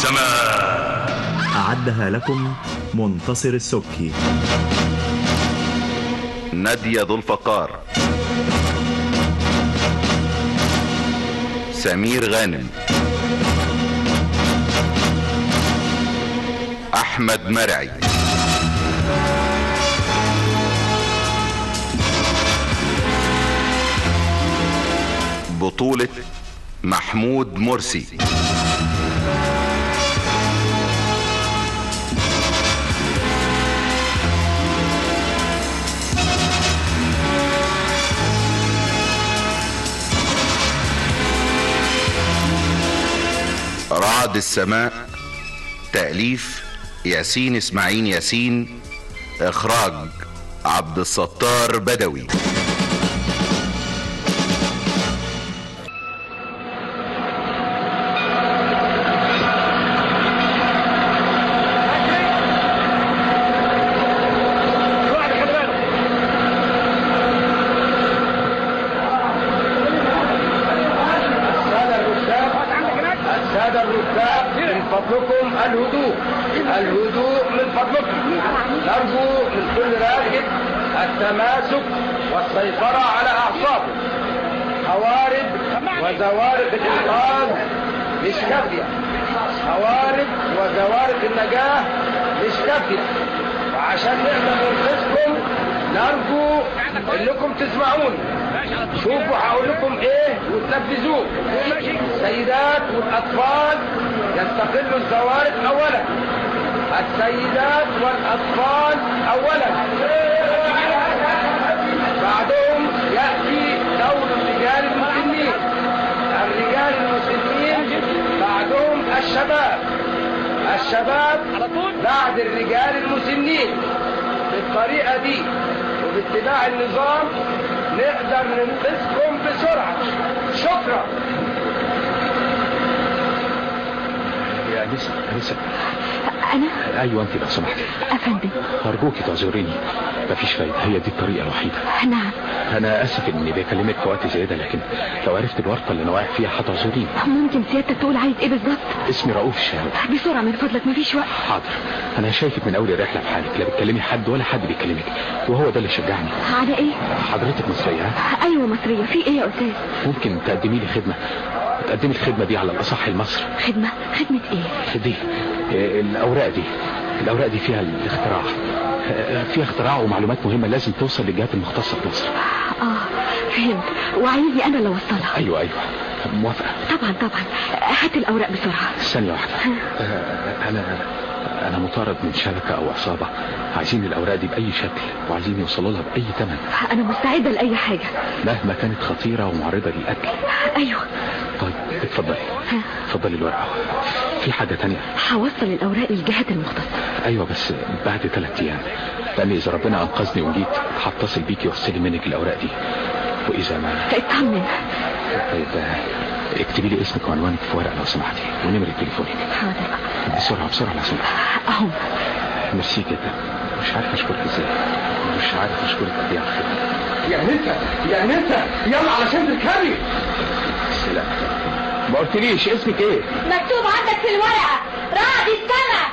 السماء أعدها لكم منتصر السبكي نادية ذو الفقار سمير غانم احمد مرعي بطولة محمود مرسي رعد السماء تأليف ياسين اسماعيل ياسين اخراج عبد الستار بدوي السادة الركاب السادة الركاب من فضلكم الهدوء الهدوء من فضلكم نرجو من كل راكب التماسك والسيطرة على أعصابه قوارب وزوارق الإنقاذ مش كافية قوارب وزوارق النجاة مش كافية وعشان نقدر ننقذكم نرجو انكم تسمعوني شوفوا هقول لكم ايه وتنفذوه السيدات والاطفال يستقلوا الزوارق اولا السيدات والاطفال اولا بعدهم ياتي دور الرجال المسنين الرجال المسنين بعدهم الشباب الشباب بعد الرجال المسنين بالطريقه دي وباتباع النظام نقدر ننقذكم بسرعه شكرا يا أنسة أنسة أنا أيوة أنت لو سمحتي أفندم أرجوكي تعذريني مفيش فايدة هي دي الطريقة الوحيدة نعم أنا آسف إني بكلمك في وقت زي ده لكن لو عرفت الورطة اللي أنا واقع فيها هتعذريني ممكن سيادتك تقول عايز إيه بالظبط اسمي رؤوف الشهاوي بسرعة من فضلك مفيش وقت حاضر أنا شايفك من أول الرحلة في حالك لا بتكلمي حد ولا حد بيكلمك وهو ده اللي شجعني على إيه؟ حضرتك مصرية ها؟ أيوة مصرية في إيه يا أستاذ؟ ممكن تقدمي لي خدمة تقدمي الخدمة دي على الأصح لمصر خدمة خدمة إيه؟ دي آه، الأوراق دي الأوراق دي فيها الاختراع آه، فيها اختراع ومعلومات مهمة لازم توصل للجهات المختصة في مصر آه فهمت وعايزني أنا اللي أوصلها أيوة أيوة موافقة طبعا طبعا هات الأوراق بسرعة ثانية واحدة آه، أنا أنا مطارد من شبكة أو عصابة عايزين الأوراق دي بأي شكل وعايزين يوصلوا لها بأي ثمن أنا مستعدة لأي حاجة مهما كانت خطيرة ومعرضة للقتل أيوة طيب اتفضلي اتفضلي الورقة في حاجة تانية هوصل الأوراق للجهات المختصة أيوة بس بعد ثلاث أيام لأن إذا ربنا أنقذني وجيت هتصل بيكي واستلم منك الأوراق دي وإذا ما اطمن طيب آه، اكتبي لي اسمك وعنوانك في ورقة لو سمحتي ونمرة تليفونك حاضر بسرعة بسرعة لو سمحتي أهو ميرسي جدا مش عارف أشكرك إزاي مش عارف أشكرك قد إيه على الخدمة يا نسا يا نسا يلا علشان تركبي سلام ما قلتليش اسمك ايه مكتوب عندك في الورقة رعد السماء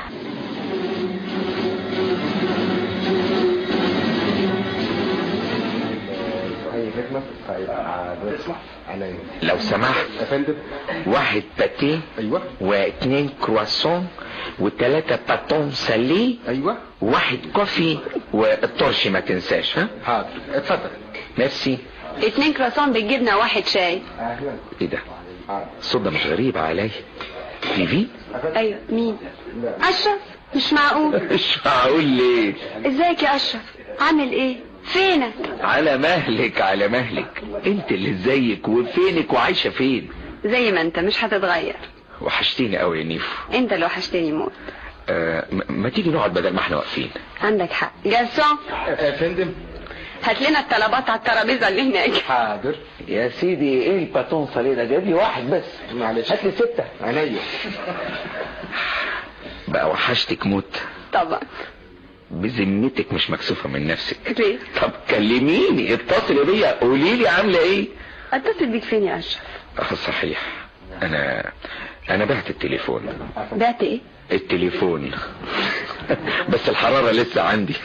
لو سمحت يا فندم واحد باتيه ايوه واثنين كرواسون وثلاثة باتون ساليه ايوه وواحد كوفي والطرش ما تنساش ها حاضر اتفضل ميرسي اتنين كراسون بالجبنة واحد شاي اهلا ايه ده الصوت ده مش غريب علي فيفي ايوه مين اشرف مش معقول مش معقول ليه ازيك يا اشرف عامل ايه فينك على مهلك على مهلك انت اللي زيك وفينك وعايشة فين زي ما انت مش هتتغير وحشتيني قوي يا نيفو انت اللي وحشتني موت آه م- ما تيجي نقعد بدل ما احنا واقفين عندك حق جالسون يا فندم هات لنا الطلبات على الترابيزه اللي هناك حاضر يا سيدي ايه الباتون صليب ده جايب لي واحد بس معلش هات لي ستة عينيا بقى وحشتك موت طبعا بذمتك مش مكسوفة من نفسك ليه طب كلميني اتصلي بيا قولي لي عاملة ايه اتصل بيك فين يا اشرف اه صحيح انا انا بعت التليفون بعت ايه التليفون بس الحرارة لسه عندي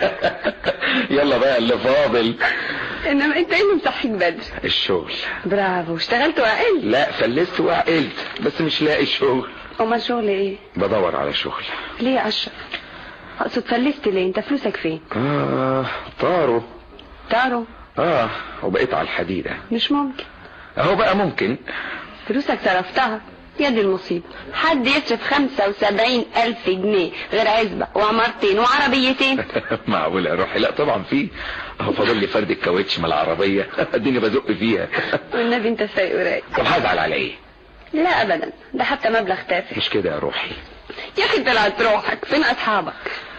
يلا بقى اللي فاضل انما انت ايه اللي مصحيك بدري الشغل برافو اشتغلت وعقلت لا فلست وعقلت بس مش لاقي شغل امال شغل ايه بدور على شغل ليه يا اشرف اقصد فلست ليه انت فلوسك فين اه طاروا تعرف اه وبقيت على الحديدة مش ممكن اهو بقى ممكن فلوسك صرفتها يا دي المصيبة حد يصرف خمسة وسبعين ألف جنيه غير عزبة وعمارتين وعربيتين معقول يا روحي لا طبعا في اهو فاضل لي فرد الكاوتش من العربية اديني بزق فيها والنبي انت سايق ورايق طب هزعل على ايه لا ابدا ده حتى مبلغ تافه مش كده يا روحي يا اخي طلعت روحك فين اصحابك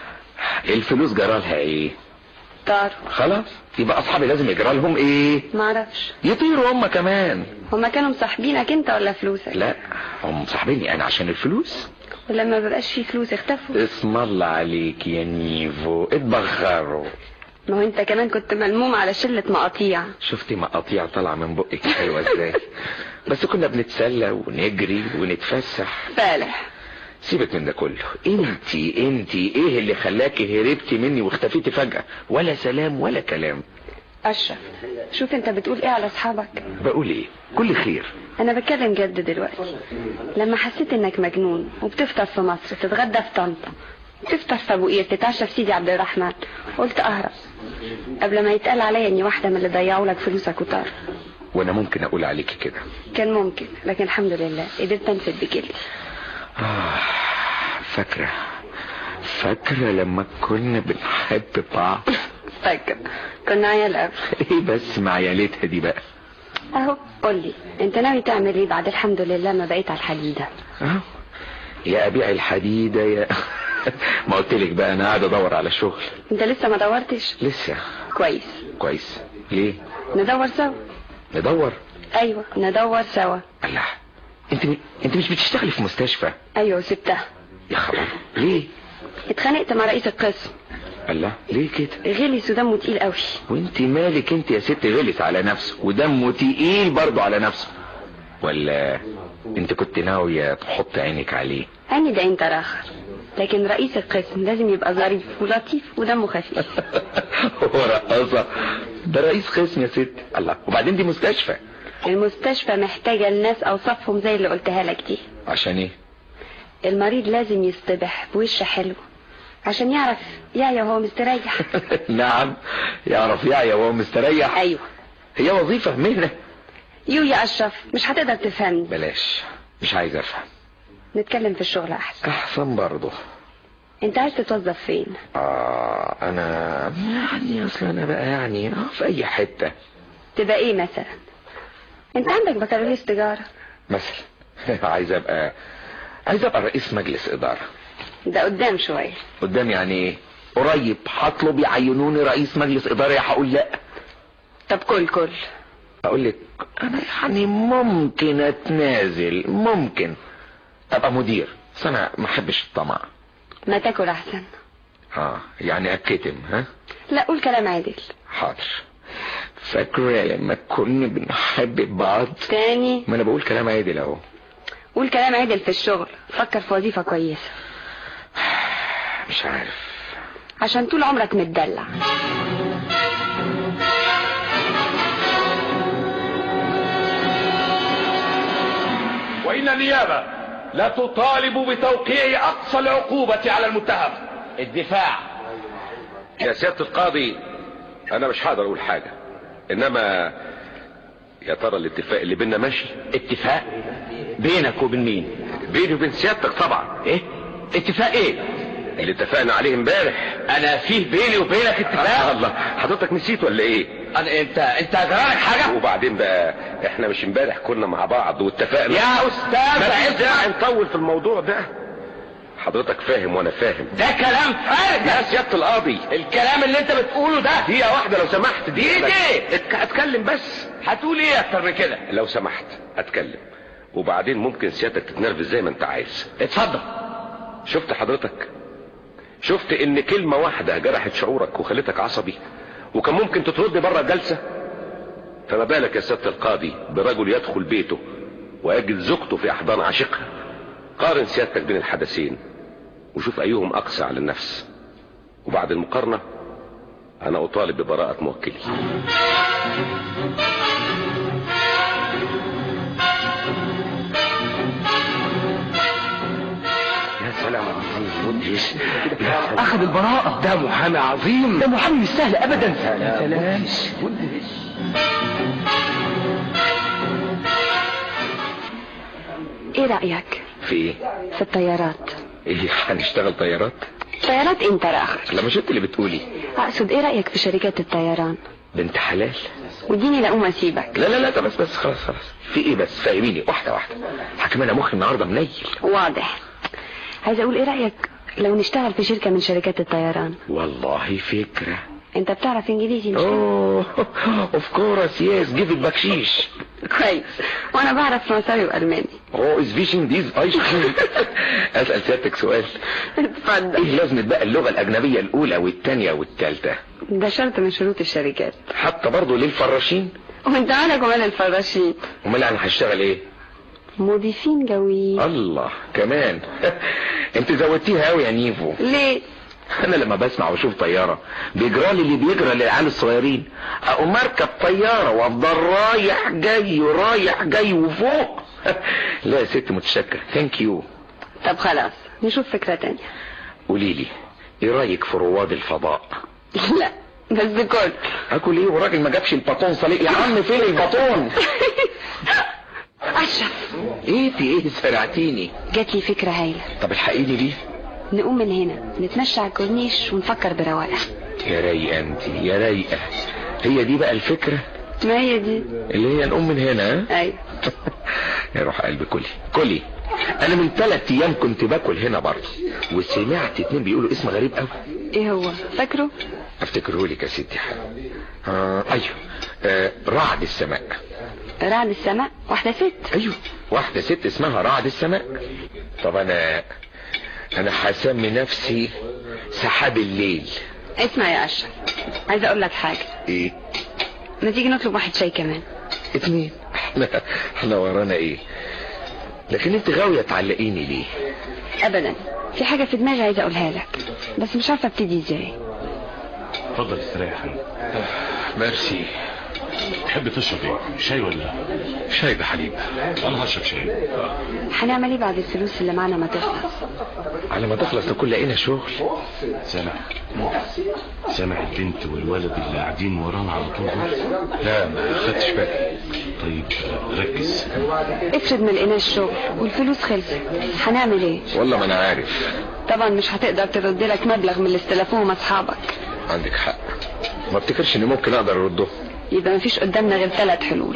الفلوس جرالها ايه طار خلاص يبقى اصحابي لازم يجرى لهم ايه معرفش يطيروا هم كمان هما كانوا مصاحبينك انت ولا فلوسك لا هم صاحبيني انا عشان الفلوس ولما مبقاش فيه فلوس اختفوا اسم الله عليك يا نيفو اتبخروا ما هو انت كمان كنت ملموم على شلة مقاطيع شفتي مقاطيع طالعه من بقك حلوه ازاي بس كنا بنتسلى ونجري ونتفسح فالح سيبك من ده كله انتي انتي ايه اللي خلاكي هربتي مني واختفيتي فجأة ولا سلام ولا كلام اشرف شوف انت بتقول ايه على اصحابك بقول ايه كل خير انا بتكلم جد دلوقتي لما حسيت انك مجنون وبتفطر في مصر تتغدى في طنطا تفطر في ابو قير تتعشى في سيدي عبد الرحمن قلت اهرب قبل ما يتقال عليا اني واحده من اللي ضيعوا لك فلوسك وطار وانا ممكن اقول عليكي كده كان ممكن لكن الحمد لله قدرت انفد بكلي آه فاكرة فاكرة لما كنا بنحب بعض فاكر كنا عيال قوي ايه بس مع عيالتها دي بقى اهو قول لي انت ناوي تعمل ايه بعد الحمد لله ما بقيت على الحديده اهو يا ابيع الحديدة يا ما قلت لك بقى انا قاعد ادور على شغل انت لسه ما دورتش لسه كويس كويس ليه ندور سوا ندور ايوه ندور سوا الله انت م... انت مش بتشتغلي في مستشفى ايوه سبتها يا خبر ليه اتخانقت مع رئيس القسم الله ليه كده غلس ودمه تقيل قوي وانت مالك انت يا ست غلس على نفسه ودمه تقيل برضه على نفسه ولا انت كنت ناوية تحط عينك عليه اني ده انت راخر لكن رئيس القسم لازم يبقى ظريف ولطيف ودمه خفيف هو رقاصة ده رئيس قسم يا ست الله وبعدين دي مستشفى المستشفى محتاجة الناس اوصافهم زي اللي قلتها لك دي عشان ايه المريض لازم يصطبح بوش حلو عشان يعرف يعيا وهو مستريح نعم يعرف يعيا وهو مستريح ايوه هي وظيفة مهنة يو يا اشرف مش هتقدر تفهمني بلاش مش عايز افهم نتكلم في الشغل احسن احسن برضه انت عايز تتوظف فين اه انا يعني اصل انا بقى يعني اه في اي حتة تبقى ايه مثلا انت عندك بكالوريوس تجارة مثلا عايز ابقى عايز ابقى رئيس مجلس ادارة ده قدام شوية قدام يعني ايه قريب هطلب يعينوني رئيس مجلس ادارة هقول لا طب كل كل اقول لك انا يعني ممكن اتنازل ممكن ابقى مدير بس انا ما احبش الطمع ما تاكل احسن اه يعني اتكتم ها لا قول كلام عادل حاضر فاكرة لما كنا بنحب بعض تاني ما انا بقول كلام عادل اهو قول كلام عادل في الشغل فكر في وظيفة كويسة مش عارف عشان طول عمرك متدلع وإن النيابة لا تطالب بتوقيع أقصى العقوبة على المتهم الدفاع يا سيادة القاضي أنا مش هقدر أقول حاجة إنما يا ترى الاتفاق اللي بينا ماشي اتفاق بينك وبين مين بيني وبين سيادتك طبعا ايه اتفاق ايه اللي اتفقنا عليه امبارح انا فيه بيني وبينك اتفاق الله حضرتك نسيت ولا ايه انا انت انت جرالك حاجه وبعدين بقى احنا مش امبارح كنا مع بعض واتفقنا يا استاذ مفيش عزت داعي نطول في الموضوع ده حضرتك فاهم وانا فاهم ده كلام فارغ يا سيادة القاضي الكلام اللي انت بتقوله ده دقيقة واحدة لو سمحت دقيقة دقيقة بس. ايه؟ اتك- اتكلم بس هتقول ايه اكتر من كده لو سمحت اتكلم وبعدين ممكن سيادتك تتنرفز زي ما انت عايز اتفضل شفت حضرتك شفت ان كلمة واحدة جرحت شعورك وخلتك عصبي وكان ممكن تطرد بره الجلسة فما بالك يا سيادة القاضي برجل يدخل بيته ويجد زوجته في احضان عاشقها قارن سيادتك بين الحدثين وشوف ايهم اقسى على النفس وبعد المقارنة انا اطالب ببراءة موكلي يا سلام مدهش اخذ البراءة ده محامي عظيم ده محامي مش سهل ابدا سلام ايه رأيك في ايه في الطيارات ايه هنشتغل طيارات طيارات انت راخر لما شفت اللي بتقولي اقصد ايه رأيك في شركات الطيران بنت حلال وديني لأقوم اسيبك لا لا لا طب بس بس خلاص خلاص في ايه بس فاهميني واحده واحده حكم انا مخي النهارده منيل واضح عايزه اقول ايه رأيك لو نشتغل في شركة من شركات الطيران والله فكره انت بتعرف انجليزي مش كده؟ اوه اوف كورس يس جيف بكشيش كويس وانا بعرف فرنساوي والماني هو از فيشن ديز ايش اسال سيادتك سؤال اتفضل ايه لازمه بقى اللغه الاجنبيه الاولى والثانيه والثالثه ده شرط من شروط الشركات حتى برضه للفراشين وانت مالك ومال الفراشين امال انا هشتغل ايه مضيفين جويين الله كمان انت زودتيها قوي يا نيفو ليه انا لما بسمع واشوف طياره بيجرى لي اللي بيجرى للعيال الصغيرين اقوم اركب طياره وافضل رايح جاي رايح جاي وفوق لا يا ست متشكر ثانك يو طب خلاص نشوف فكرة تانية قولي لي ايه رايك في رواد الفضاء لا بس كل اكل ايه وراجل ما جابش الباطون صليق يا عم فين الباطون اشرف ايه في ايه سرعتيني جات لي فكرة هايلة طب الحقيني دي نقوم من هنا نتمشى على الكورنيش ونفكر برواقة يا رايقه انت يا رايقه هي دي بقى الفكره ما هي دي اللي هي الام من هنا ها؟ ايوه يا روح قلبي كلي كلي انا من ثلاث ايام كنت باكل هنا برضه وسمعت اتنين بيقولوا اسم غريب قوي ايه هو فاكره افتكره لك يا ستي حاجة. آه ايوه آه رعد السماء رعد السماء واحدة ست ايوه واحدة ست اسمها رعد السماء طب انا انا هسمي نفسي سحاب الليل اسمع يا اشرف عايزة اقول لك حاجة ايه ما تيجي نطلب واحد شاي كمان اتنين احنا احنا ورانا ايه لكن انت غاوية تعلقيني ليه ابدا في حاجة في دماغي عايزة اقولها لك بس مش عارفة ابتدي ازاي اتفضل استريح يا حبيبي ميرسي تحب تشرب ايه شاي ولا شاي بحليب انا هشرب شاي هنعمل ايه بعد الفلوس اللي معانا ما تخلص على ما تخلص تكون لقينا شغل سامع سامع البنت والولد اللي قاعدين ورانا على طول دول لا ما خدتش بالي طيب ركز افرض ما لقيناش شغل والفلوس خلصت هنعمل ايه والله ما انا عارف طبعا مش هتقدر ترد لك مبلغ من اللي استلفوهم اصحابك عندك حق ما افتكرش اني ممكن اقدر ارده يبقى مفيش قدامنا غير ثلاث حلول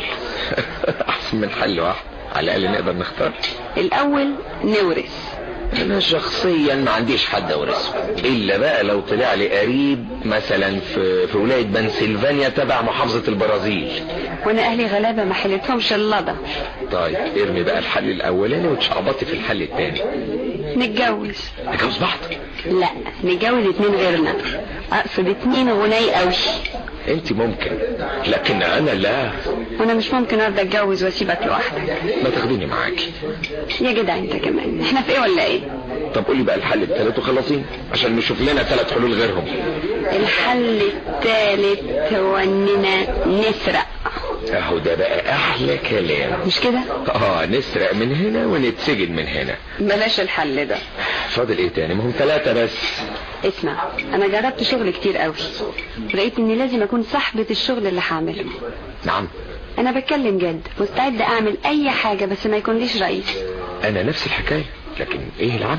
احسن من حل واحد على الاقل نقدر نختار الاول نورث انا شخصيا ما عنديش حد اورثه الا بقى لو طلع لي قريب مثلا في في ولايه بنسلفانيا تبع محافظه البرازيل وانا اهلي غلابة ما حلتهمش اللضا طيب ارمي بقى الحل الاولاني وتشعبطي في الحل الثاني نتجوز نتجوز بعض لا نتجوز اتنين غيرنا اقصد اتنين غني قوي انت ممكن لكن انا لا وانا مش ممكن ارضى اتجوز واسيبك لوحدك ما تاخديني معاكي يا جدع انت كمان احنا في ايه ولا ايه طب قولي بقى الحل الثالث وخلصين عشان نشوف لنا ثلاث حلول غيرهم الحل الثالث هو اننا نسرق اهو ده بقى احلى كلام مش كده اه نسرق من هنا ونتسجن من هنا بلاش الحل ده فاضل ايه تاني ما هم ثلاثة بس اسمع انا جربت شغل كتير قوي لقيت اني لازم اكون صاحبة الشغل اللي هعمله نعم انا بتكلم جد مستعدة اعمل اي حاجة بس ما يكونليش رئيس انا نفس الحكاية لكن ايه العمل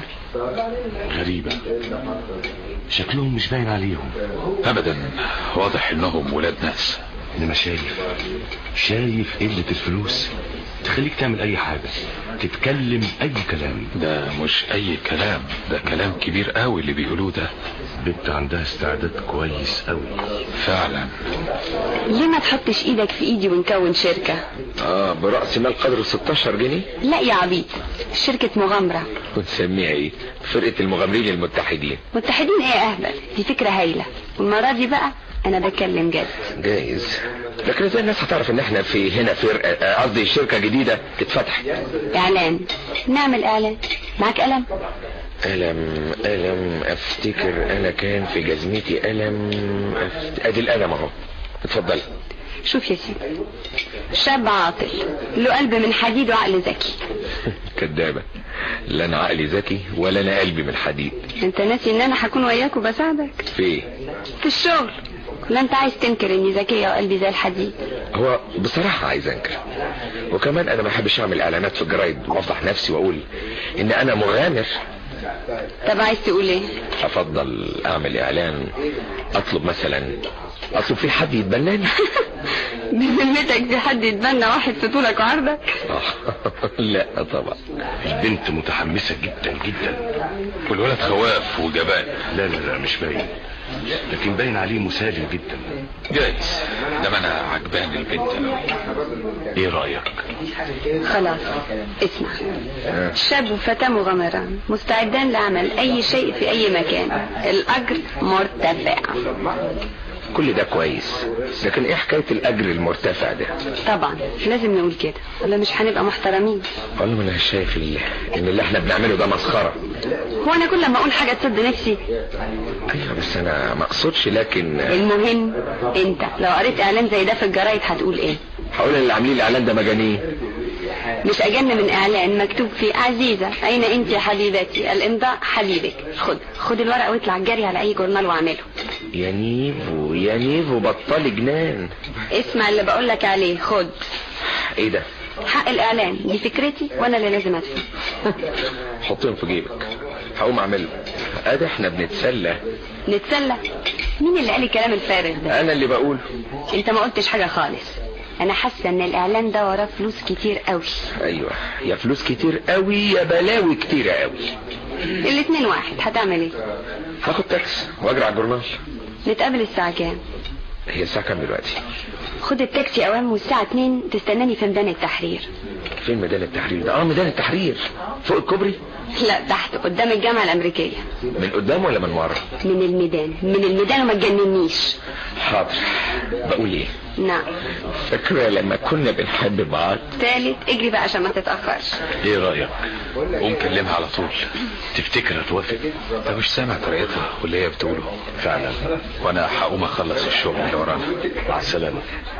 غريبة شكلهم مش باين عليهم ابدا واضح انهم ولاد ناس انما شايف شايف قلة الفلوس تخليك تعمل اي حاجة تتكلم اي كلام ده مش اي كلام ده كلام كبير قوي اللي بيقولوه ده بنت عندها استعداد كويس قوي فعلا ليه ما تحطش ايدك في ايدي ونكون شركة اه برأس مال قدره 16 جنيه لا يا عبيد شركة مغامرة ونسميها ايه فرقة المغامرين المتحدين متحدين ايه يا اهبل دي فكرة هايلة والمرة دي بقى انا بتكلم جد جايز لكن ازاي الناس هتعرف ان احنا في هنا فرقة آه، قصدي شركة جديدة تتفتح اعلان نعمل اعلان معاك قلم ألم ألم أفتكر أنا كان في جزمتي ألم أفت... أدي الألم أهو اتفضل شوف يا سيدي شاب عاطل له قلب من حديد وعقل ذكي كدابة لا أنا عقلي ذكي ولا أنا قلبي من حديد انت ناسي ان انا هكون وياك وبساعدك في إيه؟ في الشغل لا انت عايز تنكر اني ذكية وقلبي زي الحديد هو بصراحة عايز أنكر وكمان أنا ما بحبش أعمل إعلانات في الجرايد وأفضح نفسي وأقول إن أنا مغامر طب عايز تقول ايه أفضل أعمل إعلان أطلب مثلا أطلب فيه حد يتبناني بذمتك في حد يتبنى واحد في طولك وعرضك لا طبعا البنت متحمسة جدا جدا والولد خواف وجبان لا لا لا مش باين لكن باين عليه مسالم جدا جايز ده انا عجباني البنت قوي ايه رأيك خلاص اسمع شاب وفتاة مغامران مستعدان لعمل اي شيء في اي مكان الاجر مرتفع كل ده كويس لكن ايه حكاية الاجر المرتفع ده طبعا لازم نقول كده ولا مش هنبقى محترمين والله ما انا شايف ال- ان اللي احنا بنعمله ده مسخرة هو انا كل ما اقول حاجة تصد نفسي ايوه بس انا ما اقصدش لكن المهم انت لو قريت اعلان زي ده في الجرايد هتقول ايه هقول اللي عاملين الاعلان ده مجانين مش اجن من اعلان مكتوب فيه عزيزة اين انت يا حبيبتي الامضاء حبيبك خد خد الورقة واطلع جري على اي جورنال واعمله يا نيفو يا نيفو بطلي جنان اسمع اللي بقولك عليه خد ايه ده حق الاعلان دي فكرتي وانا اللي لازم ادفع حطهم في جيبك هقوم اعمله ادي احنا بنتسلى نتسلى مين اللي قال الكلام الفارغ ده انا اللي بقوله انت ما قلتش حاجة خالص انا حاسة ان الاعلان ده وراه فلوس كتير قوي ايوه يا فلوس كتير قوي يا بلاوي كتير قوي الاتنين واحد هتعمل ايه هاخد تاكس واجري على الجورنال نتقابل الساعة كام هي الساعة كام دلوقتي خد التاكسي اوام والساعة 2 تستناني في ميدان التحرير فين ميدان التحرير ده اه ميدان التحرير فوق الكوبري لا تحت قدام الجامعة الامريكية من قدام ولا من ورا من الميدان من الميدان وما تجننيش حاضر بقول ايه نعم فاكرة لما كنا بنحب بعض تالت اجري بقى عشان ما تتأخرش ايه رأيك قوم كلمها على طول تفتكر هتوافق انت مش سامع طريقتها واللي هي بتقوله فعلا وانا هقوم اخلص الشغل اللي ورانا مع السلامة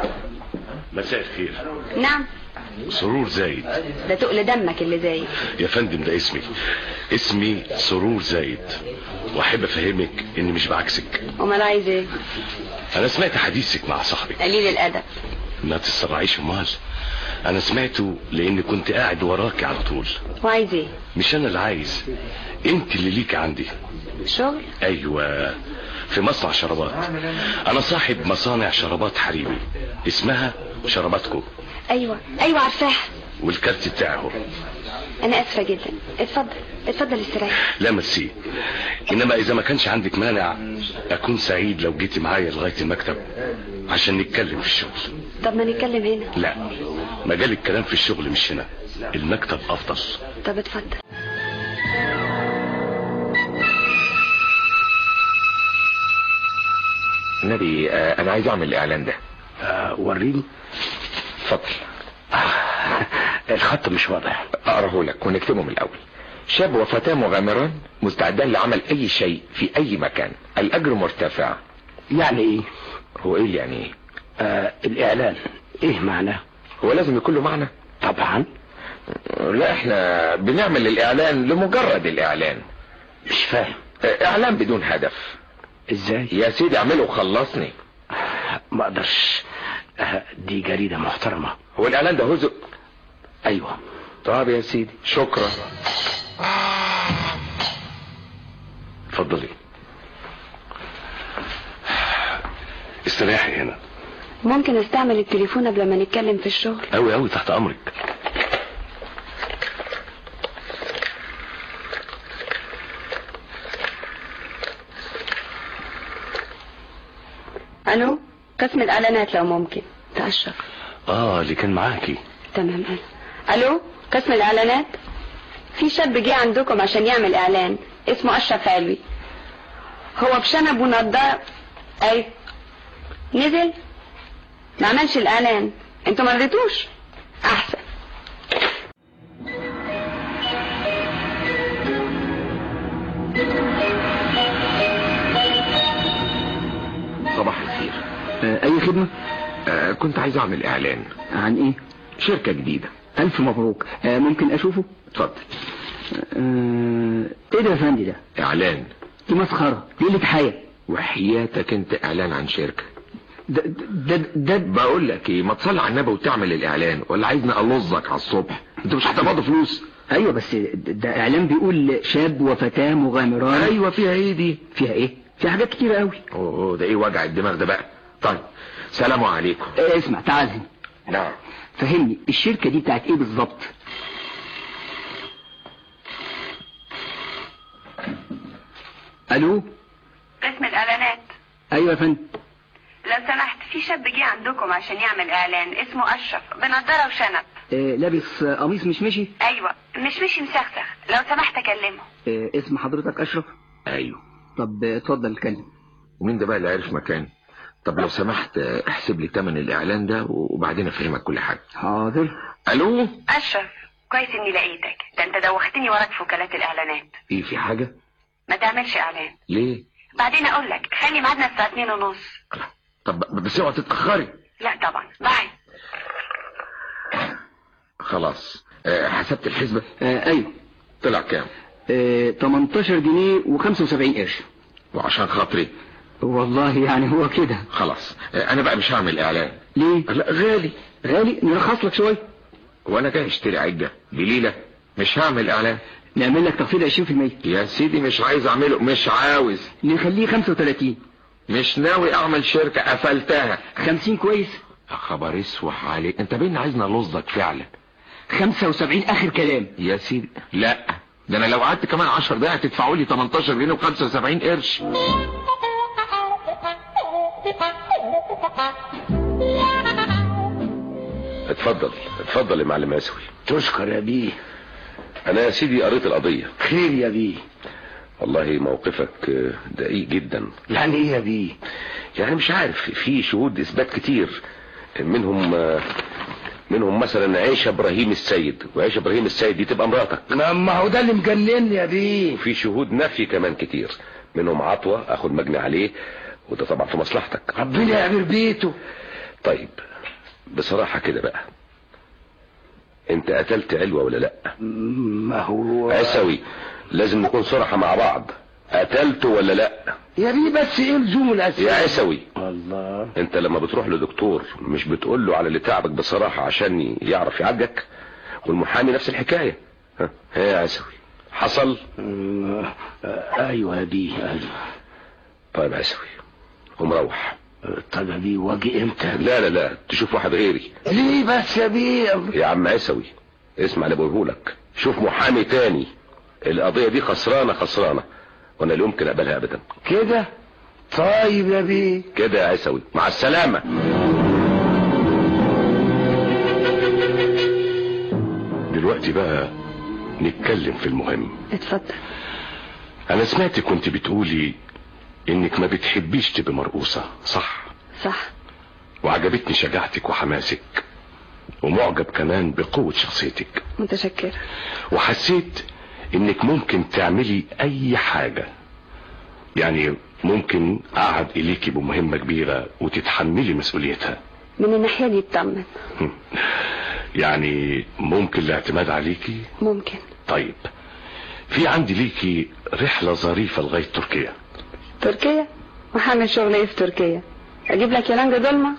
مساء الخير نعم سرور زايد ده تقل دمك اللي زي يا فندم ده اسمي اسمي سرور زايد واحب افهمك اني مش بعكسك امال عايز ايه انا سمعت حديثك مع صاحبك قليل الادب ما تتسرعيش امال انا سمعته لاني كنت قاعد وراكي على طول وعايز ايه مش انا اللي عايز انت اللي ليك عندي شغل ايوه في مصنع شرابات انا صاحب مصانع شرابات حريمي اسمها شراباتكو ايوه ايوه عارفاها والكارت بتاعي اهو انا اسفة جدا اتفضل اتفضل استريح لا ميرسي انما اذا ما كانش عندك مانع اكون سعيد لو جيتي معايا لغايه المكتب عشان نتكلم في الشغل طب ما نتكلم هنا لا مجال الكلام في الشغل مش هنا المكتب افضل طب اتفضل النبي آه انا عايز اعمل الاعلان ده آه وريني اتفضل الخط مش واضح اقراه لك ونكتبه من الاول شاب وفتاة مغامران مستعدان لعمل اي شيء في اي مكان الاجر مرتفع يعني ايه هو ايه اللي يعني ايه آه الاعلان ايه معناه هو لازم يكون له معنى طبعا لا احنا بنعمل الاعلان لمجرد الاعلان مش فاهم آه، اعلان بدون هدف ازاي يا سيدي اعمله وخلصني ما اقدرش آه دي جريدة محترمة هو الاعلان ده هزء ايوه طب يا سيدي شكرا اتفضلي استريحي هنا ممكن استعمل التليفون قبل ما نتكلم في الشغل اوي اوي تحت امرك الو قسم الاعلانات لو ممكن تأشرف اه اللي كان معاكي تمام أنا. الو قسم الاعلانات في شاب جه عندكم عشان يعمل اعلان اسمه اشرف علوي هو بشنب ونضاره اي نزل ما عملش الاعلان انتوا ما رضيتوش احسن آه اي خدمة آه كنت عايز اعمل اعلان عن ايه شركة جديدة الف مبروك آه ممكن اشوفه اتفضل آه ايه ده يا فندي ده اعلان دي مسخرة دي اللي حياة وحياتك انت اعلان عن شركة ده ده ده, ده بقول لك ايه ما تصلي على النبي وتعمل الاعلان ولا عايزني الظك على الصبح انت مش هتقبض فلوس ايوه بس ده, ده اعلان بيقول شاب وفتاة مغامران ايوه فيها ايه دي فيها ايه في حاجات كتير قوي اوه ده ايه وجع الدماغ ده بقى طيب سلام عليكم آه اسمع تعال هنا. نعم فهمني الشركة دي بتاعت ايه بالظبط الو قسم الاعلانات ايوه يا فندم لو سمحت في شاب جه عندكم عشان يعمل اعلان اسمه اشرف بنضاره وشنب آه لابس آه، قميص مش مشي ايوه مش مش مسخسخ لو سمحت اكلمه آه اسم حضرتك اشرف ايوه طب آه، اتفضل اتكلم ومين ده بقى اللي عارف مكاني طب لو سمحت آه، احسب لي تمن الاعلان ده وبعدين افهمك كل حاجه حاضر الو اشرف كويس اني لقيتك ده انت دوختني وراك في وكالات الاعلانات ايه في حاجه ما تعملش اعلان ليه بعدين اقول لك خلي ميعادنا الساعه 2 ونص طب بس اوعى تتاخري لا طبعا باي خلاص آه، حسبت الحسبه آه ايوه طلع كام آه 18 جنيه و75 قرش وعشان خاطري والله يعني هو كده خلاص آه، انا بقى مش هعمل اعلان ليه لا غالي غالي نرخص لك شويه وانا جاي اشتري عجه بليله مش هعمل اعلان نعمل لك تخفيض 20% يا سيدي مش عايز اعمله مش عاوز نخليه 35 مش ناوي اعمل شركه قفلتها 50 كويس يا خبر اسوح عليك انت بين عايزنا لصدك فعلا 75 اخر كلام يا سيدي لا ده انا لو قعدت كمان 10 دقايق هتدفعوا لي 18 جنيه و75 قرش اتفضل اتفضل يا معلم اسوي تشكر يا بيه انا يا سيدي قريت القضية خير يا بيه والله موقفك آه، دقيق جدا يعني ايه يا بيه يعني مش عارف في شهود اثبات كتير منهم آه، منهم مثلا عيشة ابراهيم السيد وعيشة ابراهيم السيد دي تبقى مراتك ما ما هو ده اللي مجنني يا بيه وفي شهود نفي كمان كتير منهم عطوة اخو المجني عليه وده طبعا في مصلحتك ربنا يعمر بيته طيب بصراحة كده بقى انت قتلت علوة ولا لا ما هو عسوي لازم نكون صراحة مع بعض قتلته ولا لا يا بيه بس ايه لزوم الاسئله يا عسوي الله انت لما بتروح لدكتور مش بتقول له على اللي تعبك بصراحة عشان يعرف يعالجك والمحامي نفس الحكاية ها ها يا عسوي حصل آه، ايوه يا بيه ايوه طيب عسوي ومروح طب يا بيه واجي امتى لا لا لا تشوف واحد غيري ليه بس يا بيه يا عم عسوي اسمع اللي بقوله لك شوف محامي تاني القضية دي خسرانة خسرانة وانا لا يمكن اقبلها ابدا كده طيب يا بيه كده يا عسوي مع السلامة دلوقتي بقى نتكلم في المهم اتفضل انا سمعت كنت بتقولي انك ما بتحبيش تبقي مرقوصة صح صح وعجبتني شجاعتك وحماسك ومعجب كمان بقوة شخصيتك متشكرة وحسيت انك ممكن تعملي اي حاجة يعني ممكن اقعد اليكي بمهمة كبيرة وتتحملي مسؤوليتها من الناحية دي اطمن يعني ممكن الاعتماد عليكي ممكن طيب في عندي ليكي رحلة ظريفة لغاية تركيا تركيا وهعمل شغل ايه في تركيا اجيب لك يلانجا ضلمة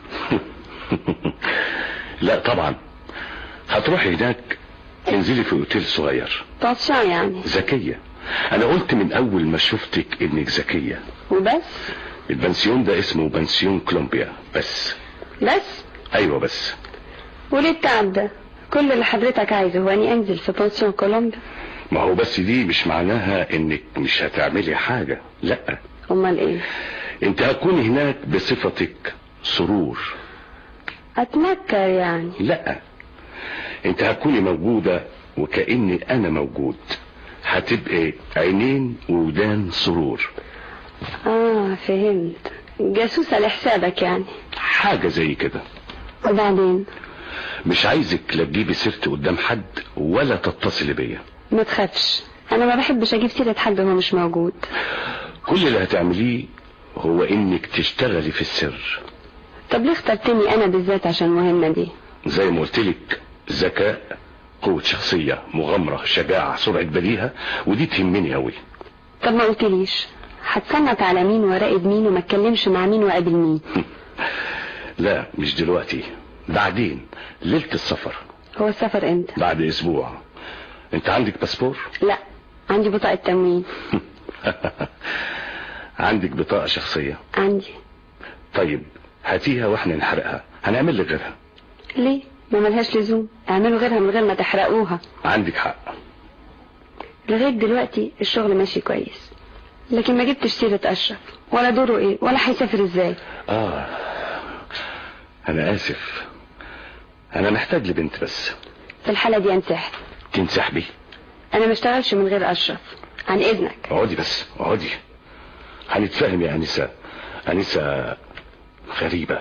لا طبعا هتروحي هناك تنزلي في اوتيل صغير طاتشان يعني ذكية انا قلت من اول ما شفتك انك ذكية وبس البنسيون ده اسمه بنسيون كولومبيا بس بس ايوه بس وليه التعب ده كل اللي حضرتك عايزه هو اني انزل في بونسيون كولومبيا ما هو بس دي مش معناها انك مش هتعملي حاجة لا امال ايه انت هتكوني هناك بصفتك سرور اتنكر يعني لا انت هتكوني موجودة وكأني انا موجود هتبقى عينين وودان سرور اه فهمت جاسوسة لحسابك يعني حاجة زي كده وبعدين مش عايزك لا تجيبي سيرتي قدام حد ولا تتصلي بيا ما تخافش انا ما بحبش اجيب سيرة حد وهو مش موجود كل اللي هتعمليه هو انك تشتغلي في السر طب ليه اخترتني انا بالذات عشان المهمة دي زي ما قلت لك ذكاء قوة شخصية مغامرة شجاعة سرعة بديهة ودي تهمني قوي طب ما قلتليش هتصنت على مين وراقب مين وما اتكلمش مع مين وقابل مين لا مش دلوقتي بعدين ليلة السفر هو السفر امتى بعد اسبوع انت عندك باسبور لا عندي بطاقة تموين عندك بطاقة شخصية عندي طيب هاتيها واحنا نحرقها هنعمل لك غيرها ليه ما ملهاش لزوم اعملوا غيرها من غير ما تحرقوها عندك حق لغاية دلوقتي الشغل ماشي كويس لكن ما جبتش سيرة أشرف ولا دوره ايه ولا هيسافر ازاي اه انا اسف انا محتاج لبنت بس في الحالة دي انسحب تنسحبي انا ما اشتغلش من غير أشرف عن اذنك اقعدي بس اقعدي هنتفاهم يا انسه انسه غريبه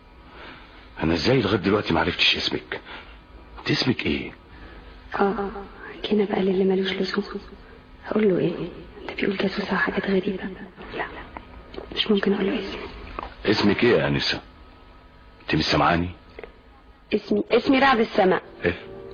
انا ازاي لغايه دلوقتي ما عرفتش اسمك انت اسمك ايه اه كده بقى اللي ملوش لزوم هقول له ايه ده بيقول جاسوسة وحاجات غريبة لا مش ممكن اقول له اسمي اسمك ايه يا انسه انت مش سامعاني اسمي اسمي رعد السماء ايه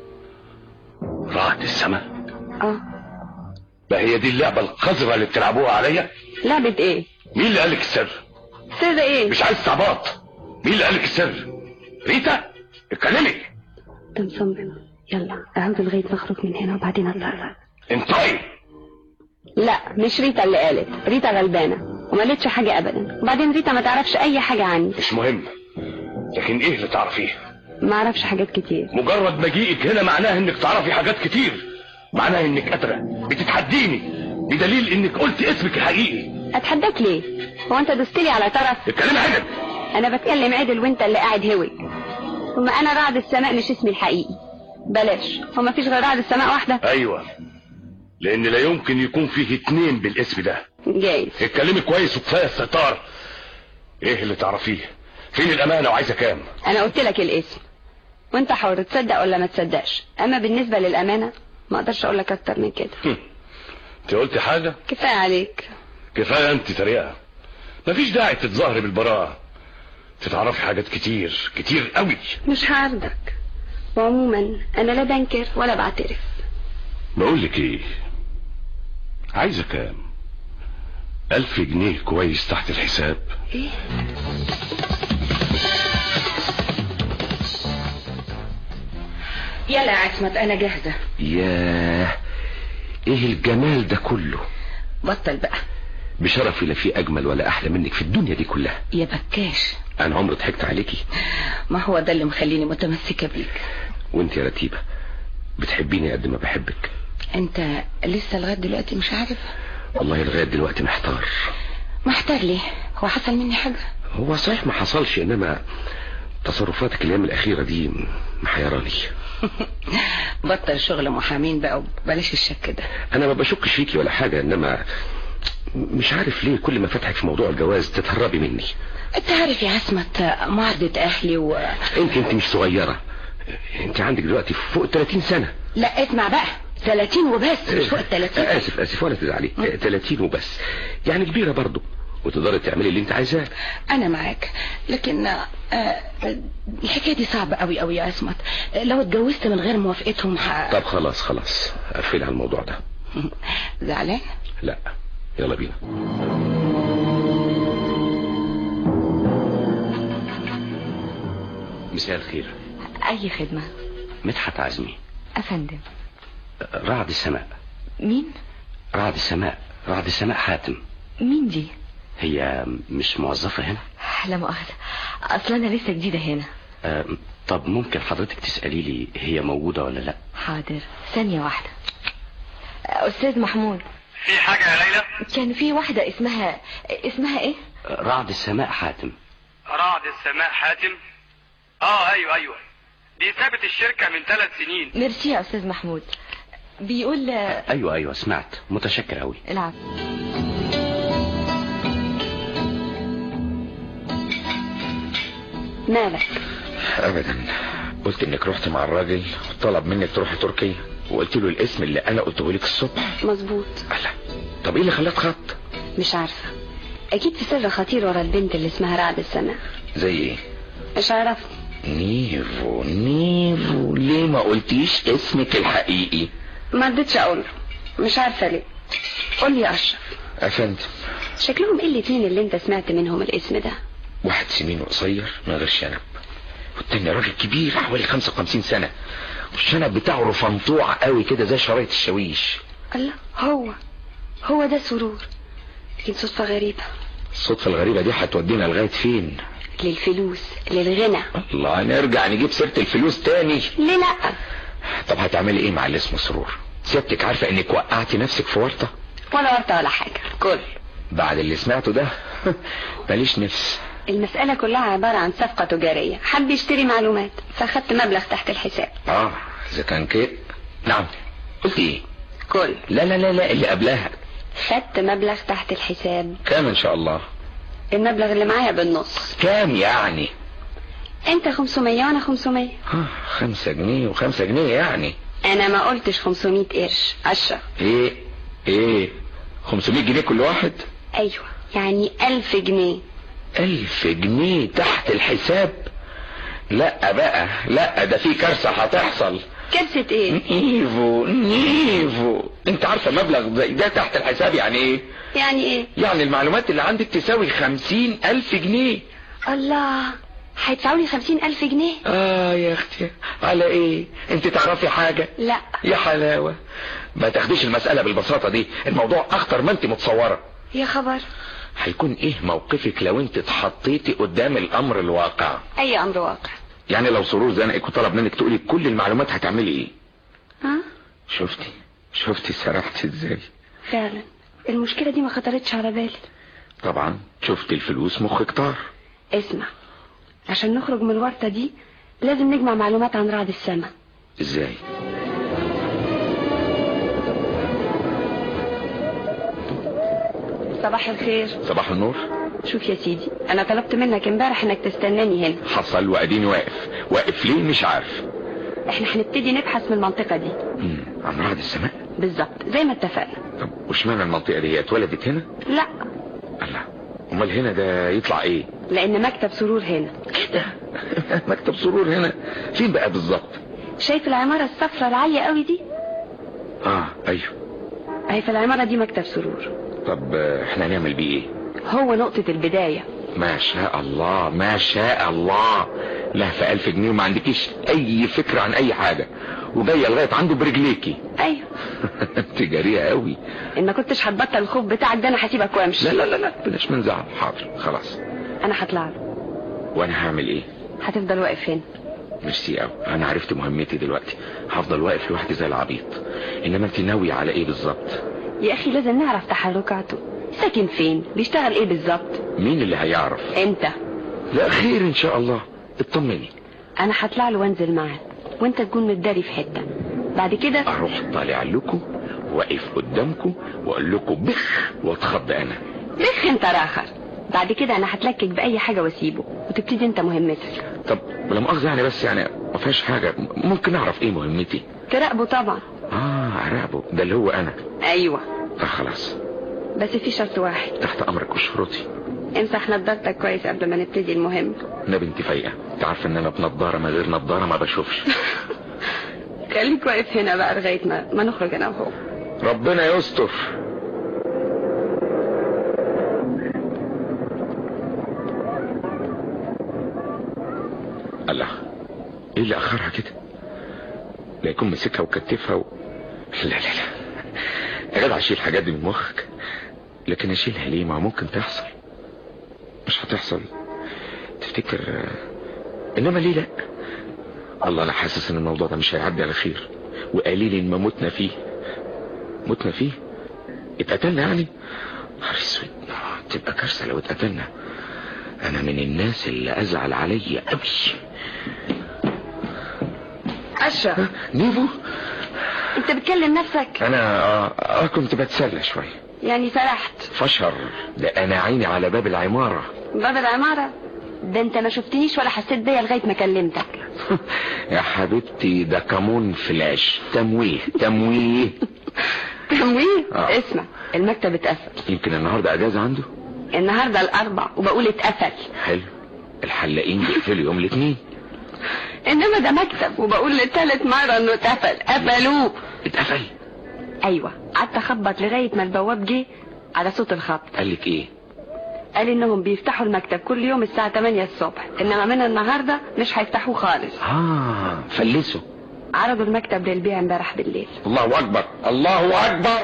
رعد السماء اه ما هي دي اللعبه القذره اللي بتلعبوها عليا لعبة ايه مين اللي قالك السر سر ايه مش عايز استعباط مين اللي قالك السر ريتا اتكلمي انت مصمم يلا اقعد لغاية ما اخرج من هنا وبعدين اتصرف انطقي لا مش ريتا اللي قالت ريتا غلبانة وما قالتش حاجة ابدا وبعدين ريتا ما تعرفش اي حاجة عني مش مهم لكن ايه اللي تعرفيه ما اعرفش حاجات كتير مجرد مجيئك هنا معناه انك تعرفي حاجات كتير معناه انك قادرة بتتحديني بدليل انك قلت اسمك الحقيقي اتحداك ليه هو انت دوستلي على طرف اتكلمي عدل انا بتكلم عدل وانت اللي قاعد هوي ثم انا رعد السماء مش اسمي الحقيقي بلاش هو ما فيش غير رعد السماء واحدة ايوه لان لا يمكن يكون فيه اتنين بالاسم ده جايز اتكلمي كويس وكفايه استهتار ايه اللي تعرفيه فين الامانه وعايزه كام انا قلت لك الاسم وانت حر تصدق ولا ما تصدقش اما بالنسبة للامانة ما اقدرش اقول لك اكتر من كده انت قلت حاجه كفاية عليك كفايه انت تريقه مفيش داعي تتظاهري بالبراءه تتعرفي حاجات كتير كتير قوي مش هعرضك وعموما انا لا بنكر ولا بعترف بقول لك ايه عايزه كام ألف جنيه كويس تحت الحساب ايه يلا يا عصمت انا جاهزة ياه ايه الجمال ده كله بطل بقى بشرفي لا في اجمل ولا احلى منك في الدنيا دي كلها يا بكاش انا عمري ضحكت عليكي ما هو ده اللي مخليني متمسكة بيك وانت يا رتيبة بتحبيني قد ما بحبك انت لسه لغاية دلوقتي مش عارف والله لغاية دلوقتي محتار محتار ليه هو حصل مني حاجة هو صحيح ما حصلش انما تصرفاتك الايام الاخيرة دي محيراني بطل شغل محامين بقى وبلاش الشك ده انا ما بشكش فيكي ولا حاجة انما مش عارف ليه كل ما فتحك في موضوع الجواز تتهربي مني انت عارف يا عصمت معرضة اهلي و انت انت مش صغيرة انت عندك دلوقتي فوق 30 سنة لا اسمع بقى 30 وبس مش فوق ال 30 اسف اسف ولا تزعلي 30 وبس يعني كبيرة برضو وتقدري تعملي اللي انت عايزاه انا معاك لكن آه، الحكايه دي صعبه قوي قوي يا عصمت لو اتجوزت من غير موافقتهم ح... طب خلاص خلاص قفل على الموضوع ده زعلان لا يلا بينا مساء الخير اي خدمه مدحت عزمي افندم رعد السماء مين رعد السماء رعد السماء حاتم مين دي هي مش موظفة هنا لا مؤاخذه اصلا انا لسه جديده هنا آه، طب ممكن حضرتك تسألي لي هي موجودة ولا لا حاضر ثانيه واحده استاذ محمود في حاجة يا ليلى كان في واحده اسمها اسمها ايه رعد السماء حاتم رعد السماء حاتم اه ايوه ايوه دي سابت الشركة من ثلاث سنين ميرسي يا استاذ محمود بيقول ايوه ايوه سمعت متشكر قوي العب مالك ابدا قلت انك رحت مع الراجل وطلب منك تروحي تركيا وقلت له الاسم اللي انا قلته لك الصبح مظبوط طب ايه اللي خلاك خط مش عارفة اكيد في سر خطير ورا البنت اللي اسمها رعد السماء زي ايه مش عرفت نيفو نيفو ليه ما قلتيش اسمك الحقيقي ما رضيتش اقول له مش عارفه ليه قول لي يا اشرف افندم شكلهم ايه الاتنين اللي انت سمعت منهم الاسم ده واحد سمين قصير من غير شنب والتاني راجل كبير حوالي 55 سنة والشنب بتاعه رفنطوع قوي كده زي شرايط الشاويش الله هو هو ده سرور لكن صدفة غريبة الصدفة الغريبة دي هتودينا لغاية فين للفلوس للغنى الله نرجع نجيب سيرة الفلوس تاني ليه لا طب هتعملي ايه مع اللي اسمه سرور سيادتك عارفة انك وقعتي نفسك في ورطة ولا ورطة ولا حاجة كل بعد اللي سمعته ده ماليش نفس المسألة كلها عبارة عن صفقة تجارية حب يشتري معلومات فأخدت مبلغ تحت الحساب اه اذا كان كده نعم قلت ايه كل لا لا لا لا اللي قبلها خدت مبلغ تحت الحساب كام ان شاء الله المبلغ اللي معايا بالنص كام يعني انت 500 وانا 500 آه، خمسة جنيه وخمسة جنيه يعني انا ما قلتش 500 قرش اشرف ايه ايه 500 جنيه كل واحد ايوه يعني 1000 جنيه ألف جنيه تحت الحساب لا بقى لا ده في كارثة هتحصل كارثة ايه نيفو نيفو انت عارفة مبلغ زي ده تحت الحساب يعني ايه يعني ايه يعني المعلومات اللي عندك تساوي خمسين ألف جنيه الله هيدفعوا لي 50000 جنيه اه يا اختي على ايه انت تعرفي حاجة لا يا حلاوة ما تاخديش المسألة بالبساطة دي الموضوع اخطر ما انت متصورة يا خبر هيكون ايه موقفك لو انت اتحطيتي قدام الامر الواقع اي امر واقع يعني لو سرور زنقك وطلب منك تقولي كل المعلومات هتعملي ايه ها شفتي شفتي سرحت ازاي فعلا المشكلة دي ما خطرتش على بالي طبعا شفتي الفلوس مخك طار اسمع عشان نخرج من الورطة دي لازم نجمع معلومات عن رعد السماء ازاي صباح الخير صباح النور شوف يا سيدي انا طلبت منك امبارح انك تستناني هنا حصل واديني واقف واقف ليه مش عارف احنا هنبتدي نبحث من المنطقة دي مم. عن رعد السماء بالظبط زي ما اتفقنا طب واشمعنى المنطقة دي هي اتولدت هنا لا الله امال هنا ده يطلع ايه لان مكتب سرور هنا كده مكتب سرور هنا فين بقى بالظبط شايف العمارة الصفراء العالية قوي دي اه ايوه اهي في العمارة دي مكتب سرور طب آه، احنا هنعمل بيه ايه هو نقطة البداية ما شاء الله ما شاء الله لا في ألف جنيه وما عندكيش أي فكرة عن أي حاجة وجاية لغاية عنده برجليكي ايوه انت جريئة قوي ان ما كنتش هتبطل الخوف بتاعك ده انا هسيبك وامشي لا لا لا لا بلاش من زعل حاضر خلاص انا هطلع له وانا هعمل ايه هتفضل واقف هنا ميرسي قوي انا عرفت مهمتي دلوقتي هفضل واقف لوحدي زي العبيط انما انت ناوية على ايه بالظبط يا اخي لازم نعرف تحركاته ساكن فين بيشتغل ايه بالظبط مين اللي هيعرف انت لا خير ان شاء الله اطمني انا هطلع له وانزل معاه وانت تكون متداري في حته بعد كده اروح طالع لكم واقف قدامكم واقول لكم بخ واتخض انا لخ انت راخر بعد كده انا هتلكك باي حاجه واسيبه وتبتدي انت مهمتك طب ولا مؤاخذة يعني بس يعني ما فيهاش حاجة ممكن اعرف ايه مهمتي تراقبه طبعا اه اراقبه ده اللي هو انا ايوه اه خلاص بس في شرط واحد تحت امرك وشروطي امسح نضارتك كويس قبل ما نبتدي المهم انا بنتي فايقة انت عارفة ان انا بنضارة ما غير نضارة ما بشوفش خليك واقف هنا بقى لغايه ما, ما نخرج انا وهو ربنا يستر الله ايه اللي اخرها كده لا يكون مسكها وكتفها و... لا لا لا يا جدع شيل الحاجات دي من مخك لكن اشيلها ليه ما ممكن تحصل مش هتحصل تفتكر آه، انما ليه لا الله انا حاسس ان الموضوع ده مش هيعدي على خير وقليل ما متنا فيه متنا فيه اتقتلنا يعني نهار اسود تبقى كارثه لو اتقتلنا انا من الناس اللي ازعل عليا قوي اشرف نيفو انت بتكلم نفسك انا آه, اه كنت بتسلى شويه يعني سرحت فشر ده انا عيني على باب العماره باب العماره ده انت ما شفتنيش ولا حسيت بيا لغايه ما كلمتك يا حبيبتي ده كمون فلاش تمويه تمويه تمويه آه. اسمع المكتب اتقفل يمكن النهارده اجازه عنده النهارده الاربع وبقول اتقفل حلو الحلاقين بيقفلوا يوم الاثنين انما ده مكتب وبقول لثالث مرة انه اتقفل قفلوه اتقفل ايوه قعدت اخبط لغاية ما البواب جه على صوت الخبط قال لك ايه قال انهم بيفتحوا المكتب كل يوم الساعة 8 الصبح انما من النهاردة مش هيفتحوه خالص اه فلسوا عرضوا المكتب للبيع امبارح بالليل الله اكبر الله اكبر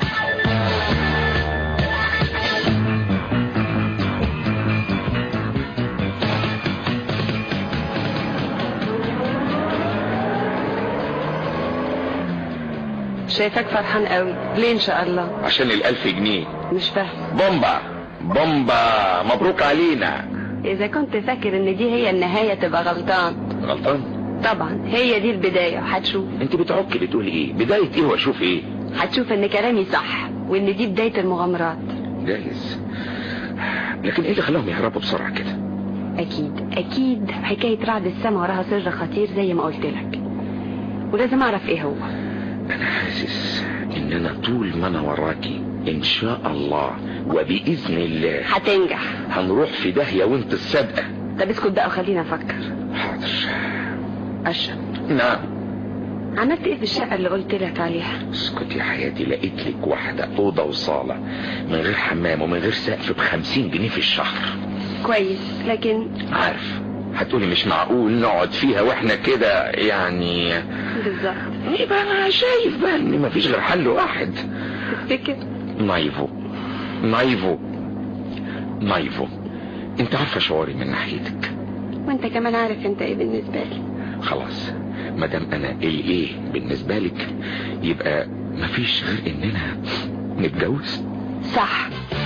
شايفك فرحان قوي ليه ان شاء الله عشان الالف جنيه مش فاهم بومبا بومبا مبروك علينا اذا كنت فاكر ان دي هي النهاية تبقى غلطان غلطان طبعا هي دي البداية هتشوف انت بتعكي بتقول ايه بداية ايه واشوف ايه هتشوف ان كلامي صح وان دي بداية المغامرات جايز لكن ايه اللي خلاهم يهربوا بسرعة كده اكيد اكيد حكاية رعد السما وراها سر خطير زي ما قلت لك ولازم اعرف ايه هو انا حاسس ان انا طول ما انا وراكي ان شاء الله وباذن الله هتنجح هنروح في داهية وانت السابقة طب اسكت بقى وخلينا افكر حاضر اشرف نعم عملت ايه في الشقة اللي قلت لك عليها اسكت يا حياتي لقيت لك واحدة اوضة وصالة من غير حمام ومن غير سقف بخمسين جنيه في الشهر كويس لكن عارف هتقولي مش معقول نقعد فيها واحنا كده يعني بالظبط يبقى انا شايف بقى ان مفيش غير حل واحد تفتكر نايفو نايفو نايفو انت عارفه شعوري من ناحيتك وانت كمان عارف انت ايه بالنسبة لي خلاص مادام انا الايه بالنسبه لك يبقى مفيش غير اننا نتجوز صح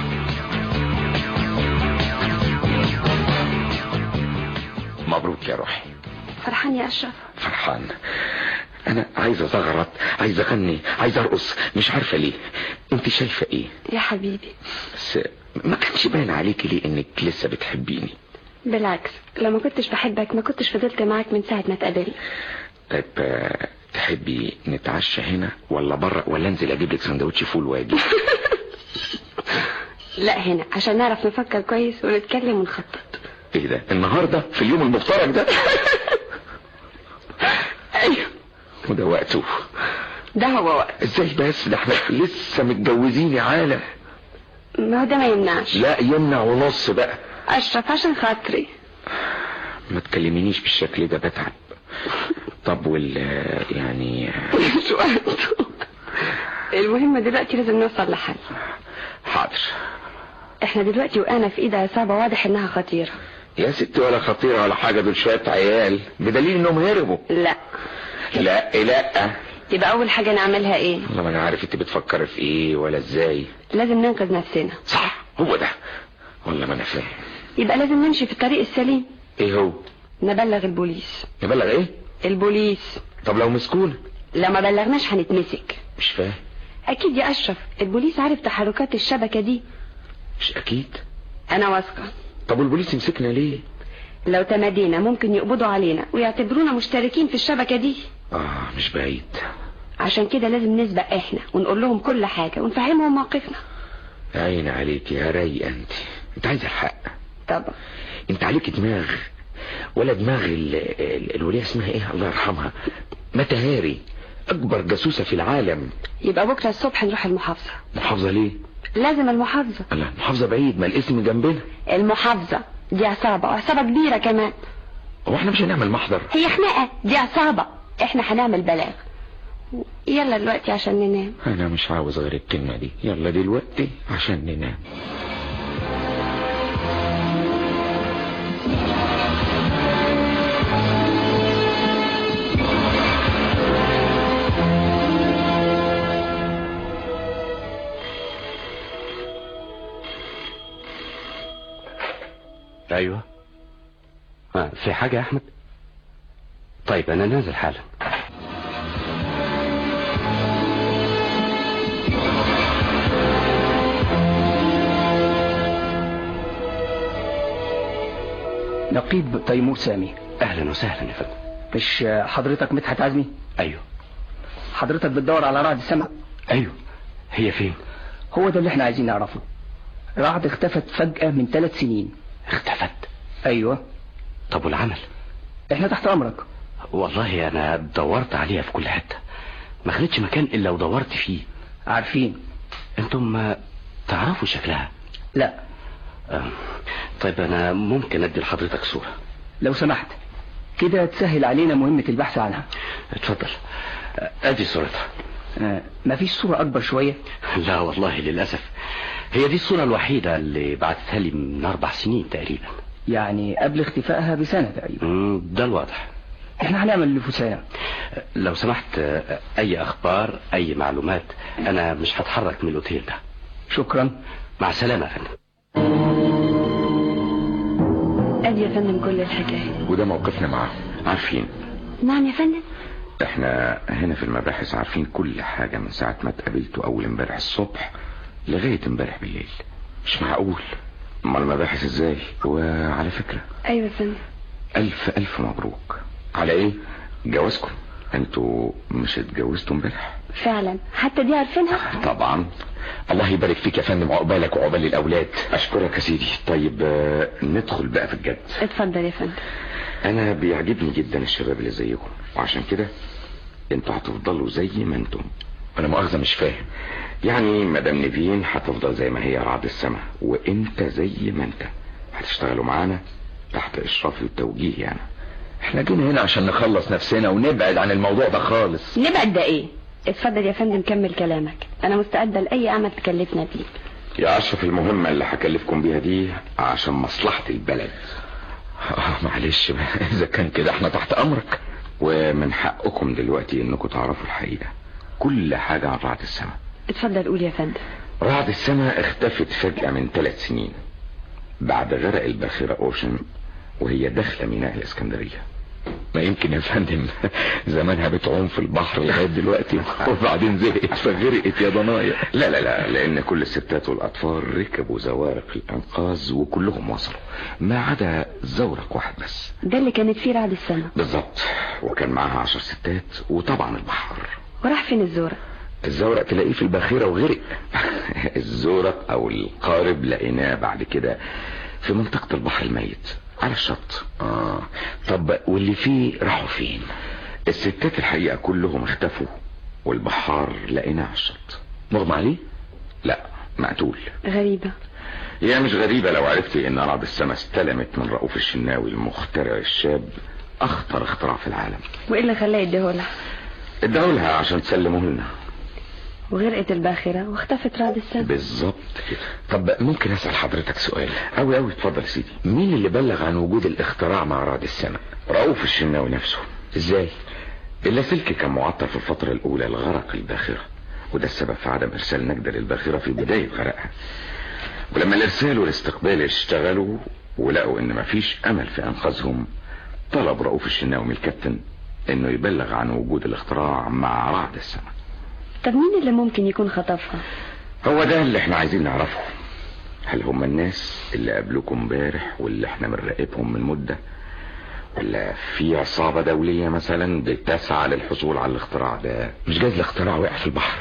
مبروك يا روحي فرحان يا اشرف فرحان انا عايز ازغرط عايز اغني عايز ارقص مش عارفه ليه انت شايفه ايه يا حبيبي بس ما كانش باين عليكي ليه انك لسه بتحبيني بالعكس لو ما كنتش بحبك ما كنتش فضلت معاك من ساعة ما اتقابلنا طيب آه، تحبي نتعشى هنا ولا بره ولا انزل اجيب لك سندوتش فول واجي لا هنا عشان نعرف نفكر كويس ونتكلم ونخطط ايه ده النهارده في اليوم المفترج ده ايوه وده وقته ده هو وقت ازاي بس ده احنا لسه متجوزين يا عالم ما هو ده ما يمنعش لا يمنع ونص بقى اشرف عشان خاطري ما تكلمينيش بالشكل ده بتعب طب وال يعني مش وقته المهم دلوقتي لازم نوصل لحل حاضر احنا دلوقتي وقعنا في ايد عصابة واضح انها خطيرة يا ستي ولا خطيرة ولا حاجة دول شوية عيال بدليل انهم هربوا لا لا لا يبقى اول حاجة نعملها ايه والله ما انا عارف انت بتفكري في ايه ولا ازاي لازم ننقذ نفسنا صح هو ده والله ما انا فاهم يبقى لازم نمشي في الطريق السليم ايه هو نبلغ البوليس نبلغ ايه البوليس طب لو مسكون لو ما بلغناش هنتمسك مش فاهم اكيد يا اشرف البوليس عارف تحركات الشبكة دي مش اكيد انا واثقة طب والبوليس يمسكنا ليه لو تمادينا ممكن يقبضوا علينا ويعتبرونا مشتركين في الشبكة دي اه مش بعيد عشان كده لازم نسبق احنا ونقول لهم كل حاجة ونفهمهم موقفنا عين عليك يا رايقة انت انت عايز الحق طبعا انت عليك دماغ ولا دماغ ال... ال... الولية اسمها ايه الله يرحمها متهاري اكبر جاسوسة في العالم يبقى بكرة الصبح نروح المحافظة محافظة ليه لازم المحافظة لا محافظة بعيد ما الاسم جنبنا المحافظة دي عصابة وعصابة كبيرة كمان هو احنا مش هنعمل محضر هي خناقة دي عصابة احنا هنعمل بلاغ يلا دلوقتي عشان ننام انا مش عاوز غير الكلمة دي يلا دلوقتي عشان ننام ايوه آه في حاجة يا احمد طيب انا نازل حالا نقيب تيمور سامي اهلا وسهلا يا فندم مش حضرتك مدحت عزمي ايوه حضرتك بتدور على رعد السمع ايوه هي فين هو ده اللي احنا عايزين نعرفه رعد اختفت فجأة من ثلاث سنين اختفت ايوه طب والعمل احنا تحت امرك والله انا دورت عليها في كل حتة ما خدتش مكان الا ودورت فيه عارفين انتم آه، تعرفوا شكلها لا آه، طيب انا ممكن ادي لحضرتك صورة لو سمحت كده تسهل علينا مهمة البحث عنها اتفضل آه، ادي صورتها آه مفيش صورة اكبر شوية لا والله للأسف هي دي الصورة الوحيدة اللي بعتتها لي من أربع سنين تقريبا يعني قبل اختفائها بسنة تقريبا مم، ده الواضح احنا هنعمل اللي فسام لو سمحت آه، أي أخبار أي معلومات أنا مش هتحرك من الأوتيل ده شكرا مع السلامة يا فندم ادي يا فندم كل الحكاية وده موقفنا معاه عارفين نعم يا فندم احنا هنا في المباحث عارفين كل حاجة من ساعة ما اتقابلته اول امبارح الصبح لغاية امبارح بالليل مش معقول امال المباحث ازاي وعلى فكرة ايوه يا فندم الف الف مبروك على ايه جوازكم انتوا مش اتجوزتوا امبارح فعلا حتى دي عارفينها طبعا الله يبارك فيك يا فندم وعقبالك وعقبال الاولاد اشكرك يا سيدي طيب آه، ندخل بقى في الجد اتفضل يا فندم انا بيعجبني جدا الشباب اللي زيكم وعشان كده انتوا هتفضلوا زي ما انتم انا مؤاخذة مش فاهم يعني مدام نيفين هتفضل زي ما هي رعد السماء وانت زي ما انت هتشتغلوا معانا تحت اشرافي وتوجيهي يعني احنا جينا هنا عشان نخلص نفسنا ونبعد عن الموضوع ده خالص نبعد ده ايه اتفضل يا فندم كمل كلامك انا مستعدة لاي عمل تكلفنا بيه يا اشرف المهمة اللي هكلفكم بيها دي عشان مصلحة البلد آه معلش بقى، اذا كان كده احنا تحت امرك ومن حقكم دلوقتي انكم تعرفوا الحقيقة كل حاجة عن رعد السماء اتفضل قول يا فندم رعد السماء اختفت فجأة من ثلاث سنين بعد غرق الباخرة اوشن وهي داخلة ميناء الاسكندرية ما يمكن يا فندم زمانها بتعوم في البحر لغايه دلوقتي وبعدين زهقت فغرقت يا ضنايا لا لا لا لان كل الستات والاطفال ركبوا زوارق الانقاذ وكلهم وصلوا ما عدا زورق واحد بس ده اللي كانت فيه رعد السنة بالظبط وكان معاها عشر ستات وطبعا البحر وراح فين الزورة الزورق تلاقيه في الباخرة وغرق الزورق او القارب لقيناه بعد كده في منطقة البحر الميت على الشط اه طب واللي فيه راحوا فين الستات الحقيقة كلهم اختفوا والبحار لقيناه على الشط مغمى عليه لا مقتول غريبة هي مش غريبة لو عرفتي ان رعد السما استلمت من رؤوف الشناوي المخترع الشاب اخطر اختراع في العالم وايه اللي خلاه يديهولها اداهولها عشان تسلمه لنا وغرقت الباخرة واختفت رعد السنة بالظبط كده طب ممكن اسال حضرتك سؤال اوي اوي اتفضل يا سيدي مين اللي بلغ عن وجود الاختراع مع رعد السماء رؤوف الشناوي نفسه ازاي اللاسلكي كان معطل في الفترة الاولى لغرق الباخرة وده السبب في عدم ارسال نجدة للباخرة في بداية غرقها ولما الارسال والاستقبال اشتغلوا ولقوا ان مفيش امل في انقاذهم طلب رؤوف الشناوي من الكابتن انه يبلغ عن وجود الاختراع مع رعد السماء طب مين اللي ممكن يكون خطفها هو ده اللي احنا عايزين نعرفه هل هم الناس اللي قابلوكم امبارح واللي احنا بنراقبهم من مدة ولا في عصابة دولية مثلا بتسعى للحصول على الاختراع ده مش جايز الاختراع وقع في البحر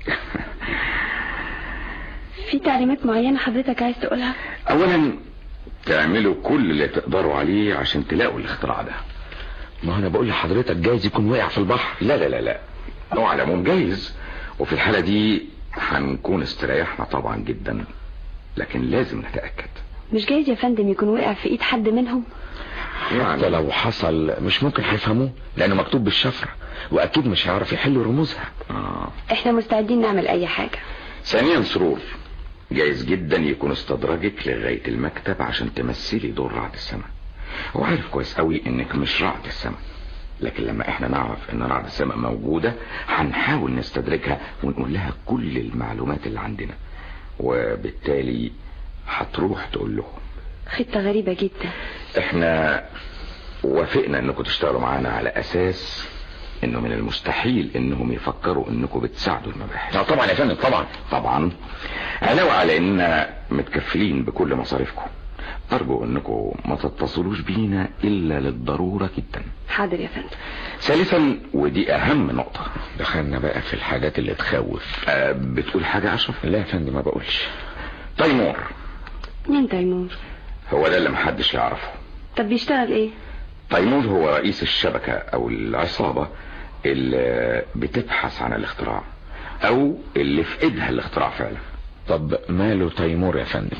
في تعليمات معينة حضرتك عايز تقولها اولا تعملوا كل اللي تقدروا عليه عشان تلاقوا الاختراع ده ما انا بقول لحضرتك جايز يكون وقع في البحر لا لا لا لا هو على العموم جايز وفي الحالة دي هنكون استريحنا طبعا جدا لكن لازم نتأكد مش جايز يا فندم يكون وقع في ايد حد منهم حتى لو حصل مش ممكن هيفهموه لانه مكتوب بالشفرة واكيد مش هيعرف يحل رموزها آه. احنا مستعدين نعمل اي حاجة ثانيا سرور جايز جدا يكون استدرجك لغاية المكتب عشان تمثلي دور رعد السماء هو عارف كويس قوي انك مش رعد السماء لكن لما احنا نعرف ان رعد السماء موجودة هنحاول نستدركها ونقول لها كل المعلومات اللي عندنا وبالتالي هتروح تقول لهم خطة غريبة جدا احنا وافقنا انكم تشتغلوا معانا على اساس انه من المستحيل انهم يفكروا انكم بتساعدوا المباحث لا طبعا يا فندم طبعا طبعا علاوة على اننا متكفلين بكل مصاريفكم ارجو انكم ما تتصلوش بينا الا للضرورة جدا حاضر يا فندم ثالثا ودي اهم نقطة دخلنا بقى في الحاجات اللي تخوف أه بتقول حاجة اشرف لا يا فندم ما بقولش تيمور مين تيمور هو ده اللي محدش يعرفه طب بيشتغل ايه تيمور هو رئيس الشبكة او العصابة اللي بتبحث عن الاختراع او اللي في ايدها الاختراع فعلا طب ماله تيمور يا فندم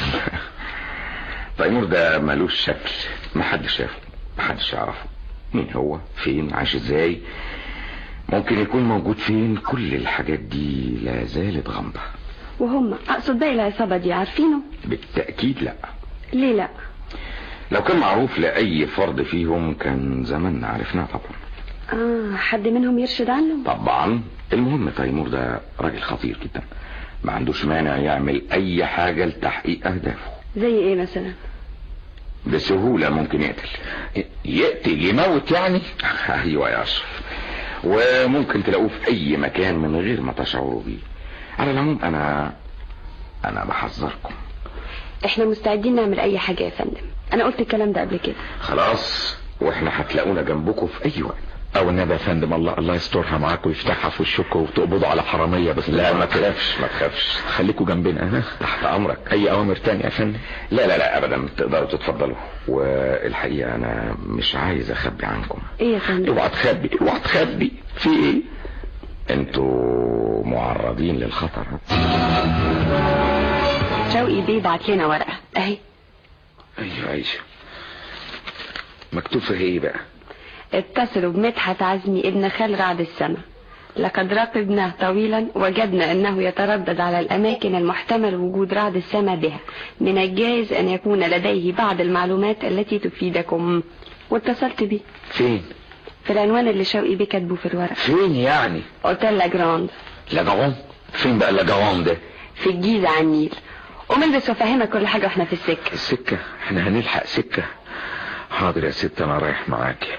تيمور ده ملوش شكل محدش شافه محدش يعرفه مين هو فين عايش ازاي ممكن يكون موجود فين كل الحاجات دي لا زالت غامضة وهم اقصد باقي العصابة دي عارفينه بالتأكيد لا ليه لا لو كان معروف لأي فرد فيهم كان زماننا عرفناه طبعا اه حد منهم يرشد عنه طبعا المهم تيمور ده راجل خطير جدا ما عندوش مانع يعمل اي حاجة لتحقيق اهدافه زي ايه مثلا بسهولة ممكن يقتل يقتل يموت يعني ايوه يا اشرف وممكن تلاقوه في اي مكان من غير ما تشعروا بيه على العموم انا انا بحذركم احنا مستعدين نعمل اي حاجة يا فندم انا قلت الكلام ده قبل كده خلاص واحنا هتلاقونا جنبكم في اي وقت او النبي يا فندم الله الله يسترها معاكم ويفتحها في وشكم وتقبضوا على حراميه بس لا ما تخافش ما تخافش خليكم جنبنا ها تحت امرك اي اوامر تانية يا فندم لا لا لا ابدا تقدروا تتفضلوا والحقيقه انا مش عايز اخبي عنكم ايه يا فندم اوعى تخبي اوعى تخبي في ايه انتوا معرضين للخطر شوقي بيه بعت لنا ورقة اهي ايوه عايشه مكتوب فيها ايه بقى اتصلوا بمدحت عزمي ابن خال رعد السماء لقد راقبناه طويلا وجدنا انه يتردد على الاماكن المحتمل وجود رعد السماء بها من الجائز ان يكون لديه بعض المعلومات التي تفيدكم واتصلت بيه فين في العنوان اللي شوقي بيه كاتبه في الورقة فين يعني اوتيل لاجراند لاجرون فين بقى لاجرون ده في الجيزة على النيل وملبس وفهمك كل حاجة واحنا في السكة السكة احنا هنلحق سكة حاضر يا ست انا رايح معاكي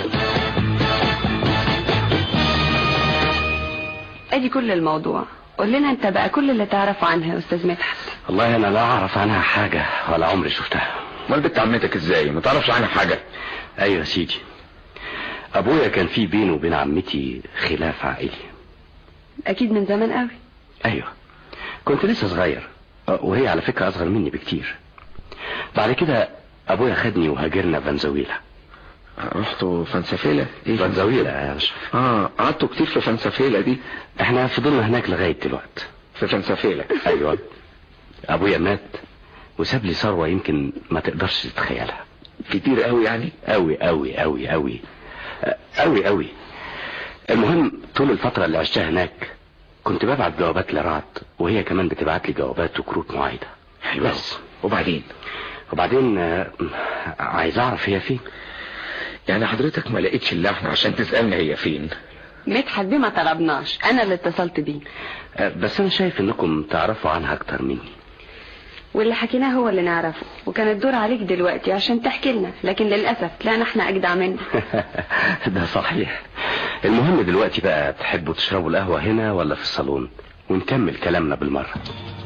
ادي كل الموضوع قول لنا انت بقى كل اللي تعرفه عنها يا استاذ مدحت والله انا لا اعرف عنها حاجة ولا عمري شفتها امال بنت عمتك ازاي ما تعرفش عنها حاجة ايوه يا سيدي ابويا كان في بينه وبين عمتي خلاف عائلي اكيد من زمان قوي ايوه كنت لسه صغير وهي على فكرة اصغر مني بكتير بعد كده ابويا خدني وهاجرنا فنزويلا رحتوا فنسفيلة ايه فنزويلا يا اشرف اه قعدتوا كتير في فنسفيلة دي احنا فضلنا هناك لغاية دلوقتي في فنسفيلة ايوه ابويا مات وساب لي ثروة يمكن ما تقدرش تتخيلها كتير قوي يعني قوي قوي قوي قوي قوي قوي المهم طول الفترة اللي عشتها هناك كنت ببعت جوابات لرعد وهي كمان بتبعت لي جوابات وكروت معايدة ايوه بس وبعدين وبعدين آه، عايز اعرف هي فين يعني حضرتك ما لقيتش اللحن عشان تسألني هي فين مدحت بيه ما طلبناش انا اللي اتصلت بيه آه، بس انا شايف انكم تعرفوا عنها اكتر مني واللي حكيناه هو اللي نعرفه وكان الدور عليك دلوقتي عشان تحكي لنا لكن للأسف لا نحن أجدع منك ده صحيح المهم دلوقتي بقى تحبوا تشربوا القهوة هنا ولا في الصالون ونكمل كلامنا بالمرة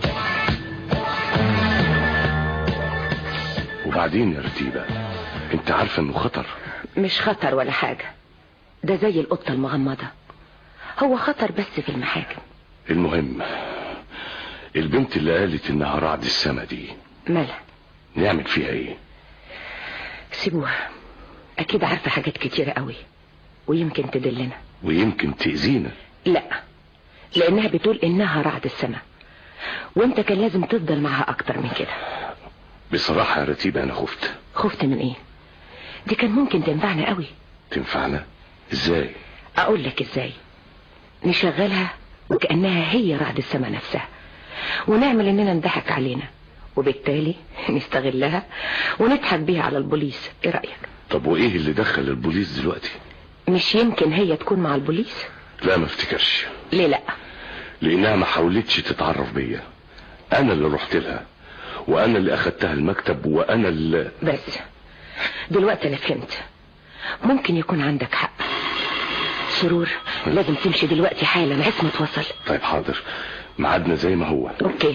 وبعدين يا رتيبة انت عارفة انه خطر مش خطر ولا حاجة ده زي القطة المغمضة هو خطر بس في المحاكم المهم البنت اللي قالت انها رعد السما دي مالها نعمل فيها ايه سيبوها اكيد عارفة حاجات كتيرة قوي ويمكن تدلنا ويمكن تأذينا لا لانها بتقول انها رعد السما وانت كان لازم تفضل معاها اكتر من كده بصراحة يا رتيبة انا خفت خفت من ايه دي كان ممكن تنفعنا قوي تنفعنا ازاي اقول لك ازاي نشغلها وكأنها هي رعد السما نفسها ونعمل اننا نضحك علينا وبالتالي نستغلها ونضحك بيها على البوليس ايه رأيك طب وايه اللي دخل البوليس دلوقتي مش يمكن هي تكون مع البوليس لا ما افتكرش ليه لا لانها ما حاولتش تتعرف بيا انا اللي رحت لها وانا اللي اخدتها المكتب وانا اللي بس دلوقتي انا فهمت ممكن يكون عندك حق سرور لازم تمشي دلوقتي حالا عصمت وصل طيب حاضر ميعادنا زي ما هو اوكي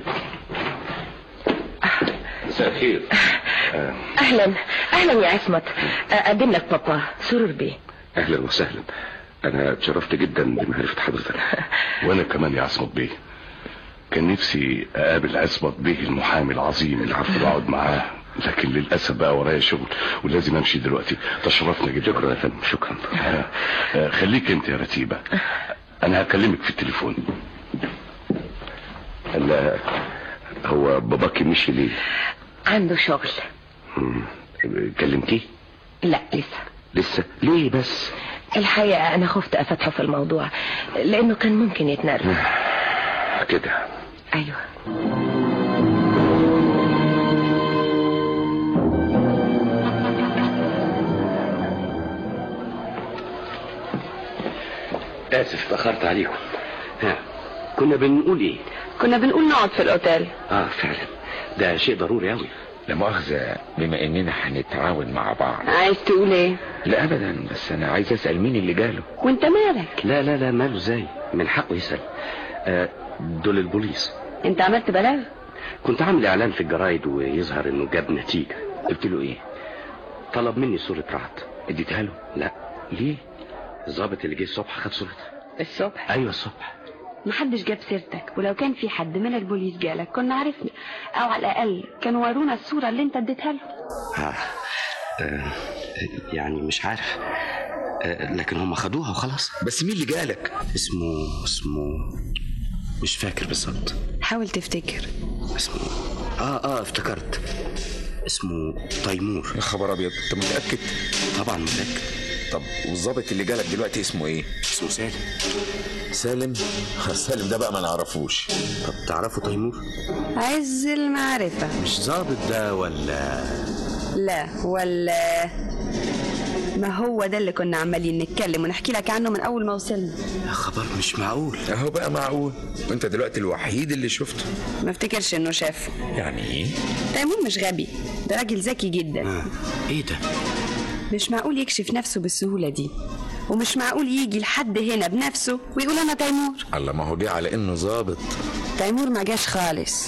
مساء الخير اهلا اهلا يا عصمت اقدم لك بابا سرور بيه اهلا وسهلا انا اتشرفت جدا بمعرفة حضرتك وانا كمان يا عصمت بيه كان نفسي اقابل عصمت بيه المحامي العظيم اللي عارف اقعد معاه لكن للاسف بقى ورايا شغل ولازم امشي دلوقتي تشرفنا جدا شكرا يا فندم شكرا آه، آه، خليك انت يا رتيبه انا هكلمك في التليفون لا هو باباكي مشي ليه عنده شغل مم. كلمتيه لا لسه لسه ليه بس الحقيقة أنا خفت أفتحه في الموضوع لأنه كان ممكن يتنرفز كده أيوه اسف اتاخرت عليكم ها كنا بنقول ايه كنا بنقول نقعد في الاوتيل اه فعلا ده شيء ضروري قوي لا مؤاخذة بما اننا هنتعاون مع بعض عايز تقول ايه لا ابدا بس انا عايز اسأل مين اللي جاله وانت مالك لا لا لا ماله ازاي من حقه يسال آه دول البوليس انت عملت بلاغ كنت عامل اعلان في الجرايد ويظهر انه جاب نتيجه قلت له ايه طلب مني صوره رعد اديتها له لا ليه الضابط اللي جه الصبح خد صورتها الصبح ايوه الصبح محدش جاب سيرتك ولو كان في حد من البوليس جالك كنا عرفنا او على الاقل كانوا ورونا الصوره اللي انت اديتها له آه. آه. يعني مش عارف آه. لكن هم خدوها وخلاص بس مين اللي جالك اسمه اسمه مش فاكر بالظبط حاول تفتكر اسمه اه اه افتكرت اسمه تيمور يا خبر ابيض انت متأكد طبعا متأكد طب والظابط اللي جالك دلوقتي اسمه ايه اسمه سالم سالم سالم ده بقى ما نعرفوش طب تعرفوا تيمور عز المعرفه مش ظابط ده ولا لا ولا ما هو ده اللي كنا عمالين نتكلم ونحكي لك عنه من اول ما وصلنا يا خبر مش معقول اهو بقى معقول وانت دلوقتي الوحيد اللي شفته ما افتكرش انه شافه يعني ايه تيمور مش غبي ده راجل ذكي جدا آه. ايه ده مش معقول يكشف نفسه بالسهوله دي ومش معقول يجي لحد هنا بنفسه ويقول انا تيمور الله ما هو جه على انه ظابط تيمور ما جاش خالص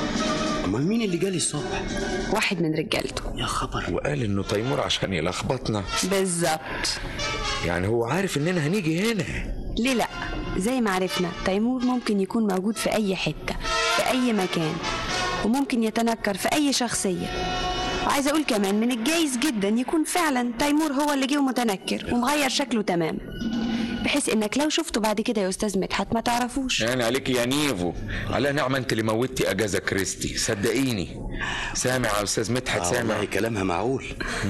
امال مين اللي جالي الصبح واحد من رجالته يا خبر وقال انه تيمور عشان يلخبطنا بالظبط يعني هو عارف اننا هنيجي هنا ليه لا زي ما عرفنا تيمور ممكن يكون موجود في اي حته في اي مكان وممكن يتنكر في اي شخصيه وعايزه اقول كمان من الجايز جدا يكون فعلا تيمور هو اللي جه متنكر ومغير شكله تمام بحيث انك لو شفته بعد كده يا استاذ مدحت ما تعرفوش يعني عليك يا نيفو على نعمة انت اللي موتي اجازة كريستي صدقيني سامع يا استاذ مدحت آه سامع والله كلامها معقول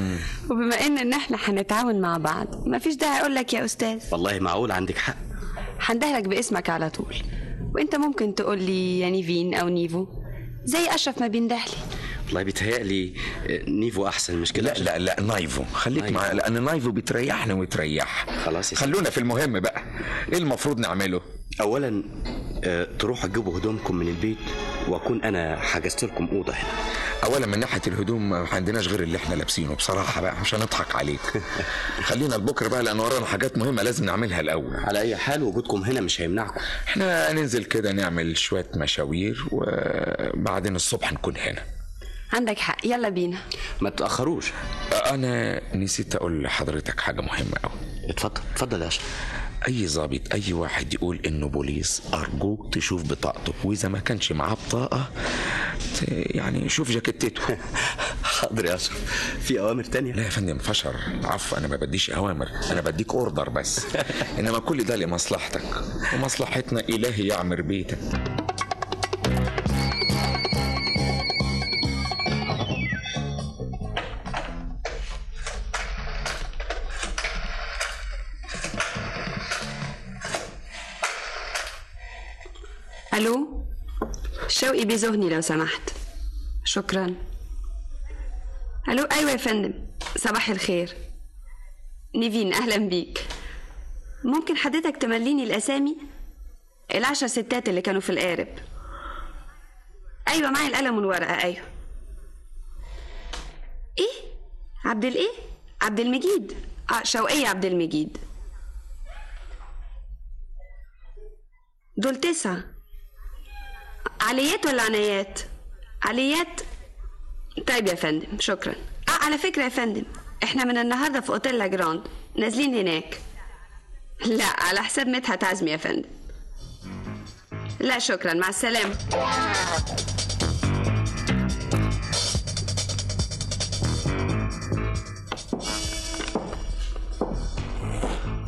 وبما ان ان احنا هنتعاون مع بعض مفيش داعي اقول لك يا استاذ والله معقول عندك حق هندهلك باسمك على طول وانت ممكن تقول لي يا نيفين او نيفو زي اشرف ما بيندهلي والله بيتهيألي آه، نيفو احسن مش كده لا لا لا نايفو خليك نايفو. معايا لان نايفو بتريحنا وتريح خلاص يا سيدي. خلونا في المهم بقى ايه المفروض نعمله اولا آه، تروحوا تجيبوا هدومكم من البيت واكون انا حجزت لكم اوضه هنا اولا من ناحيه الهدوم ما عندناش غير اللي احنا لابسينه بصراحه بقى مش هنضحك عليك خلينا لبكره بقى لان ورانا حاجات مهمه لازم نعملها الاول على اي حال وجودكم هنا مش هيمنعكم احنا ننزل كده نعمل شويه مشاوير وبعدين الصبح نكون هنا عندك حق يلا بينا ما تاخروش انا نسيت اقول لحضرتك حاجه مهمه قوي اتفضل اتفضل يا اشرف اي ظابط اي واحد يقول انه بوليس ارجوك تشوف بطاقته واذا ما كانش معاه بطاقه ت- يعني شوف جاكيتته حاضر يا اشرف في اوامر تانية لا يا فندم فشر عفوا انا ما بديش اوامر انا بديك اوردر بس انما كل ده لمصلحتك ومصلحتنا الهي يعمر بيتك الو شوقي بيزهني لو سمحت شكرا الو ايوه يا فندم صباح الخير نيفين اهلا بيك ممكن حضرتك تمليني الاسامي العشر ستات اللي كانوا في القارب ايوه معايا القلم والورقه ايوه ايه عبد الايه عبد المجيد اه شوقية عبد المجيد دول تسعة عليات ولا عنايات عليات طيب يا فندم شكرا اه على فكرة يا فندم احنا من النهاردة في اوتيل لا جراند نازلين هناك لا على حساب مدحت عزمي يا فندم لا شكرا مع السلامة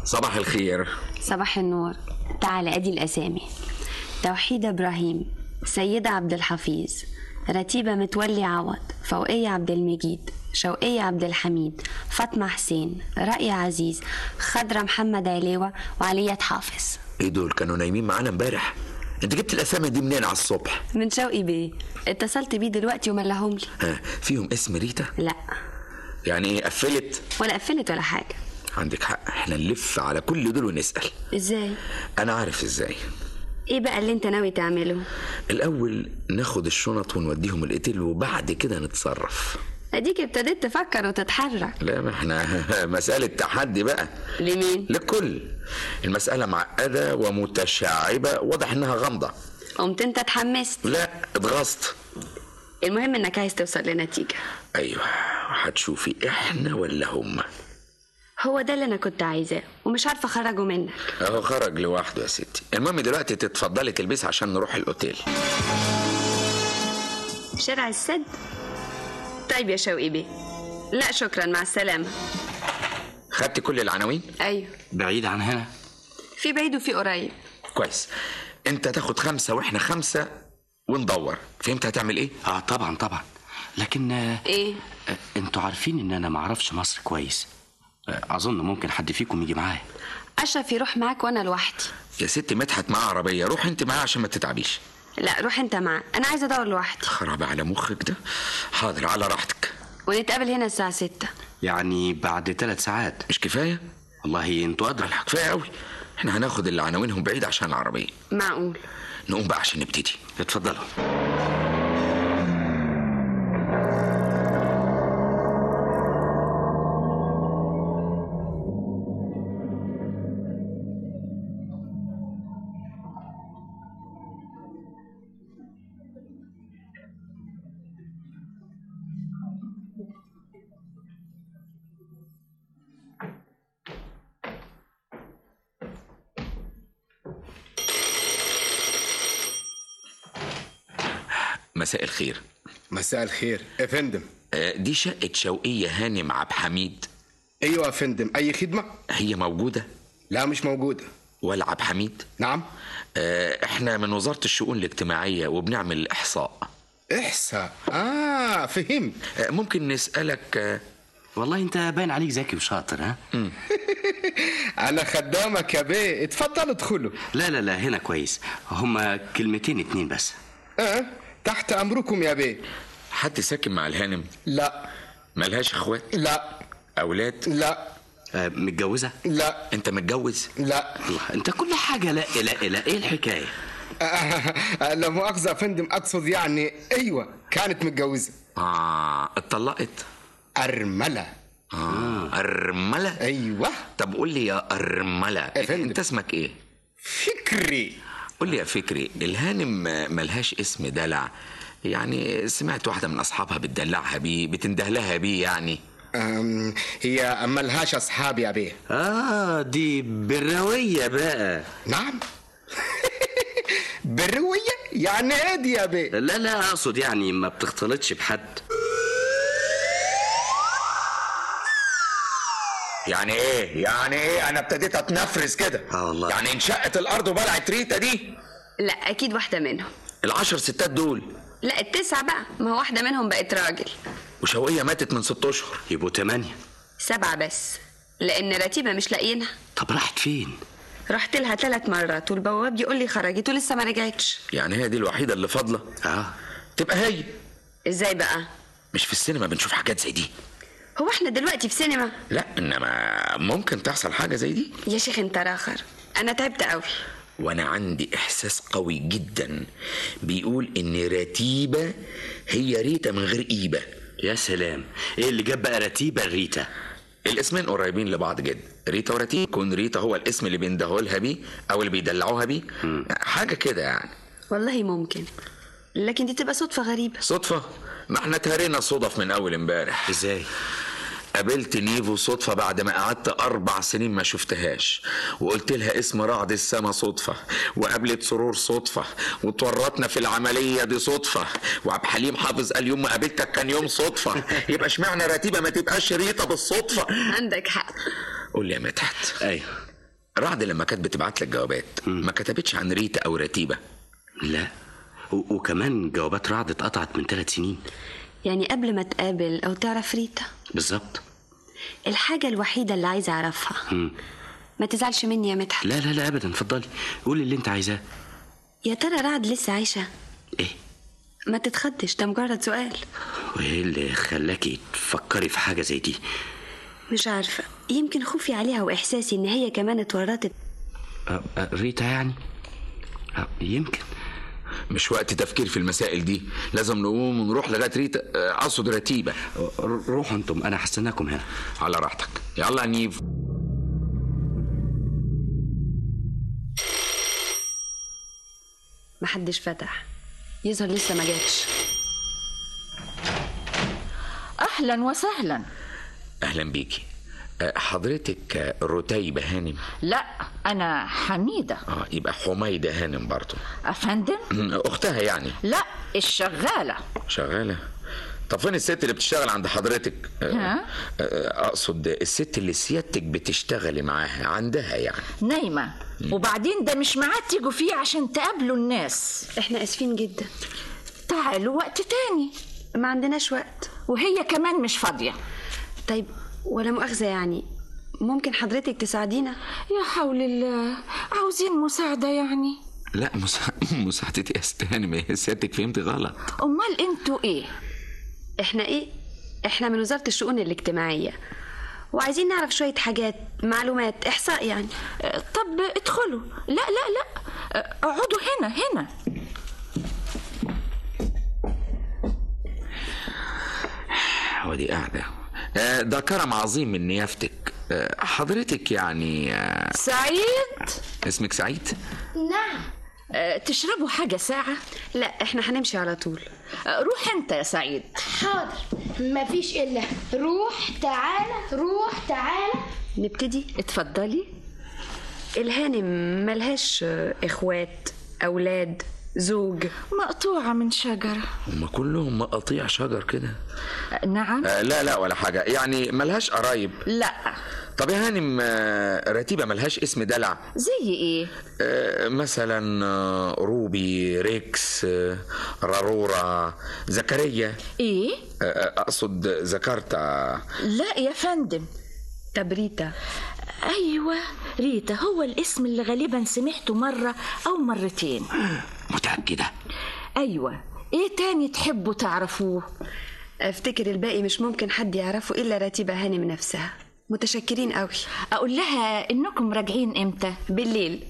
صباح الخير صباح النور تعال ادي الاسامي توحيد ابراهيم سيدة عبد الحفيظ رتيبة متولي عوض فوقية عبد المجيد شوقية عبد الحميد فاطمة حسين رأي عزيز خضرة محمد عليوة وعلية حافظ ايه دول كانوا نايمين معانا امبارح انت جبت الاسامي دي منين على الصبح من شوقي بيه اتصلت بيه دلوقتي وملهم لي ها فيهم اسم ريتا لا يعني ايه قفلت ولا قفلت ولا حاجة عندك حق احنا نلف على كل دول ونسال ازاي انا عارف ازاي ايه بقى اللي انت ناوي تعمله الاول ناخد الشنط ونوديهم الاوتيل وبعد كده نتصرف اديك ابتديت تفكر وتتحرك لا ما احنا مسألة تحدي بقى لمين للكل المسألة معقدة ومتشعبة واضح انها غامضة قمت انت اتحمست لا اتغصت المهم انك عايز توصل لنتيجة ايوه هتشوفي احنا ولا هما هو ده اللي انا كنت عايزاه ومش عارفه اخرجه منك اهو خرج لوحده يا ستي المهم دلوقتي تتفضلي تلبسي عشان نروح الاوتيل شارع السد طيب يا شوقي بيه لا شكرا مع السلامة خدتي كل العناوين ايوه بعيد عن هنا في بعيد وفي قريب كويس انت تاخد خمسة واحنا خمسة وندور فهمت هتعمل ايه اه طبعا طبعا لكن آه، ايه آه، انتوا عارفين ان انا معرفش مصر كويس آه، اظن ممكن حد فيكم يجي معايا اشرف يروح معاك وانا لوحدي يا ستي مدحت معاه عربية روح انت معاه عشان ما تتعبيش لا روح انت معاه انا عايزه ادور لوحدي خراب على مخك ده حاضر على راحتك ونتقابل هنا الساعه ستة يعني بعد ثلاث ساعات مش كفاية والله انتوا قادر كفاية قوي احنا هناخد اللي عناوينهم بعيد عشان العربية معقول نقوم بقى عشان نبتدي اتفضلوا مساء الخير مساء الخير يا فندم آه، دي شقة شوقية هانم عبد حميد ايوه يا فندم اي خدمه هي موجودة لا مش موجوده ولا عبد حميد نعم آه، احنا من وزارة الشؤون الاجتماعية وبنعمل احصاء احصاء اه فهمت آه، ممكن نسألك آه، والله انت باين عليك ذكي وشاطر ها انا خدامك يا بيه اتفضل ادخلوا لا لا لا هنا كويس هما كلمتين اتنين بس اه تحت امركم يا بيه حد ساكن مع الهانم لا ملهاش اخوات لا اولاد لا آه، متجوزة لا انت متجوز لا الله انت كل حاجة لا لا لا ايه الحكاية آه لا مؤاخذه يا فندم اقصد يعني ايوه كانت متجوزه اه اتطلقت ارمله اه ارملة ايوه طب قول لي يا ارملة فندم. انت اسمك ايه فكري قول لي يا فكري الهانم ملهاش اسم دلع يعني سمعت واحدة من أصحابها بتدلعها بيه بتنده لها بيه يعني أم، هي ملهاش اصحاب يا بيه اه دي بالروية بقى نعم برويه يعني ايه دي يا بيه لا لا اقصد يعني ما بتختلطش بحد يعني ايه يعني ايه انا ابتديت اتنفرس كده اه والله يعني انشقت الارض وبلعت ريتا دي لا اكيد واحده منهم العشر ستات دول لا التسعه بقى ما هو واحده منهم بقت راجل وشوقية ماتت من ست اشهر يبقوا تمانية سبعه بس لان رتيبه مش لاقيينها طب راحت فين رحت لها ثلاث مرات والبواب يقول لي خرجت ولسه ما رجعتش يعني هي دي الوحيدة اللي فاضلة اه تبقى هي ازاي بقى مش في السينما بنشوف حاجات زي دي هو احنا دلوقتي في سينما لا انما ممكن تحصل حاجة زي دي يا شيخ انت راخر انا تعبت قوي وانا عندي احساس قوي جدا بيقول ان رتيبة هي ريتا من غير ايبة يا سلام ايه اللي جاب بقى رتيبة ريتا الاسمين قريبين لبعض جدا ريتا ورتيب يكون ريتا هو الاسم اللي بيندهوا لها بيه او اللي بيدلعوها بيه حاجة كده يعني والله ممكن لكن دي تبقى صدفه غريبه صدفة ما احنا تهرينا صدف من اول امبارح ازاي قابلت نيفو صدفة بعد ما قعدت أربع سنين ما شفتهاش وقلت لها اسم رعد السما صدفة وقابلت سرور صدفة وتورطنا في العملية دي صدفة وعبد الحليم حافظ قال يوم ما قابلتك كان يوم صدفة يبقى اشمعنى رتيبة ما تبقاش ريطة بالصدفة عندك حق قول لي يا مدحت ايوه رعد لما كانت بتبعت لك جوابات ما كتبتش عن ريتا او رتيبه لا و- وكمان جوابات رعد اتقطعت من ثلاث سنين يعني قبل ما تقابل او تعرف ريتا بالظبط الحاجة الوحيدة اللي عايزة اعرفها مم. ما تزعلش مني يا مدحت لا لا لا ابدا اتفضلي قولي اللي انت عايزاه يا ترى رعد لسه عايشة ايه ما تتخدش ده مجرد سؤال وايه اللي خلاكي تفكري في حاجه زي دي مش عارفة يمكن خوفي عليها واحساسي ان هي كمان اتورطت أه، أه، ريتا يعني أه، يمكن مش وقت تفكير في المسائل دي لازم نقوم ونروح لغايه ريتا آه، اقصد رتيبه روحوا انتم انا هستناكم هنا على راحتك يلا يا نيف محدش فتح يظهر لسه ما جاتش اهلا وسهلا اهلا بيكي آه، حضرتك آه، رتيبه هانم لا انا حميده اه يبقى حميده هانم برضه افندم اختها يعني لا الشغاله شغاله طب فين الست اللي بتشتغل عند حضرتك آه، ها آه، اقصد الست اللي سيادتك بتشتغلي معاها عندها يعني نايمه وبعدين ده مش ميعاد تيجوا فيه عشان تقابلوا الناس احنا اسفين جدا تعالوا وقت تاني ما عندناش وقت وهي كمان مش فاضيه طيب ولا مؤاخذة يعني ممكن حضرتك تساعدينا يا حول الله عاوزين مساعده يعني لا مسا... مساعدتي يا ست هانم هي سيادتك فهمت غلط امال انتوا ايه احنا ايه احنا من وزارة الشؤون الاجتماعية وعايزين نعرف شوية حاجات معلومات احصاء يعني طب ادخلوا لا لا لا اقعدوا هنا هنا ودي قاعدة آه، ده كرم عظيم من نيافتك آه، حضرتك يعني آه، سعيد اسمك سعيد نعم أه تشربوا حاجة ساعة؟ لا احنا هنمشي على طول أه روح انت يا سعيد حاضر مفيش الا روح تعالى روح تعالى نبتدي اتفضلي الهانم ملهاش آه، اخوات اولاد زوج مقطوعة من شجرة هما كلهم مقاطيع شجر كده أه نعم آه، لا لا ولا حاجة يعني ملهاش قرايب لا طب يا هانم آه، رتيبة ملهاش اسم دلع زي ايه آه، مثلا آه، روبي ريكس آه، رارورا زكريا ايه آه، آه، اقصد زكرتا لا يا فندم طب ريتا ايوه ريتا هو الاسم اللي غالبا سمعته مرة او مرتين متأكدة ايوه ايه تاني تحبوا تعرفوه افتكر الباقي مش ممكن حد يعرفه الا رتيبة هانم نفسها متشكرين قوي اقول لها انكم راجعين امتى بالليل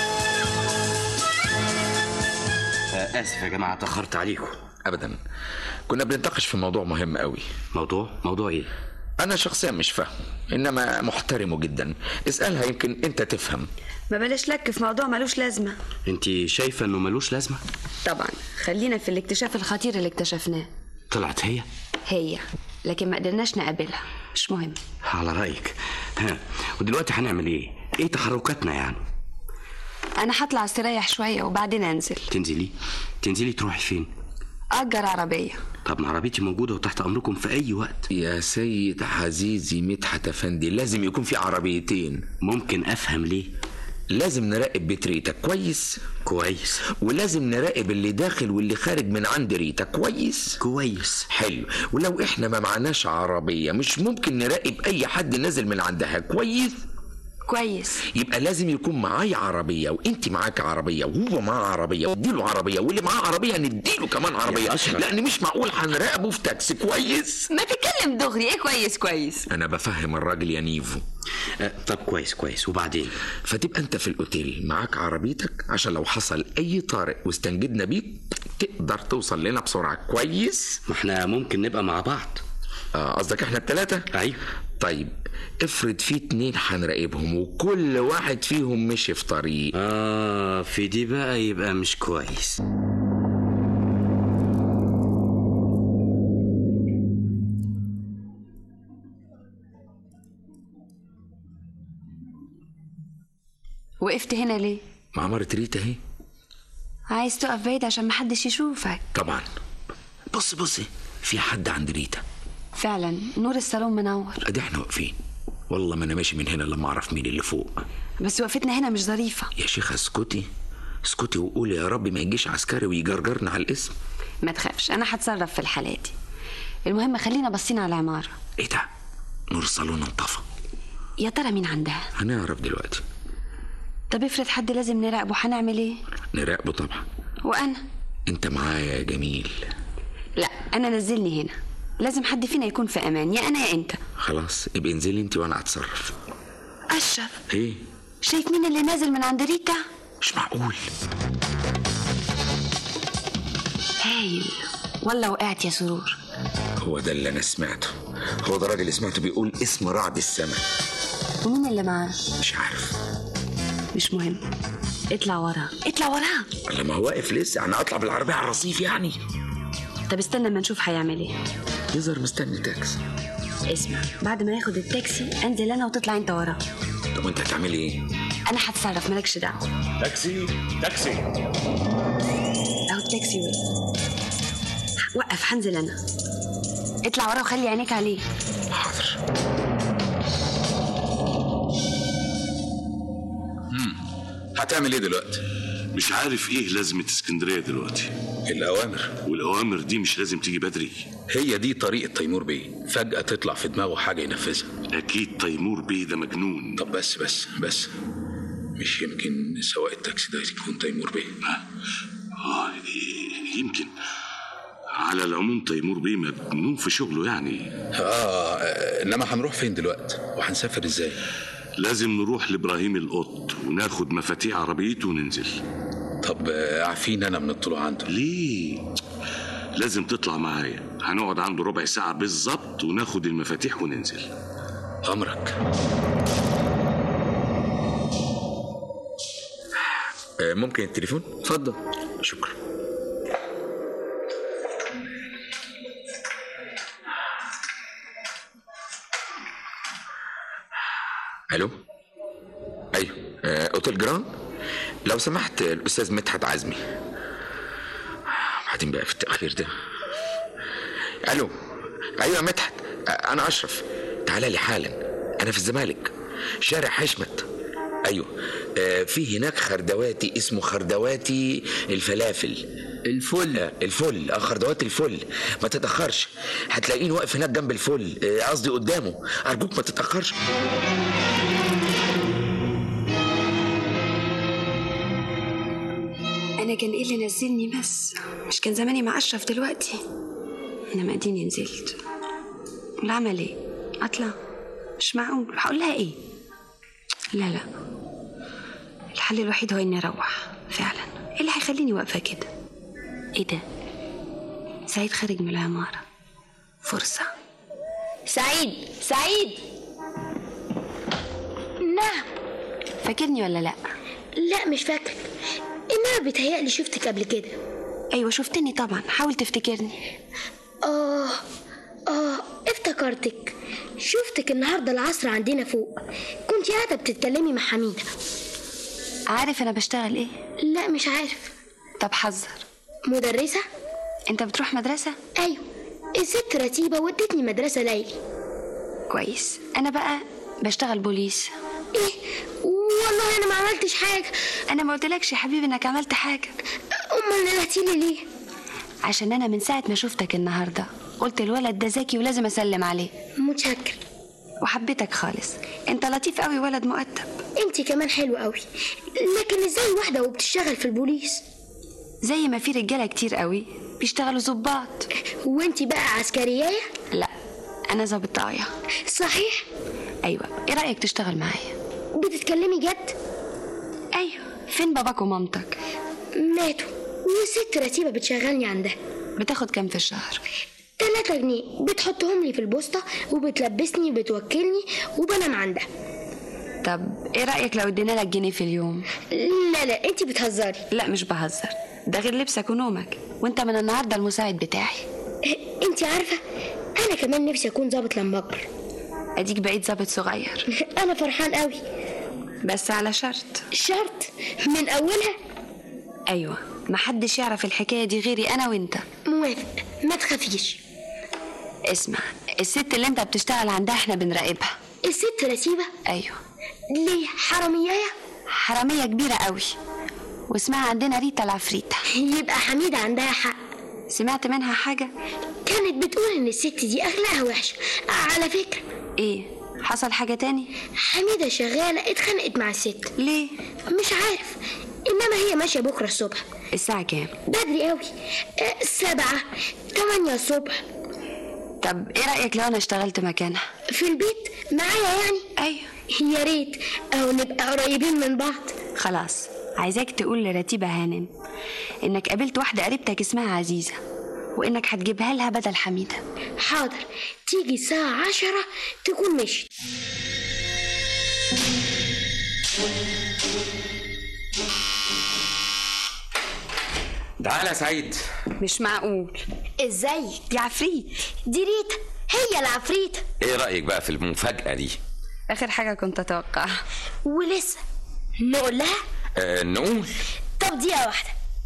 آه، اسف يا جماعه اتاخرت عليكم ابدا كنا بنتناقش في موضوع مهم قوي موضوع موضوع ايه انا شخصيا مش فاهم انما محترمه جدا اسالها يمكن انت تفهم ما بلاش لك في موضوع ملوش لازمة انت شايفه انه ملوش لازمه طبعا خلينا في الاكتشاف الخطير اللي اكتشفناه طلعت هي هي لكن ما قدرناش نقابلها مش مهم على رايك ها ودلوقتي هنعمل ايه ايه تحركاتنا يعني انا هطلع استريح شوية وبعدين انزل تنزلي تنزلي تروحي فين اجر عربية طب ما عربيتي موجوده وتحت امركم في اي وقت يا سيد عزيزي مدحت افندي لازم يكون في عربيتين ممكن افهم ليه لازم نراقب بيت ريتا كويس كويس ولازم نراقب اللي داخل واللي خارج من عند ريتا كويس كويس حلو ولو احنا ما معناش عربية مش ممكن نراقب اي حد نازل من عندها كويس كويس يبقى لازم يكون معايا عربية وانت معاك عربية وهو معاه عربية واديله عربية واللي معاه عربية نديله كمان عربية أشرف. لان مش معقول هنراقبه في تاكسي كويس ما تتكلم دغري ايه كويس كويس انا بفهم الراجل يا نيفو آه، طب كويس كويس وبعدين فتبقى انت في الاوتيل معاك عربيتك عشان لو حصل اي طارئ واستنجدنا بيك تقدر توصل لنا بسرعة كويس ما احنا ممكن نبقى مع بعض اه قصدك احنا التلاتة ايوه طيب افرض في اتنين هنراقبهم وكل واحد فيهم مشي في طريق اه في دي بقى يبقى مش كويس وقفت هنا ليه مع مرة ريتا اهي عايز تقف بعيد عشان محدش يشوفك طبعا بص بصي في حد عند ريتا فعلا نور الصالون منور ادي احنا واقفين والله ما انا ماشي من هنا لما اعرف مين اللي فوق بس وقفتنا هنا مش ظريفة يا شيخة اسكتي اسكتي وقولي يا رب ما يجيش عسكري ويجرجرنا على الاسم ما تخافش أنا هتصرف في الحالة دي المهم خلينا باصين على العمارة ايه ده نور الصالون انطفى يا ترى مين عندها هنعرف دلوقتي طب افرض حد لازم نراقبه هنعمل ايه نراقبه طبعا وأنا انت معايا يا جميل لا أنا نزلني هنا لازم حد فينا يكون في أمان يا أنا يا أنت خلاص ابقي انزلي انت وانا هتصرف أشرف ايه شايف مين اللي نازل من عند ريتا مش معقول هايل والله وقعت يا سرور هو ده اللي انا سمعته هو ده الراجل اللي سمعته بيقول اسم رعد السماء ومين اللي معاه مش عارف مش مهم اطلع وراه اطلع وراه لما هو واقف لسه انا اطلع بالعربيه على الرصيف يعني طب استنى اما نشوف هيعمل ايه يظهر مستني تاكسي اسمع بعد ما ياخد التاكسي انزل انا وتطلع انت وراه طب وانت هتعملي ايه انا هتصرف مالكش دعوه تاكسي تاكسي اهو التاكسي وقف وقف هنزل انا اطلع وراه وخلي عينيك عليه حاضر هتعمل ايه دلوقتي مش عارف ايه لازمة اسكندرية دلوقتي الاوامر والاوامر دي مش لازم تيجي بدري هي دي طريقه تيمور بيه فجاه تطلع في دماغه حاجه ينفذها اكيد تيمور بيه ده مجنون طب بس بس بس مش يمكن سواق التاكسي ده يكون تيمور بيه اه يمكن على العموم تيمور بيه مجنون في شغله يعني اه انما هنروح فين دلوقتي وهنسافر ازاي لازم نروح لابراهيم القط وناخد مفاتيح عربيته وننزل طب آه، عارفين انا من الطلوع عنده ليه لازم تطلع معايا هنقعد عنده ربع ساعة بالظبط وناخد المفاتيح وننزل امرك آه، ممكن التليفون اتفضل شكرا الو ايوه آه، اوتيل جراند لو سمحت الاستاذ مدحت عزمي بعدين بقى في التاخير ده الو ايوه يا مدحت آه، انا اشرف تعالى لي حالا انا في الزمالك شارع حشمت ايوه آه، في هناك خردواتي اسمه خردواتي الفلافل الفل آه، الفل اه خردوات الفل ما تتاخرش هتلاقيني واقف هناك جنب الفل آه، قصدي قدامه ارجوك ما تتاخرش انا كان ايه اللي نزلني بس مش كان زماني مع اشرف دلوقتي انما اديني نزلت والعمل ايه اطلع مش معقول هقول لها ايه لا لا الحل الوحيد هو اني اروح فعلا ايه اللي هيخليني واقفه كده ايه ده سعيد خارج من العماره فرصه سعيد سعيد نعم فاكرني ولا لا لا مش فاكر انما بيتهيألي شفتك قبل كده ايوه شفتني طبعا حاول تفتكرني اه اه افتكرتك شفتك النهارده العصر عندنا فوق كنت قاعده بتتكلمي مع حميده عارف انا بشتغل ايه لا مش عارف طب حذر مدرسه انت بتروح مدرسه ايوه الست رتيبه ودتني مدرسه ليلي كويس انا بقى بشتغل بوليس ايه والله انا ما عملتش حاجه انا ما قلتلكش يا حبيبي انك عملت حاجه امال نلهتيلي ليه عشان انا من ساعه ما شفتك النهارده قلت الولد ده ذكي ولازم اسلم عليه متشكر وحبيتك خالص انت لطيف قوي ولد مؤدب انت كمان حلو قوي لكن ازاي واحده وبتشتغل في البوليس زي ما في رجاله كتير قوي بيشتغلوا ظباط وانت بقى عسكريه لا انا ظابطايه صحيح ايوه ايه رايك تشتغل معايا بتتكلمي جد ايوه فين باباك ومامتك ماتوا والست رتيبه بتشغلني عندها بتاخد كام في الشهر تلاتة جنيه بتحطهم لي في البوسطة وبتلبسني وبتوكلني وبنام عندها طب ايه رايك لو ادينا لك جنيه في اليوم لا لا انت بتهزري لا مش بهزر ده غير لبسك ونومك وانت من النهارده المساعد بتاعي انت عارفة انا كمان نفسي اكون ظابط لما اكبر اديك بقيت ظابط صغير انا فرحان قوي بس على شرط شرط من اولها ايوه محدش يعرف الحكايه دي غيري انا وانت موافق ما تخافيش اسمع الست اللي انت بتشتغل عندها احنا بنراقبها الست رتيبة ايوه ليه حرامية حراميه كبيره قوي واسمها عندنا ريتا العفريتة يبقى حميدة عندها حق سمعت منها حاجة؟ كانت بتقول ان الست دي اخلاقها وحشة على فكرة ايه حصل حاجة تاني؟ حميدة شغالة اتخانقت مع الست ليه؟ مش عارف انما هي ماشية بكرة الصبح الساعة كام؟ بدري قوي آه، سبعة تمانية الصبح طب ايه رأيك لو انا اشتغلت مكانها؟ في البيت معايا يعني ايوه يا ريت او نبقى قريبين من بعض خلاص عايزاك تقول لرتيبة هانم انك قابلت واحدة قريبتك اسمها عزيزة وانك هتجيبها لها بدل حميدة حاضر تيجي الساعة عشرة تكون مشيت تعالى يا سعيد مش معقول ازيك دي عفريت دي ريتا هي العفريتة ايه رأيك بقى في المفاجأة دي اخر حاجة كنت اتوقعها ولسه نقول لها آه نقول طب دقيقة واحدة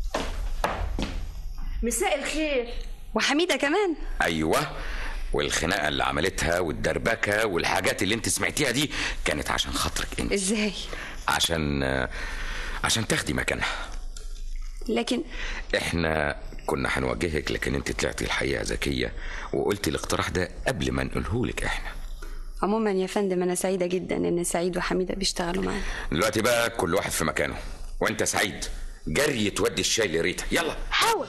مساء الخير وحميدة كمان ايوه والخناقه اللي عملتها والدربكه والحاجات اللي انت سمعتيها دي كانت عشان خاطرك انت ازاي عشان آه، عشان تاخدي مكانها لكن احنا كنا هنوجهك لكن انت طلعتي الحقيقه ذكيه وقلتي الاقتراح ده قبل ما نقولهولك احنا عموما يا فندم انا سعيدة جدا ان سعيد وحميدة بيشتغلوا معانا دلوقتي بقى كل واحد في مكانه وانت سعيد جري تودي الشاي لريتا يلا حاول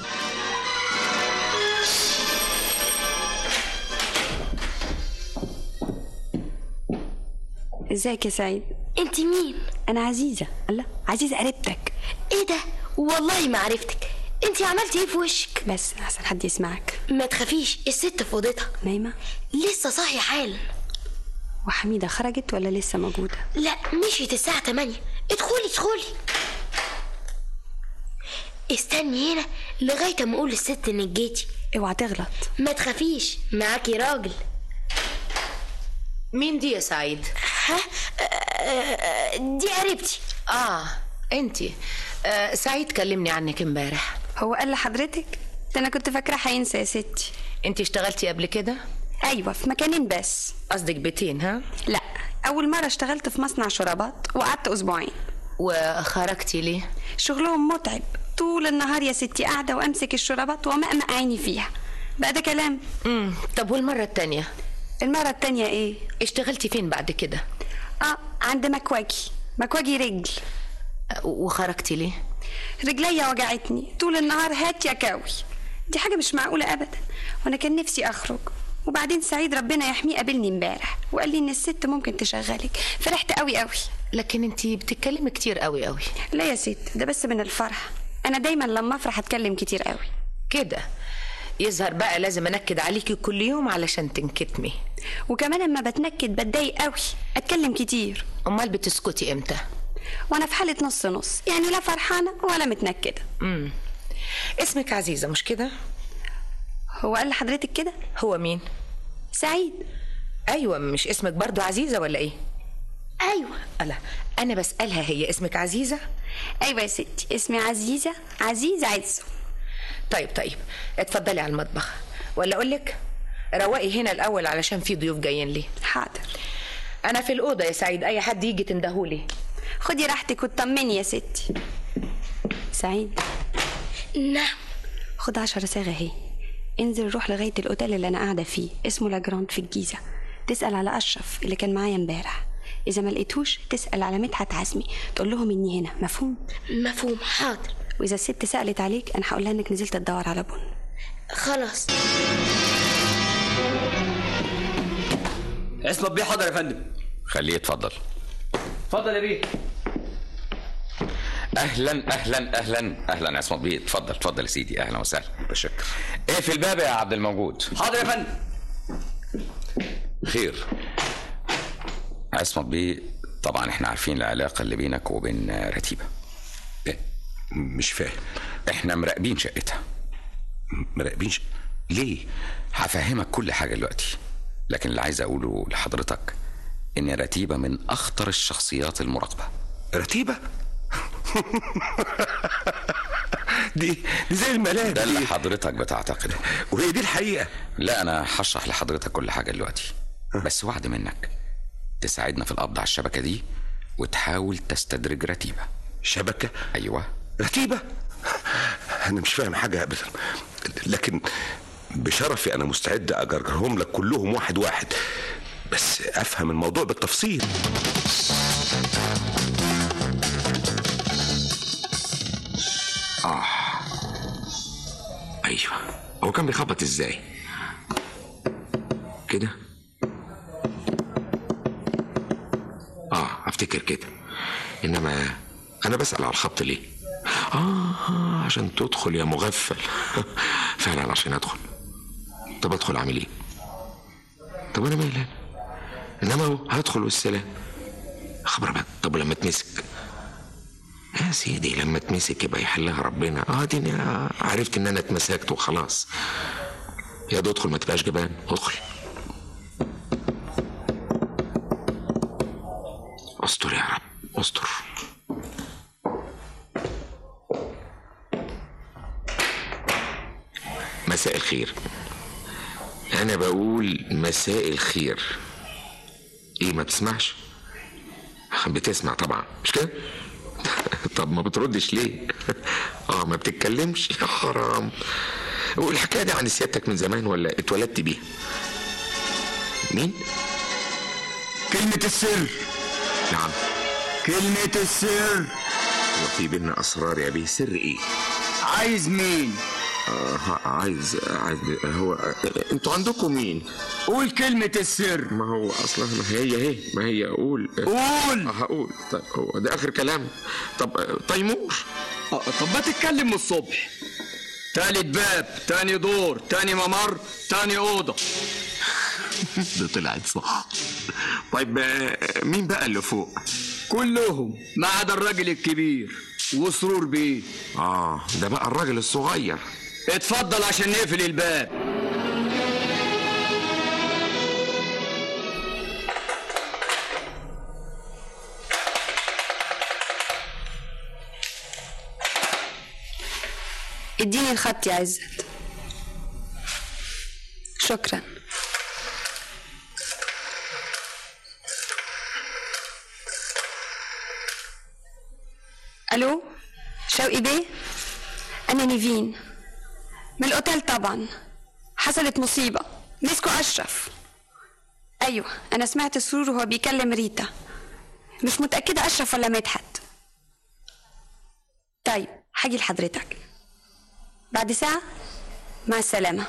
ازيك يا سعيد انت مين انا عزيزة الله عزيزة قريبتك ايه ده والله ما عرفتك انت عملتي ايه في وشك بس احسن حد يسمعك ما تخافيش الست في اوضتها نايمة لسه صاحية حالا وحميدة خرجت ولا لسه موجودة لا مشيت الساعة 8 ادخلي ادخلي استني هنا لغاية ما اقول للست انك جيتي اوعى تغلط ما تخافيش معاكي راجل مين دي يا سعيد؟ ها آه، دي قريبتي اه انتي آه سعيد كلمني عنك امبارح هو قال لحضرتك ده انا كنت فاكرة هينسى يا ستي انتي اشتغلتي قبل كده؟ ايوه في مكانين بس قصدك بيتين ها؟ لا اول مرة اشتغلت في مصنع شرابات وقعدت اسبوعين وخرجتي ليه؟ شغلهم متعب طول النهار يا ستي قاعدة وامسك الشرابات ومأمأ عيني فيها بقى ده كلام امم طب والمرة التانية؟ المرة التانية ايه؟ اشتغلتي فين بعد كده؟ اه عند مكواجي مكواجي رجل آه، وخرجتي ليه؟ رجليا وجعتني طول النهار هات يا كاوي دي حاجة مش معقولة أبدا وأنا كان نفسي أخرج وبعدين سعيد ربنا يحميه قابلني امبارح وقال لي إن الست ممكن تشغلك فرحت قوي قوي لكن انتي بتتكلمي كتير قوي قوي لا يا ست ده بس من الفرح أنا دايما لما أفرح أتكلم كتير قوي كده يظهر بقى لازم انكد عليكي كل يوم علشان تنكتمي وكمان لما بتنكد بتضايق قوي أتكلم كتير امال بتسكتي امتى وأنا في حالة نص نص يعني لا فرحانة ولا متنكدة امم اسمك عزيزة مش كده؟ هو قال لحضرتك كده؟ هو مين؟ سعيد ايوه مش اسمك برضو عزيزة ولا ايه؟ ايوه لا انا بسألها هي اسمك عزيزة؟ أيوة يا ستي اسمي عزيزة عزيزة عزو طيب طيب اتفضلي على المطبخ ولا اقول لك روقي هنا الاول علشان في ضيوف جايين لي حاضر انا في الاوضه يا سعيد اي حد يجي تندهولي خدي راحتك وطمني يا ستي سعيد نعم خد عشر صاغة اهي انزل روح لغاية الأوتيل اللي أنا قاعدة فيه اسمه لاجراند في الجيزة تسأل على أشرف اللي كان معايا امبارح إذا ما لقيتوش تسأل على مدحت عزمي تقول لهم إني هنا مفهوم؟ مفهوم حاضر وإذا الست سألت عليك أنا هقول لها إنك نزلت تدور على بن خلاص عصمت بيه حاضر يا فندم خليه يتفضل اتفضل يا بيه اهلا اهلا اهلا اهلا يا عصمت بيه اتفضل اتفضل يا سيدي اهلا وسهلا بشكر ايه في الباب يا عبد الموجود حاضر يا فندم خير عصمت بيه طبعا احنا عارفين العلاقه اللي بينك وبين رتيبه إيه؟ مش فاهم احنا مراقبين شقتها مراقبين ش... ليه هفهمك كل حاجه دلوقتي لكن اللي عايز اقوله لحضرتك ان رتيبه من اخطر الشخصيات المراقبه رتيبه دي دي زي الملاك ده اللي حضرتك بتعتقده وهي دي الحقيقه لا انا هشرح لحضرتك كل حاجه دلوقتي بس وعد منك تساعدنا في القبض على الشبكة دي وتحاول تستدرج رتيبة شبكة أيوة رتيبة أنا مش فاهم حاجة أبدا لكن بشرفي أنا مستعد أجرجرهم لك كلهم واحد واحد بس أفهم الموضوع بالتفصيل آه أيوة هو كان بيخبط إزاي كده آه أفتكر كده إنما أنا بسأل على الخبط ليه آه عشان تدخل يا مغفل فعلا عشان أدخل طب أدخل أعمل إيه طب أنا مالي إنما هو هدخل والسلام خبر بقى طب لما اتمسك يا سيدي لما اتمسك يبقى يحلها ربنا اه دي عرفت ان انا اتمسكت وخلاص يا ده ادخل ما تبقاش جبان ادخل استر يا رب استر مساء الخير انا بقول مساء الخير ايه ما بتسمعش بتسمع طبعا مش كده طب ما بتردش ليه اه ما بتتكلمش يا حرام والحكايه دي عن سيادتك من زمان ولا اتولدت بيها مين كلمة السر نعم كلمة السر وفي بينا اسرار يا بيه سر ايه عايز مين آه عايز عايز هو انتوا عندكم مين قول كلمة السر ما هو اصلا ما هي هي ما هي قول قول هقول طيب هو ده اخر كلام طب تيمور آه طب ما تتكلم من الصبح تالت باب تاني دور تاني ممر تاني اوضه ده طلعت صح طيب مين بقى اللي فوق كلهم ما عدا الراجل الكبير وسرور بيه اه ده بقى الراجل الصغير اتفضل عشان نقفل الباب اديني الخط يا عزت شكرا الو شوقي بيه انا نيفين من الاوتيل طبعا حصلت مصيبه مسكوا اشرف ايوه انا سمعت سرور وهو بيكلم ريتا مش متاكده اشرف ولا مدحت طيب هاجي لحضرتك بعد ساعه مع السلامه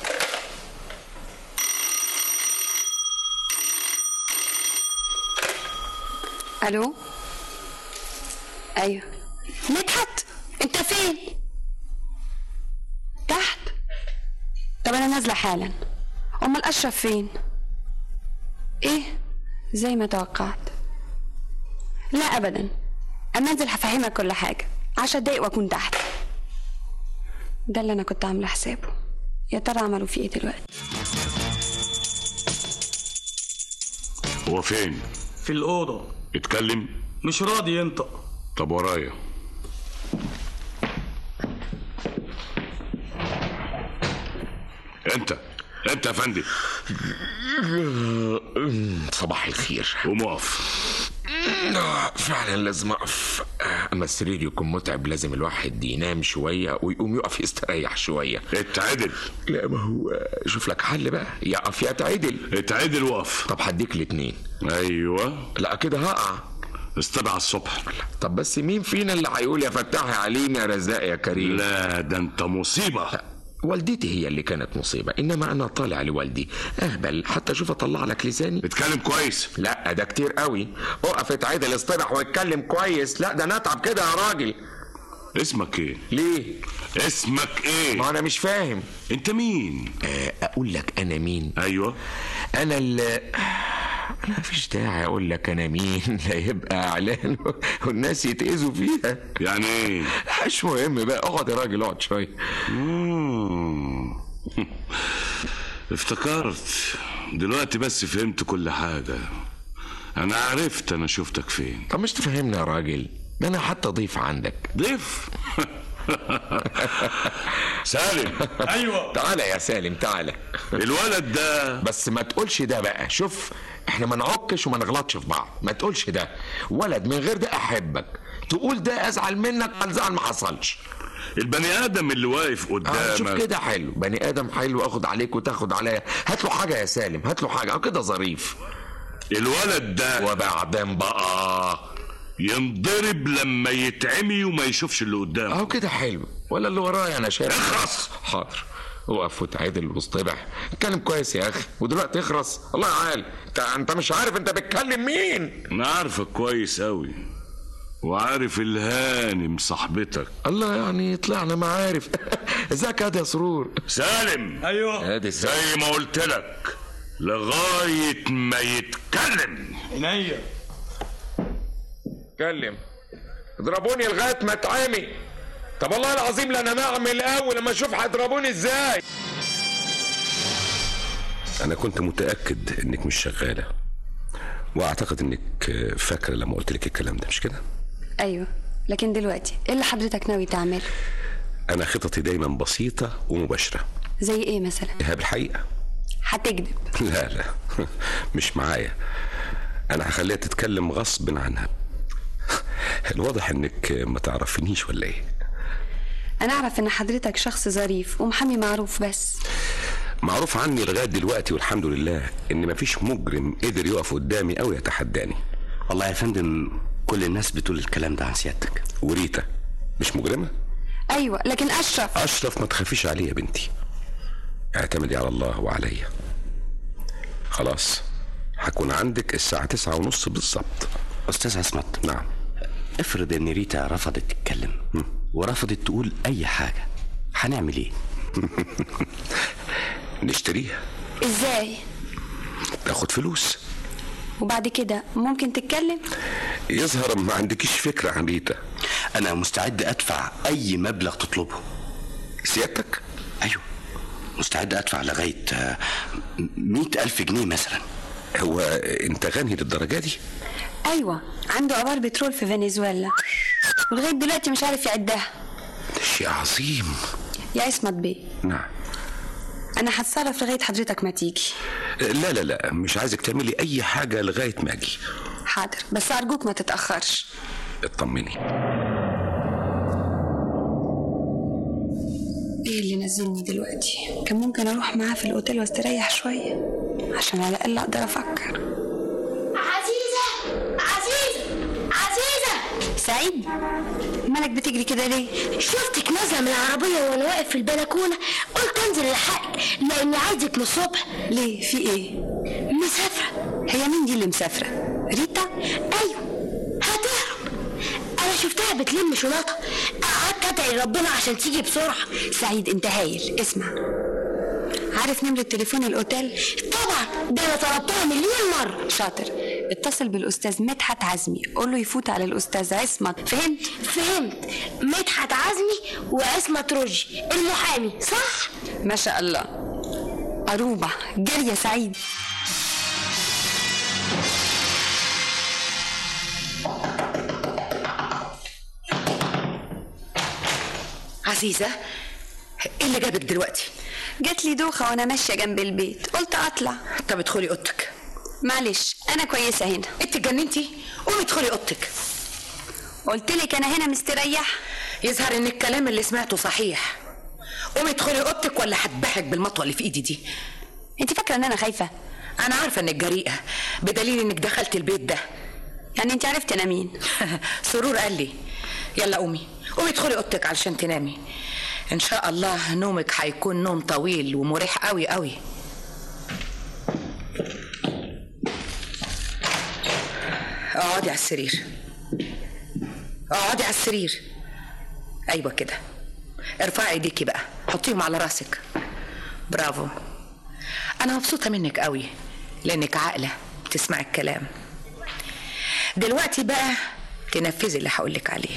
الو ايوه مدحت انت فين تحت طب انا نازله حالا امال اشرف فين ايه زي ما توقعت لا ابدا اما انزل هفهمك كل حاجه عشر دقايق واكون تحت ده اللي انا كنت عامله حسابه يا ترى عملوا فيه ايه دلوقتي هو فين في الأوضة اتكلم مش راضي ينطق طب ورايا انت انت يا فندم صباح الخير قوم اقف فعلا لازم اقف اما السرير يكون متعب لازم الواحد ينام شويه ويقوم يقف يستريح شويه اتعدل لا ما هو شوف لك حل بقى يقف يا اتعدل اتعدل وقف طب هديك الاتنين ايوه لا كده هقع استبع الصبح طب بس مين فينا اللي هيقول يا فتاح يا عليم يا رزاق يا كريم لا ده انت مصيبه والدتي هي اللي كانت مصيبة إنما أنا طالع لوالدي أهبل حتى أشوف أطلع لك لساني اتكلم كويس لا ده كتير قوي أقف اتعدل اصطبح واتكلم كويس لا ده أنا أتعب كده يا راجل اسمك ايه ليه اسمك ايه ما أنا مش فاهم انت مين آه أقول لك أنا مين ايوه أنا اللي لا فيش داعي اقول لك انا مين لا يبقى اعلان والناس يتاذوا فيها يعني ايه مش مهم بقى اقعد يا راجل اقعد شويه مم. افتكرت دلوقتي بس فهمت كل حاجة أنا عرفت أنا شفتك فين طب مش تفهمني يا راجل ده أنا حتى ضيف عندك ضيف سالم ايوه تعالى يا سالم تعالى الولد ده بس ما تقولش ده بقى شوف احنا ما نعكش وما نغلطش في بعض ما تقولش ده ولد من غير ده احبك تقول ده ازعل منك الزعل ما حصلش البني ادم اللي واقف آه قدامك شوف كده حلو بني ادم حلو اخد عليك وتاخد عليا هات له حاجه يا سالم هات له حاجه او كده ظريف الولد ده وبعدين بقى ينضرب لما يتعمي وما يشوفش اللي قدامه اهو كده حلو ولا اللي ورايا انا شايف اخرس حاضر وقف وتعادل واصطبح اتكلم كويس يا اخي ودلوقتي اخرس الله يعال انت انت مش عارف انت بتكلم مين انا عارفك كويس قوي وعارف الهانم صاحبتك الله يعني طلعنا معارف ازيك يا يا سرور سالم ايوه ادي زي ما قلت لك لغايه ما يتكلم عينيا اتكلم اضربوني لغايه ما اتعمي طب والله العظيم لا انا نعمل قوي لما اشوف هيضربوني ازاي انا كنت متاكد انك مش شغاله واعتقد انك فاكره لما قلت لك الكلام ده مش كده ايوه لكن دلوقتي ايه اللي حضرتك ناوي تعمل انا خططي دايما بسيطه ومباشره زي ايه مثلا ايهاب الحقيقه هتكذب لا لا مش معايا انا هخليها تتكلم غصب عنها الواضح انك ما تعرفنيش ولا ايه انا اعرف ان حضرتك شخص ظريف ومحامي معروف بس معروف عني لغايه دلوقتي والحمد لله ان مفيش مجرم قدر يقف قدامي او يتحداني والله يا فندم كل الناس بتقول الكلام ده عن سيادتك وريتا مش مجرمه ايوه لكن اشرف اشرف ما تخافيش عليه يا بنتي اعتمدي على الله وعليا خلاص هكون عندك الساعة تسعة ونص بالظبط أستاذ عصمت نعم افرض إن ريتا رفضت تتكلم ورفضت تقول أي حاجة هنعمل إيه؟ نشتريها ازاي تاخد فلوس وبعد كده ممكن تتكلم يظهر ما عندكيش فكرة عن ريتا أنا مستعد أدفع أي مبلغ تطلبه سيادتك؟ أيوه مستعد أدفع لغاية آه، مئة ألف جنيه مثلا هو أنت غني للدرجة دي؟ ايوه عنده ابار بترول في فنزويلا ولغايه دلوقتي مش عارف يعدها ده شيء عظيم يا اسمت بيه نعم انا هتصرف لغايه حضرتك ما تيجي لا لا لا مش عايزك تعملي أي حاجة لغاية ما أجي حاضر بس ارجوك ما تتاخرش اطمني ايه اللي نزلني دلوقتي كان ممكن اروح معاه في الاوتيل واستريح شويه عشان على الاقل اقدر افكر عزيزة عزيزة عزيزة سعيد مالك بتجري كده ليه شفتك نازلة من العربية وانا واقف في البلكونة قلت انزل الحقك لاني عايزك من الصبح ليه في ايه مسافرة هي مين دي اللي مسافره ريتا ايوه هتهرب انا شفتها بتلم شنطة قعدت ادعي ربنا عشان تيجي بسرعة سعيد انت هايل اسمع عارف نمرة تليفون الاوتيل طبعا ده انا طلبتها مليون مرة شاطر اتصل بالاستاذ مدحت عزمي قول له يفوت على الاستاذ عصمت فهمت فهمت مدحت عزمي وعصمت رشدي المحامي صح ما شاء الله أروبة جري يا سعيد عزيزة ايه اللي جابك دلوقتي جات لي دوخة وأنا ماشية جنب البيت قلت أطلع طب ادخلي اوضتك معلش أنا كويسة هنا انت اتجننتي قومي ادخلي اوضتك قلت لك أنا هنا مستريح يظهر ان الكلام اللي سمعته صحيح قومي ادخلي اوضتك ولا هذبحك بالمطوه اللي في ايدي دي انت فاكره ان انا خايفه انا عارفه انك جريئه بدليل انك دخلت البيت ده يعني انت عرفت انا مين سرور قال لي يلا قومي قومي ادخلي اوضتك علشان تنامي ان شاء الله نومك هيكون نوم طويل ومريح قوي قوي اقعدي على السرير اقعدي على السرير ايوه كده ارفعي ايديكي بقى حطيهم على راسك برافو انا مبسوطه منك قوي لانك عاقله بتسمعي الكلام دلوقتي بقى تنفذي اللي هقولك عليه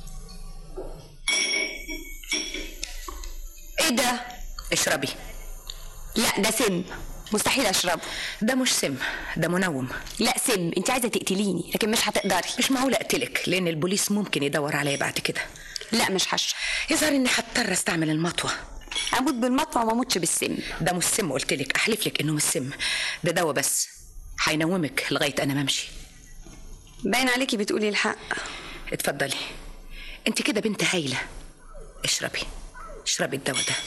ايه ده اشربي لا ده سم مستحيل اشربه ده مش سم ده منوم لا سم انت عايزه تقتليني لكن مش هتقدري مش معقول اقتلك لان البوليس ممكن يدور عليا بعد كده لا مش هشرب يظهر اني هضطر استعمل المطوه اموت بالمطوه وما اموتش بالسم ده مش سم قلت لك احلف لك انه مش سم ده دواء بس هينومك لغايه انا ما امشي باين عليكي بتقولي الحق اتفضلي انت كده بنت هايله اشربي اشربي الدواء ده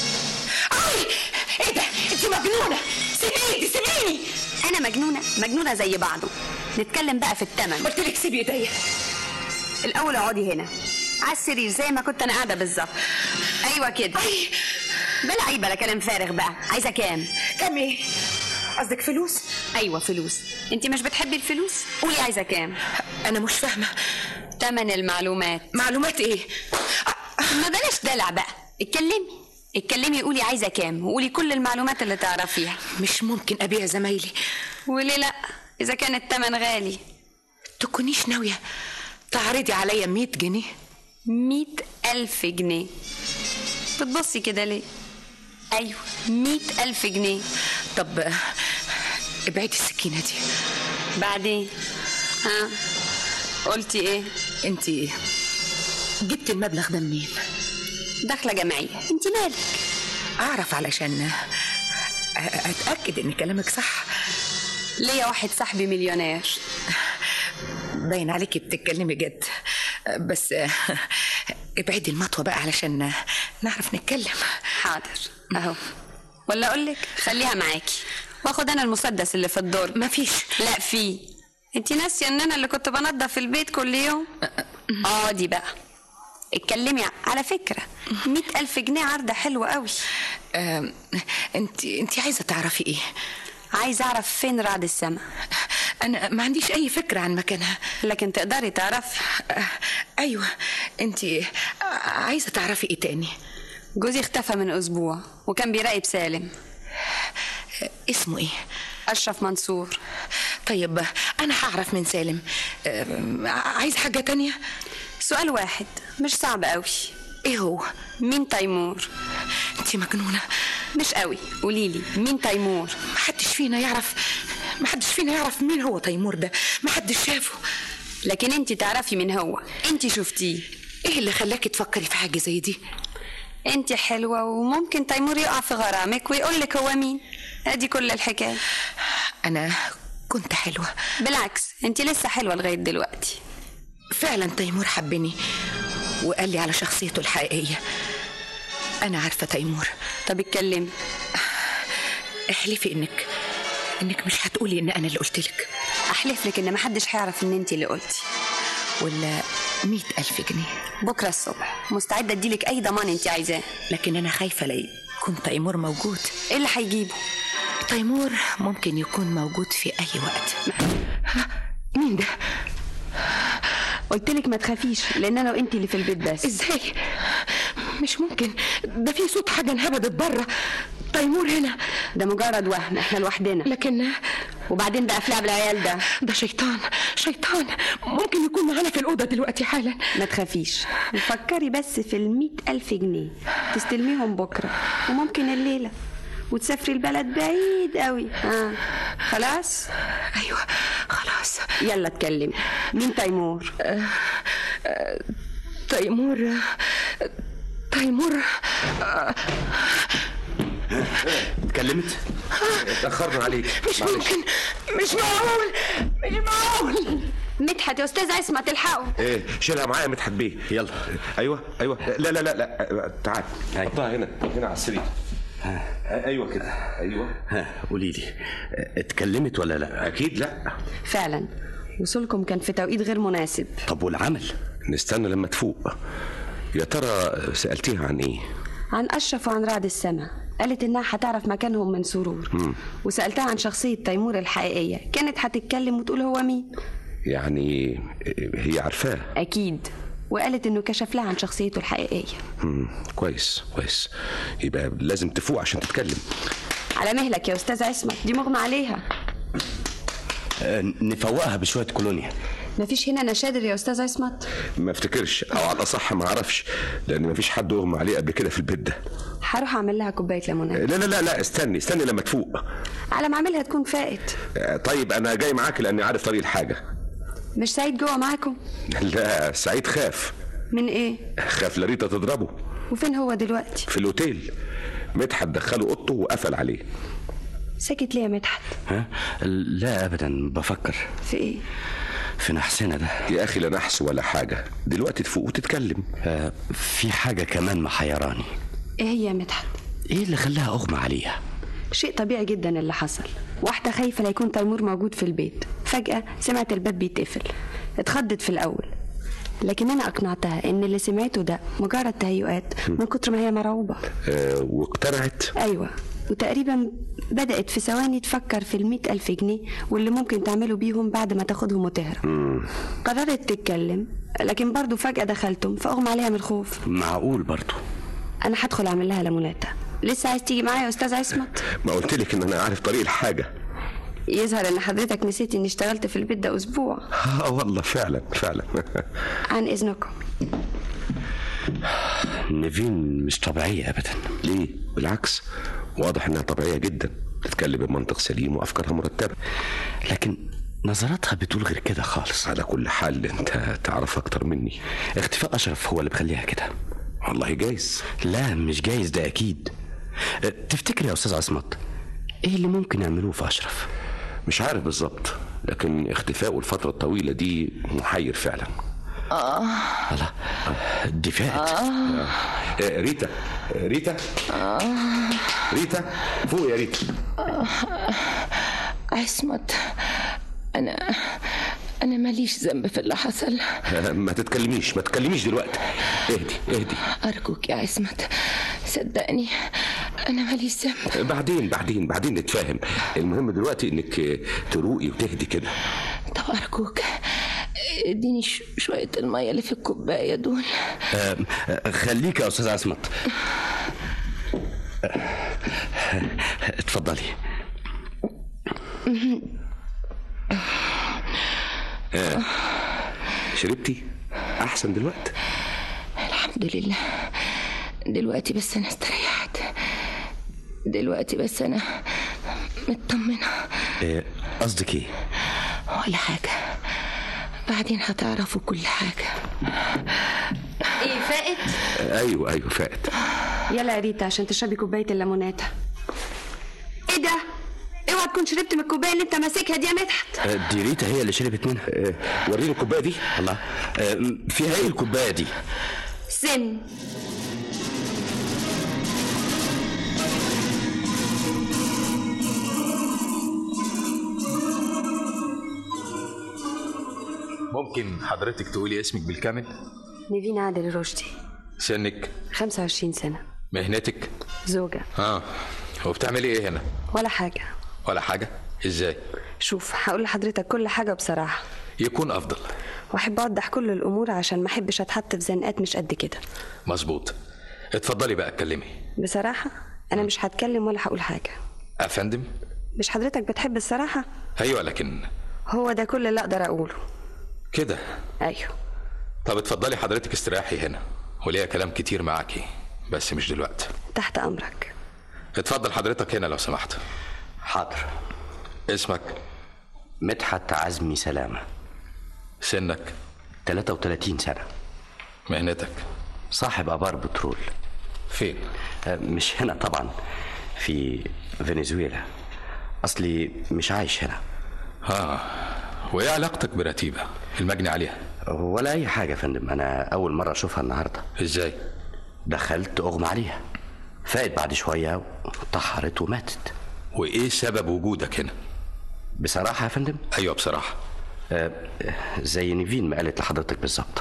اي ايه ده انت مجنونه سيبيني سيبيني انا مجنونه مجنونه زي بعضه نتكلم بقى في الثمن قلت لك سيبي ايديا الاول اقعدي هنا على السرير زي ما كنت انا قاعده بالظبط ايوه كده بلا عيب بلا كلام فارغ بقى عايزه كام كام ايه قصدك فلوس ايوه فلوس انت مش بتحبي الفلوس قولي عايزه كام انا مش فاهمه تمن المعلومات معلومات ايه ما بلاش دلع بقى اتكلمي اتكلمي قولي عايزه كام وقولي كل المعلومات اللي تعرفيها مش ممكن ابيع زمايلي وليه لا اذا كان التمن غالي تكونيش ناويه تعرضي عليا 100 جنيه مئة ألف جنيه بتبصي كده ليه أيوة مئة ألف جنيه طب ابعدي السكينة دي بعدين ها قلتي ايه انت جبت المبلغ ده منين داخله جمعيه انت مالك اعرف علشان اتاكد ان كلامك صح ليا واحد صاحبي مليونير باين عليكي بتتكلمي جد بس ابعدي المطوه بقى علشان نعرف نتكلم حاضر اهو ولا اقول لك خليها معاكي واخد انا المسدس اللي في الدور مفيش لا في انت ناسيه ان انا اللي كنت بنضف البيت كل يوم اقعدي بقى اتكلمي على فكره مئة ألف جنيه عرضة حلوة قوي انت انت عايزة تعرفي ايه عايزة اعرف فين رعد السما انا ما عنديش اي فكرة عن مكانها لكن تقدري تعرفي ايوه انت عايزة تعرفي ايه تاني جوزي اختفى من اسبوع وكان بيراقب سالم اسمه ايه اشرف منصور طيب انا هعرف من سالم عايز حاجة تانية سؤال واحد مش صعب قوي ايه هو مين تيمور انت مجنونة مش قوي قوليلي مين تيمور محدش فينا يعرف محدش فينا يعرف مين هو تيمور ده محدش شافه لكن انت تعرفي مين هو انت شفتيه ايه اللي خلاكي تفكري في حاجة زي دي انت حلوة وممكن تيمور يقع في غرامك ويقول لك هو مين ادي كل الحكاية انا كنت حلوة بالعكس انت لسه حلوة لغاية دلوقتي فعلا تيمور حبني وقال لي على شخصيته الحقيقية أنا عارفة تيمور طب اتكلمي احلفي إنك إنك مش هتقولي إن أنا اللي قلت لك أحلف لك إن محدش هيعرف إن أنت اللي قلتي ولا مئة ألف جنيه بكرة الصبح مستعدة أديلك أي ضمان أنت عايزاه لكن أنا خايفة لا يكون تيمور موجود إيه اللي هيجيبه؟ تيمور ممكن يكون موجود في أي وقت مين ده؟ قلت لك ما تخافيش لان انا وانت اللي في البيت بس ازاي مش ممكن ده في صوت حاجه انهبدت بره تيمور هنا ده مجرد وهم احنا لوحدنا لكن وبعدين بقى في لعب العيال ده ده شيطان شيطان ممكن يكون معانا في الأوضة دلوقتي حالا ما تخافيش فكري بس في المئة ألف جنيه تستلميهم بكرة وممكن الليلة وتسافري البلد بعيد قوي اه خلاص ايوه خلاص يلا اتكلمي مين تيمور آه آه تيمور تيمور آه اتكلمت اتاخرنا عليك مش ممكن مش معقول مش معقول مدحت يا استاذ عصمت الحقوا ايه شيلها معايا يا مدحت بيه يلا ايوه ايوه لا لا لا لا تعال حطها هنا هنا على السرير ايوه كده ايوه قولي لي اتكلمت ولا لا اكيد لا فعلا وصولكم كان في توقيت غير مناسب طب والعمل نستنى لما تفوق يا ترى سالتيها عن ايه عن اشرف وعن رعد السما قالت انها هتعرف مكانهم من سرور مم. وسالتها عن شخصيه تيمور الحقيقيه كانت هتتكلم وتقول هو مين يعني هي عارفاه اكيد وقالت انه كشف لها عن شخصيته الحقيقيه مم. كويس كويس يبقى لازم تفوق عشان تتكلم على مهلك يا استاذ عصمت دي مغمى عليها آه، نفوقها بشويه كولونيا مفيش هنا نشادر يا استاذ عصمت ما افتكرش او على الاصح ما اعرفش لان ما فيش حد اغمى عليه قبل كده في البيت ده هروح اعمل لها كوبايه ليموناد لا لا لا لا استني استني لما تفوق على ما اعملها تكون فائت آه، طيب انا جاي معاك لاني عارف طريق الحاجه مش سعيد جوه معاكم لا سعيد خاف من ايه خاف لاريتا وفين هو دلوقتي في الاوتيل مدحت دخله اوضته وقفل عليه ساكت ليه يا مدحت ها لا ابدا بفكر في ايه في نحسنا ده يا اخي لا نحس ولا حاجه دلوقتي تفوق وتتكلم آه في حاجه كمان محيراني ايه هي يا مدحت ايه اللي خلاها اغمى عليها شيء طبيعي جدا اللي حصل واحدة خايفة لا يكون تيمور موجود في البيت فجأة سمعت الباب بيتقفل اتخضت في الأول لكن أنا أقنعتها إن اللي سمعته ده مجرد تهيؤات من كتر ما هي مرعوبة آه واقتنعت أيوة وتقريبا بدأت في ثواني تفكر في المئة ألف جنيه واللي ممكن تعمله بيهم بعد ما تاخدهم وتهرب مم. قررت تتكلم لكن برضو فجأة دخلتم فأغمى عليها من الخوف معقول برضو أنا هدخل أعمل لها ليموناتا لسه عايز تيجي معايا يا أستاذ عصمت ما قلت لك ان انا عارف طريق الحاجه يظهر ان حضرتك نسيت اني اشتغلت في البيت ده اسبوع اه والله فعلا فعلا عن اذنكم نيفين مش طبيعيه ابدا ليه بالعكس واضح انها طبيعيه جدا تتكلم بمنطق سليم وافكارها مرتبه لكن نظراتها بتقول غير كده خالص على كل حال انت تعرف اكتر مني اختفاء اشرف هو اللي بخليها كده والله جايز لا مش جايز ده اكيد أه، تفتكر يا استاذ عصمت ايه اللي ممكن يعملوه في اشرف مش عارف بالظبط لكن اختفائه الفتره الطويله دي محير فعلا آه الله دي فات آه آه، ريتا آه، ريتا آه ريتا فوق يا ريتا آه. عصمت أنا أنا ماليش ذنب في اللي حصل آه، ما تتكلميش ما تتكلميش دلوقتي اهدي اهدي أرجوك يا عصمت صدقني أنا ماليش ذنب بعدين بعدين بعدين نتفاهم المهم دلوقتي انك آه، تروقي وتهدي كده طب أرجوك اديني ش- شوية المية اللي في الكوباية دول أه، أه، خليك يا استاذ عصمت أه، اتفضلي آه. شربتي احسن دلوقتي الحمد لله دلوقتي بس أنا استريحت دلوقتي بس أنا مطمنة أه، قصدك ايه ولا حاجة بعدين هتعرفوا كل حاجة ايه فائت آه، ايوه ايوه فات يلا يا ريتا عشان تشربي كوبايه الليموناتا ايه ده اوعى تكون شربت من الكوبايه اللي انت ماسكها دي يا مدحت أه، دي ريتا هي اللي شربت منها وريني الكوبايه دي الله أه، فيها ايه الكوبايه دي سن ممكن حضرتك تقولي اسمك بالكامل نيفين عادل رشدي سنك 25 سنه مهنتك زوجه اه وبتعملي ايه هنا ولا حاجه ولا حاجه ازاي شوف هقول لحضرتك كل حاجه بصراحه يكون افضل واحب اوضح كل الامور عشان ما احبش اتحط في زنقات مش قد كده مظبوط اتفضلي بقى اتكلمي بصراحه انا مش هتكلم ولا هقول حاجه افندم مش حضرتك بتحب الصراحه ايوه لكن هو ده كل اللي اقدر اقوله كده ايوه طب اتفضلي حضرتك استريحي هنا وليا كلام كتير معاكي بس مش دلوقتي تحت امرك اتفضل حضرتك هنا لو سمحت حاضر اسمك مدحت عزمي سلامة سنك 33 سنة مهنتك صاحب آبار بترول فين؟ مش هنا طبعا في فنزويلا أصلي مش عايش هنا اه وايه علاقتك برتيبة المجني عليها ولا أي حاجة يا فندم أنا أول مرة أشوفها النهاردة إزاي؟ دخلت أغمى عليها فاقت بعد شوية وطحرت وماتت وإيه سبب وجودك هنا؟ بصراحة يا فندم؟ أيوة بصراحة آه زي نيفين ما قالت لحضرتك بالظبط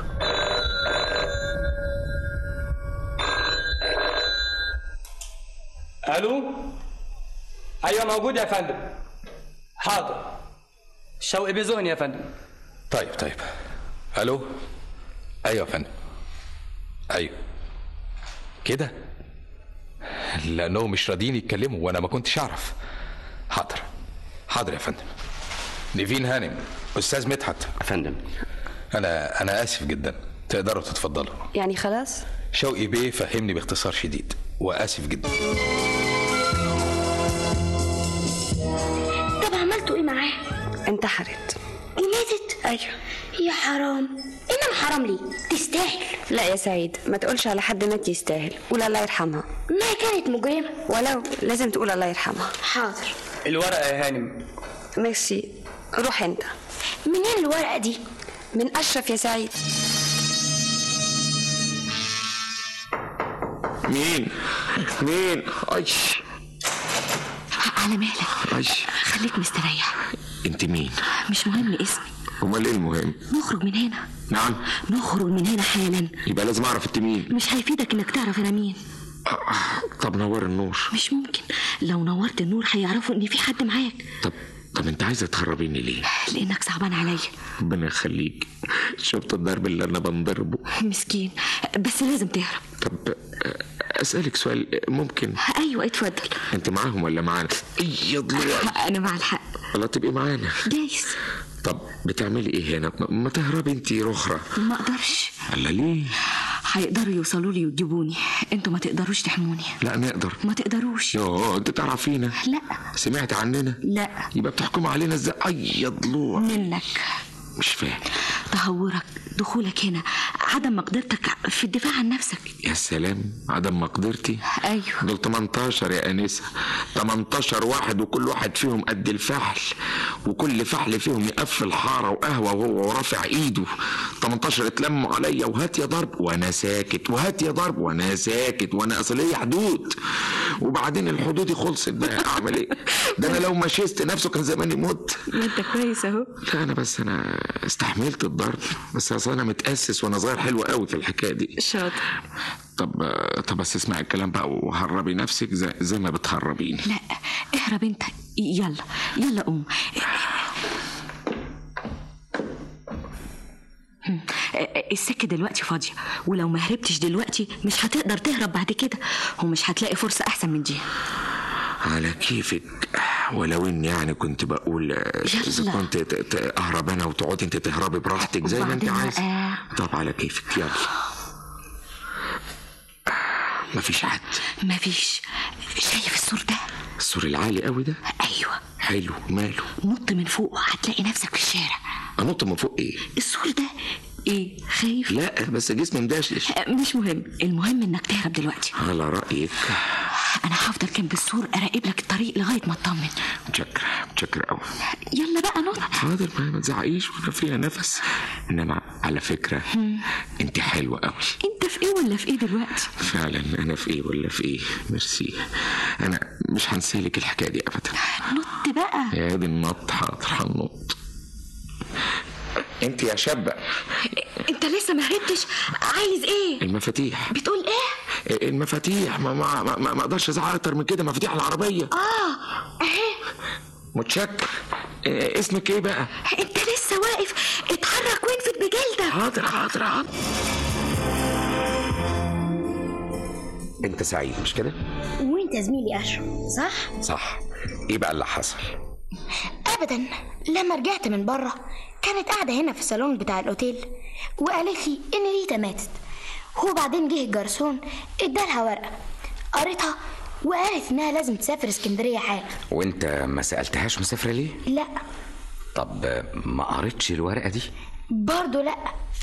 الو ايوه موجود يا فندم حاضر شوقي بيزون يا فندم طيب طيب الو ايوه يا فندم ايوه كده لانهم مش راضيين يتكلموا وانا ما كنتش اعرف حاضر حاضر يا فندم نيفين هانم استاذ مدحت يا فندم انا انا اسف جدا تقدروا تتفضلوا يعني خلاص شوقي بيه فهمني باختصار شديد واسف جدا طب عملتوا ايه معاه انتحرت وماتت ايوه يا حرام انما حرام ليه تستاهل لا يا سعيد ما تقولش على حد مات يستاهل قول الله يرحمها ما كانت مجرمة ولو لازم تقول الله يرحمها حاضر الورقة يا هانم ميرسي روح انت منين الورقة دي؟ من أشرف يا سعيد مين مين اي على مهلك اي خليك مستريح انت مين مش مهم اسمي امال ايه المهم نخرج من هنا نعم نخرج من هنا حالا يبقى لازم اعرف انت مين مش هيفيدك انك تعرف انا مين طب نور النور مش ممكن لو نورت النور هيعرفوا ان في حد معاك طب طب انت عايزه تهربيني ليه لانك صعبان عليا ربنا يخليك شفت الضرب اللي انا بنضربه مسكين بس لازم تهرب طب اسالك سؤال ممكن ايوه اتفضل انت معاهم ولا معانا يا ضلوع انا مع الحق الله تبقي معانا جايز طب بتعملي ايه هنا ما- ما تهربي انت رخرة ما اقدرش الله ليه هيقدروا يوصلوا لي ويجيبوني انتوا ما تقدروش تحموني لا نقدر ما تقدروش يوه انت تعرفينا لا سمعت عننا لا يبقى بتحكم علينا ازاي اي يا ضلوع منك مش فاهم تهورك دخولك هنا عدم مقدرتك في الدفاع عن نفسك يا سلام عدم مقدرتي ايوه دول 18 يا انسه 18 واحد وكل واحد فيهم قد الفحل وكل فحل فيهم يقفل حاره وقهوه وهو رافع ايده 18 اتلموا عليا وهات يا ضرب وانا ساكت وهات يا ضرب وانا ساكت وانا اصل ليا حدود وبعدين الحدود خلصت بقى اعمل ايه ده انا لو مشيت نفسه كان زماني مت ما انت كويس اهو لا انا بس انا استحملت الضرب بس اصل انا متاسس وانا صغير حلو قوي في الحكايه دي شاطر طب طب بس اسمعي الكلام بقى وهربي نفسك زي, زي ما بتهربيني لا اهرب انت يلا يلا قوم هم، السكة دلوقتي فاضية ولو ما هربتش دلوقتي مش هتقدر تهرب بعد كده ومش هتلاقي فرصة أحسن من دي على كيفك ولو اني يعني كنت بقول آه، اذا يلا. كنت ت- ت- اهرب انا وتقعدي انت تهربي براحتك زي ما انت وبعدين عايزه بقى؟ طب على كيفك يلا مفيش حد مفيش شايف السور ده السور العالي قوي ده ايوه حلو ماله نط من فوق هتلاقي نفسك في الشارع انط من فوق ايه السور ده ايه خايف لا بس جسمي مدشدش مش مهم المهم انك تهرب دلوقتي على رايك انا هفضل جنب السور اراقب لك الطريق لغايه ما اطمن متشكر متشكر قوي يلا بقى نط حاضر ما ما تزعقيش وانا فيها نفس انما على فكره هم. انت حلوه قوي انت في ايه ولا في ايه دلوقتي فعلا انا في ايه ولا في ايه ميرسي انا مش هنسالك الحكايه دي ابدا نط بقى يا دي النط حاضر هنط انت يا شابه انت لسه ما هربتش عايز ايه المفاتيح بتقول ايه المفاتيح ما ما ما, ما, ما اقدرش ازعق اكتر من كده مفاتيح العربيه اه اهي متشكر إيه اسمك ايه بقى انت لسه واقف اتحرك وانفد بجلدك حاضر حاضر حاضر انت سعيد مش كده وانت زميلي اشرف صح صح ايه بقى اللي حصل ابدا لما رجعت من بره كانت قاعده هنا في الصالون بتاع الاوتيل وقالت لي ان ريتا ماتت وبعدين جه الجرسون ادالها ورقه قريتها وقالت انها لازم تسافر اسكندريه حالا وانت ما سالتهاش مسافره ليه لا طب ما قريتش الورقه دي برضه لا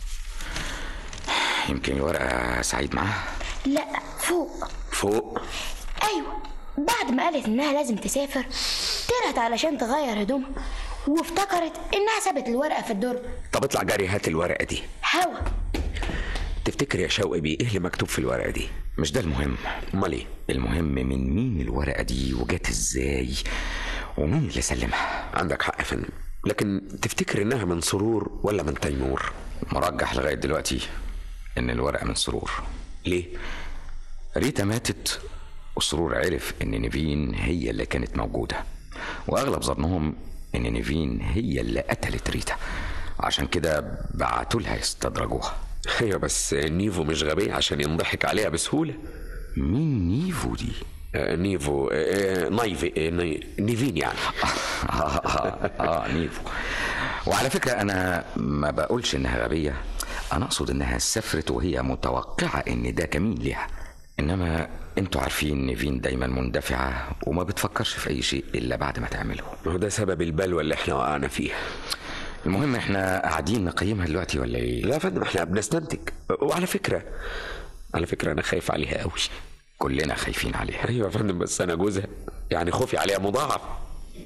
يمكن الورقه سعيد معاها لا فوق فوق ايوه بعد ما قالت انها لازم تسافر طلعت علشان تغير هدومها وافتكرت انها سابت الورقه في الدرج طب اطلع جري هات الورقه دي هوا تفتكر يا شوقي بيه ايه اللي مكتوب في الورقه دي مش ده المهم امال ايه المهم من مين الورقه دي وجت ازاي ومين اللي سلمها عندك حق يا فندم لكن تفتكر انها من سرور ولا من تيمور مرجح لغايه دلوقتي ان الورقه من سرور ليه ريتا ماتت وسرور عرف ان نيفين هي اللي كانت موجوده واغلب ظنهم ان نيفين هي اللي قتلت ريتا عشان كده بعتوا لها يستدرجوها ايوه بس نيفو مش غبي عشان ينضحك عليها بسهوله مين نيفو دي آه نيفو آه نايفي آه ني- نيفين يعني آه, آه, اه نيفو وعلى فكره انا ما بقولش انها غبيه انا اقصد انها سافرت وهي متوقعه ان ده كمين ليها انما انتوا عارفين نيفين دايما مندفعه وما بتفكرش في اي شيء الا بعد ما تعمله هو ده سبب البلوى اللي احنا وقعنا فيها المهم احنا قاعدين نقيمها دلوقتي ولا ايه لا يا فندم احنا بنستنتج وعلى فكره على فكره انا خايف عليها قوي كلنا خايفين عليها ايوه يا فندم بس انا جوزها يعني خوفي عليها مضاعف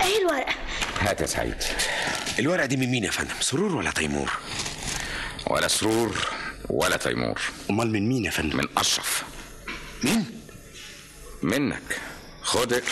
اهي الورقة هات يا سعيد الورقة دي من مين يا فندم سرور ولا تيمور ولا سرور ولا تيمور امال من مين يا فندم من اشرف مين منك خد اقرا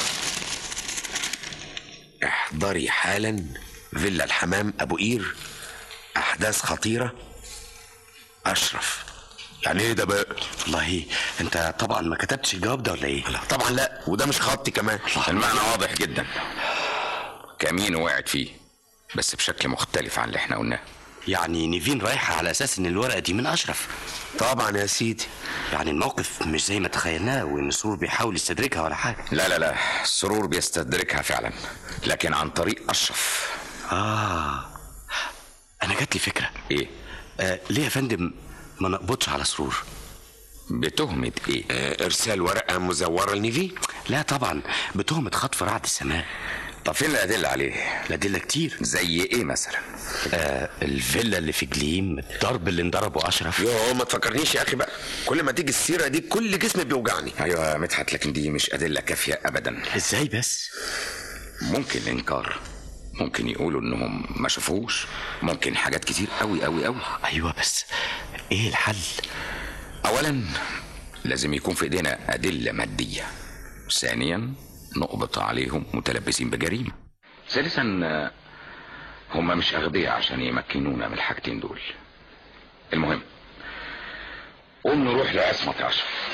احضري حالا فيلا الحمام ابو قير احداث خطيرة اشرف يعني ايه ده بقى والله انت طبعا ما كتبتش الجواب ده ولا ايه لا طبعا لا وده مش خطي كمان المعنى واضح جدا كمين وقعت فيه بس بشكل مختلف عن اللي احنا قلناه يعني نيفين رايحة على أساس إن الورقة دي من أشرف طبعا يا سيدي يعني الموقف مش زي ما تخيلناه وإن سرور بيحاول يستدركها ولا حاجة لا لا لا السرور بيستدركها فعلا لكن عن طريق اشرف آه أنا جات لي فكرة ايه آه ليه يا فندم ما نقبضش على سرور بتهمة ايه آه ارسال ورقة مزورة لنيفي لا طبعا بتهمة خطف رعد السماء طب فين الأدلة عليه الأدلة كتير زي ايه مثلا آه الفيلا اللي في جليم الضرب اللي انضربه أشرف يوه ما تفكرنيش يا اخي بقى كل ما تيجي السيرة دي كل جسمي بيوجعني ايوه يا مدحت لكن دي مش أدلة كافية أبدا إزاي بس ممكن إنكار ممكن يقولوا إنهم ما شافوش ممكن حاجات كتير قوي قوي قوي أيوة بس إيه الحل أولا لازم يكون في إيدينا أدلة مادية ثانيا نقبض عليهم متلبسين بجريمة ثالثا آه، هم مش أغبياء عشان يمكنونا من الحاجتين دول المهم قوم نروح لعصمة أشرف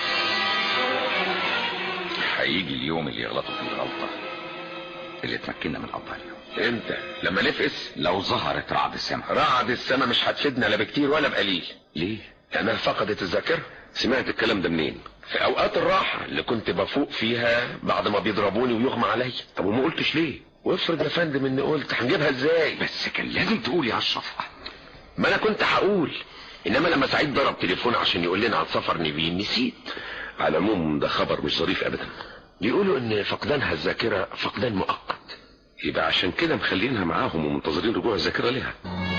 هيجي اليوم اللي يغلطوا فيه غلطة اللي تمكننا من قبضها اليوم امتى لما نفقس لو ظهرت رعد السماء رعد السما مش هتفيدنا لا بكتير ولا بقليل ليه؟ لانها فقدت الذاكرة سمعت الكلام ده منين في اوقات الراحة اللي كنت بفوق فيها بعد ما بيضربوني ويغمى عليا طب وما قلتش ليه وافرض يا فندم اني قلت هنجيبها ازاي بس كان لازم تقول يا اشرف ما انا كنت هقول انما لما سعيد ضرب تليفون عشان يقول لنا عن سفر نيفين نسيت على العموم ده خبر مش ظريف ابدا بيقولوا ان فقدانها الذاكرة فقدان مؤقت يبقى عشان كده مخلينها معاهم ومنتظرين رجوع الذاكرة لها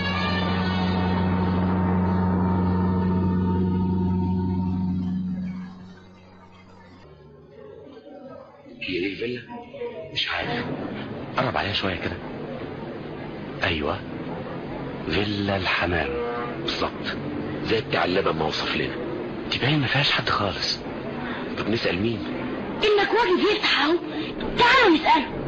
هي دي الفيلا مش عارف قرب عليها شوية كده أيوة فيلا الحمام بالظبط زي بتاع اللبن ما وصف لنا دي باين ما فيهاش حد خالص طب نسأل مين انك واجد يفتح اهو تعالوا نسأله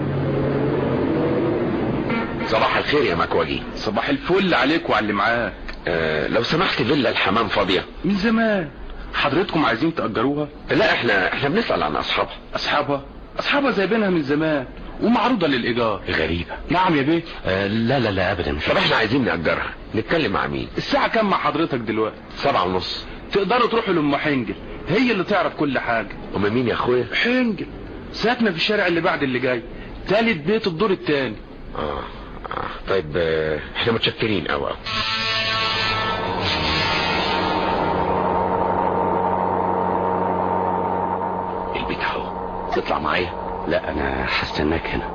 صباح الخير يا مكواجي صباح الفل عليك وعلى اللي معاك آه لو سمحت فيلا الحمام فاضية من زمان حضرتكم عايزين تأجروها لا احنا احنا بنسأل عن اصحابها أصحابها أصحابها زايبينها من زمان ومعروضة للإيجار غريبة نعم يا بيه آه لا لا لا أبدا طب احنا عايزين نأجرها نتكلم مع مين الساعة كام مع حضرتك دلوقتي سبعة ونص تقدروا تروحوا لأم حنجل هي اللي تعرف كل حاجة أم مين يا أخويا حنجل ساكنة في الشارع اللي بعد اللي جاي تالت بيت الدور التاني آه. آه. طيب آه. احنا متشكرين أوي أوي البيت اهو تطلع معايا لا انا هستناك هنا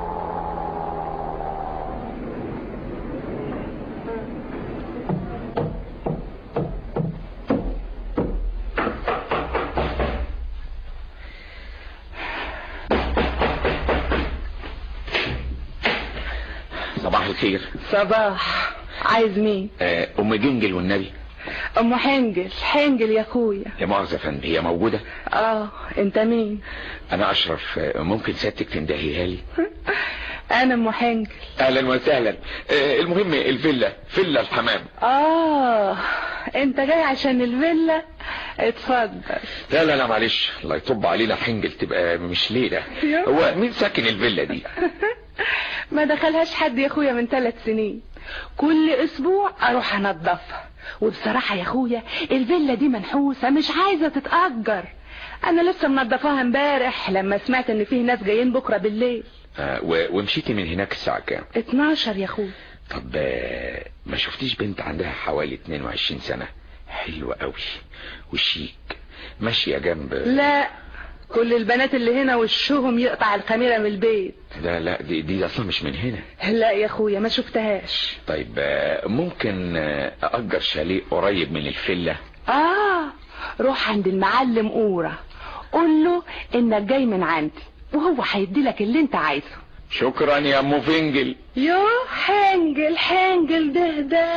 صباح الخير صباح عايز مين آه، ام جنجل والنبي ام حنجل حنجل يا اخويا يا مؤاخذة يا فندم هي موجودة اه انت مين انا اشرف آه، ممكن سيادتك تندهيها لي انا ام حنجل اهلا وسهلا آه، المهم الفيلا فيلا الحمام اه انت جاي عشان الفيلا اتفضل لا لا لا معلش الله يطب علينا حنجل تبقى مش ليلة هو مين ساكن الفيلا دي ما دخلهاش حد يا اخويا من ثلاث سنين كل اسبوع اروح انضفها وبصراحة يا اخويا الفيلا دي منحوسة مش عايزة تتأجر انا لسه منضفاها امبارح لما سمعت ان فيه ناس جايين بكرة بالليل آه، و- ومشيتي من هناك الساعة كام 12 يا اخويا طب آه، ما شفتيش بنت عندها حوالي 22 سنة حلوة قوي وشيك ماشية جنب لا كل البنات اللي هنا وشهم يقطع الخميرة من البيت لا لا دي, دي اصلا مش من هنا لا يا اخويا ما شفتهاش طيب آه، ممكن آه، أأجر شاليه قريب من الفيلا اه روح عند المعلم قورة قول له انك جاي من عندي وهو هيدي لك اللي انت عايزه شكرا يا ام فنجل يو حنجل حنجل ده ده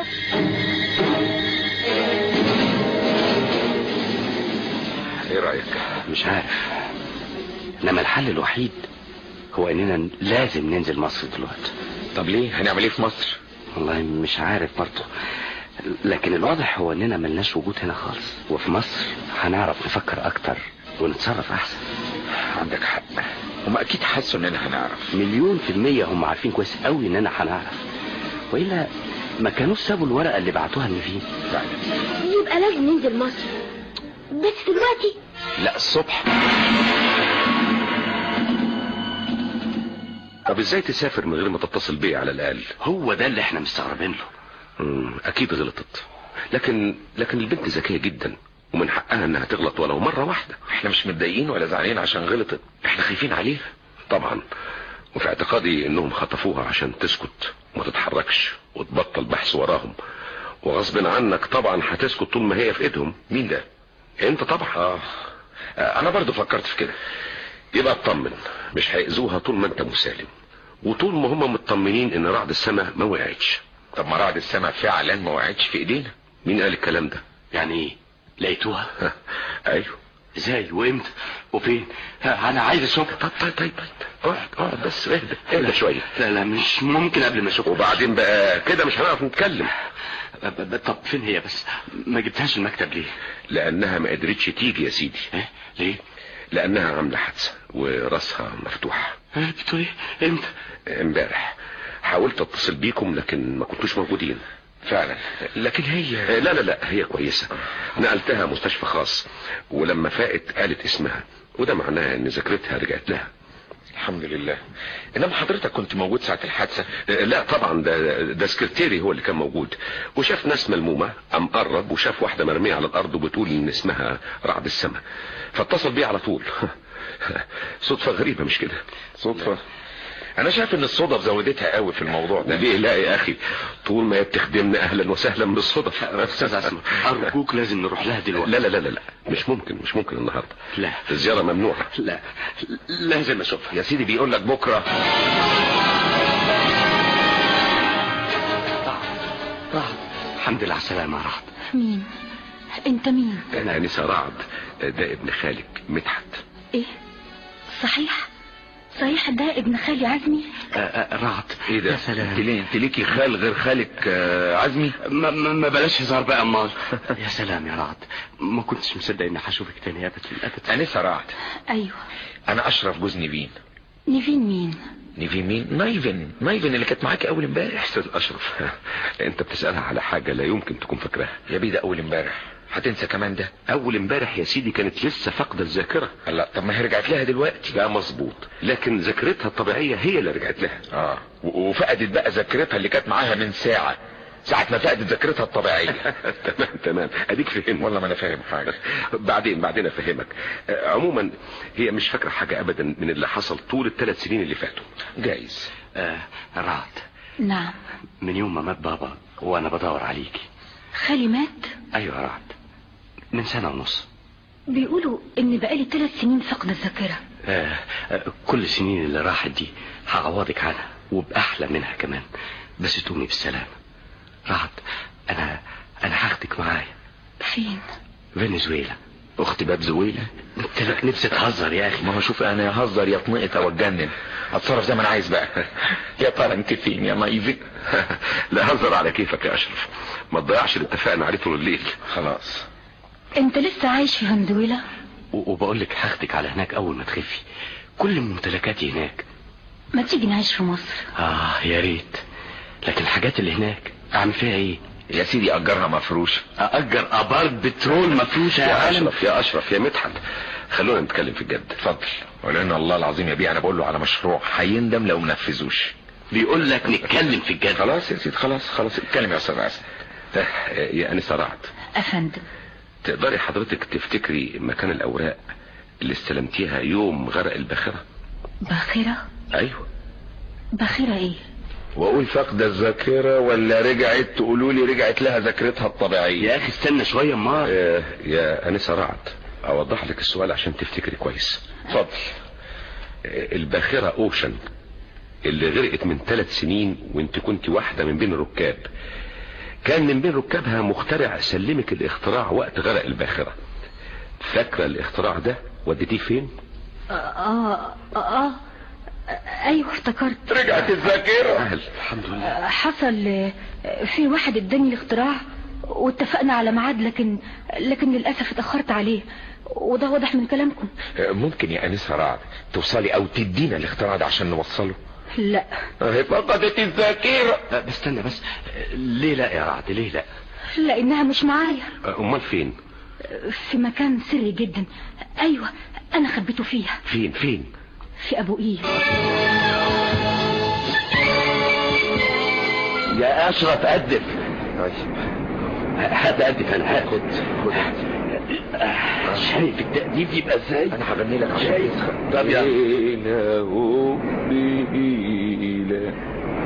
ايه رايك مش عارف انما الحل الوحيد هو اننا لازم ننزل مصر دلوقتي طب ليه هنعمل ايه في مصر والله مش عارف برضه لكن الواضح هو اننا ملناش وجود هنا خالص وفي مصر هنعرف نفكر اكتر ونتصرف احسن عندك حق هم اكيد حسوا اننا هنعرف مليون في المية هم عارفين كويس قوي اننا هنعرف والا ما كانوش سابوا الورقة اللي بعتوها لنيفين يبقى لازم ننزل مصر بس دلوقتي لا الصبح طب ازاي تسافر من غير ما تتصل بيه على الاقل هو ده اللي احنا مستغربين له مم، اكيد غلطت لكن لكن البنت ذكيه جدا ومن حقها انها تغلط ولو مره واحده احنا مش متضايقين ولا زعلانين عشان غلطت احنا خايفين عليها طبعا وفي اعتقادي انهم خطفوها عشان تسكت وما تتحركش وتبطل بحث وراهم وغصب عنك طبعا هتسكت طول ما هي في ايدهم مين ده انت طبعا اه انا برضو فكرت في كده يبقى اطمن مش هيأذوها طول ما انت مسالم وطول ما هم مطمنين ان رعد السماء ما وقعتش طب ما رعد السماء فعلا ما وقعتش في ايدينا مين قال الكلام ده يعني ايه لقيتوها ايوه ازاي وامتى وفين ها، انا عايز اشوفها طيب طيب طيب اقعد اقعد بس اهدى اهدى شويه لا لا مش ممكن قبل ما اشوفها وبعدين بقى كده مش هنعرف نتكلم ب- ب- طب فين هي بس ما جبتهاش المكتب ليه لانها ما قدرتش تيجي يا سيدي ايه ليه لانها عامله حادثه وراسها مفتوح إيه بتقول ايه امتى امبارح حاولت اتصل بيكم لكن ما كنتوش موجودين فعلا لكن هي لا لا لا هي كويسه نقلتها مستشفى خاص ولما فاقت قالت اسمها وده معناه ان ذاكرتها رجعت لها الحمد لله انما حضرتك كنت موجود ساعه الحادثه لا طبعا ده ده سكرتيري هو اللي كان موجود وشاف ناس ملمومه قام قرب وشاف واحده مرميه على الارض وبتقول ان اسمها رعد السماء فاتصل بيه على طول صدفه غريبه مش كده صدفه انا شايف ان الصدف زودتها قوي في الموضوع ده ليه لا يا اخي طول ما هي بتخدمنا اهلا وسهلا بالصدف استاذ اسمع ارجوك لازم نروح لها دلوقتي لا لا لا لا لا مش ممكن مش ممكن النهارده لا الزياره ممنوعه لا لازم اشوفها يا سيدي بيقول لك بكره رعد الحمد لله على السلامه يا رعد مين انت مين انا انسه رعد ده ابن خالك مدحت ايه صحيح صحيح ده ابن خالي عزمي آه، آه، رعد ايه ده يا سلام انت ليه انت ليكي خال غير خالك آه، عزمي ما, ما, ما بلاش هزار بقى امال يا سلام يا رعد ما كنتش مصدق اني هشوفك تاني ابدا ابدا انسه رعد ايوه انا اشرف جوز نيفين نيفين مين نيفين مين نايفن نايفن اللي كانت معاك اول امبارح استاذ اشرف انت بتسالها على حاجه لا يمكن تكون فاكراها يا بيه ده اول امبارح هتنسى كمان ده اول امبارح يا سيدي كانت لسه فاقده الذاكره لا طب ما هي رجعت لها دلوقتي لا مظبوط لكن ذاكرتها الطبيعيه هي اللي رجعت لها اه و- وفقدت بقى ذاكرتها اللي كانت معاها من ساعه ساعة ما فقدت ذاكرتها الطبيعية تمام تمام اديك فهمت والله ما انا فاهم حاجة بعدين بعدين افهمك آه، عموما هي مش فاكره حاجه ابدا من اللي حصل طول الثلاث سنين اللي فاتوا جايز آه رعد نعم من يوم ما مات بابا وانا بدور عليكي خالي مات ايوه يا رعد من سنه ونص بيقولوا ان بقالي ثلاث سنين فقد الذاكرة آه آه كل السنين اللي راحت دي هعوضك عنها وبأحلى منها كمان بس تقومي بالسلامة رعد أنا أنا هاخدك معايا فين فنزويلا اخت باب زويلة انت لك نفسي تهزر يا اخي ما هو شوف انا يا هزر يا اتنقط او اتجنن اتصرف زي ما انا عايز بقى يا ترى انت فين يا نايفي لا هزر على كيفك يا اشرف ما تضيعش اللي اتفقنا عليه طول الليل خلاص انت لسه عايش في فنزويلا و- وبقول لك هاخدك على هناك اول ما تخفي كل ممتلكاتي هناك ما تيجي نعيش في مصر اه يا ريت لكن الحاجات اللي هناك اعمل فيها ايه يا سيدي اجرها مفروش اجر ابار بترول مفروشه يا يا عالم اشرف يا اشرف يا مدحت خلونا نتكلم في الجد اتفضل ولان الله العظيم يا بيه انا بقول له على مشروع هيندم لو منفذوش بيقول لك نتكلم في الجد خلاص يا سيدي خلاص خلاص اتكلم يا استاذ عاصم ده يا انسه رعد افندم تقدري حضرتك تفتكري مكان الاوراق اللي استلمتيها يوم غرق الباخره باخرة ايوه باخرة ايه واقول فاقدة الذاكرة ولا رجعت تقولوا لي رجعت لها ذاكرتها الطبيعية يا اخي استنى شويه امال آه، يا انسه رعد اوضح لك السؤال عشان تفتكري كويس اتفضل آه، الباخره اوشن اللي غرقت من ثلاث سنين وانت كنت واحدة من بين الركاب كان من بين ركابها مخترع سلمك الاختراع وقت غرق الباخرة فاكرة الاختراع ده وديتيه فين اه اه, آه. ايوه افتكرت رجعت الذاكرة الحمد لله آه، حصل آه، في واحد اداني الاختراع واتفقنا على ميعاد لكن لكن للاسف اتاخرت عليه وده واضح من كلامكم ممكن يا انسه رعد توصلي او تدينا الاختراع ده عشان نوصله لا هي فقدت الذاكرة استنى بس ليه لا يا رعد ليه لا لانها مش معايا امال فين في مكان سري جدا ايوه انا خبيته فيها فين فين في ابو ايه يا اشرف قدك هات قدك انا هاخد خد شايف التأديب يبقى ازاي انا هغني لك شايف طب يا بيلا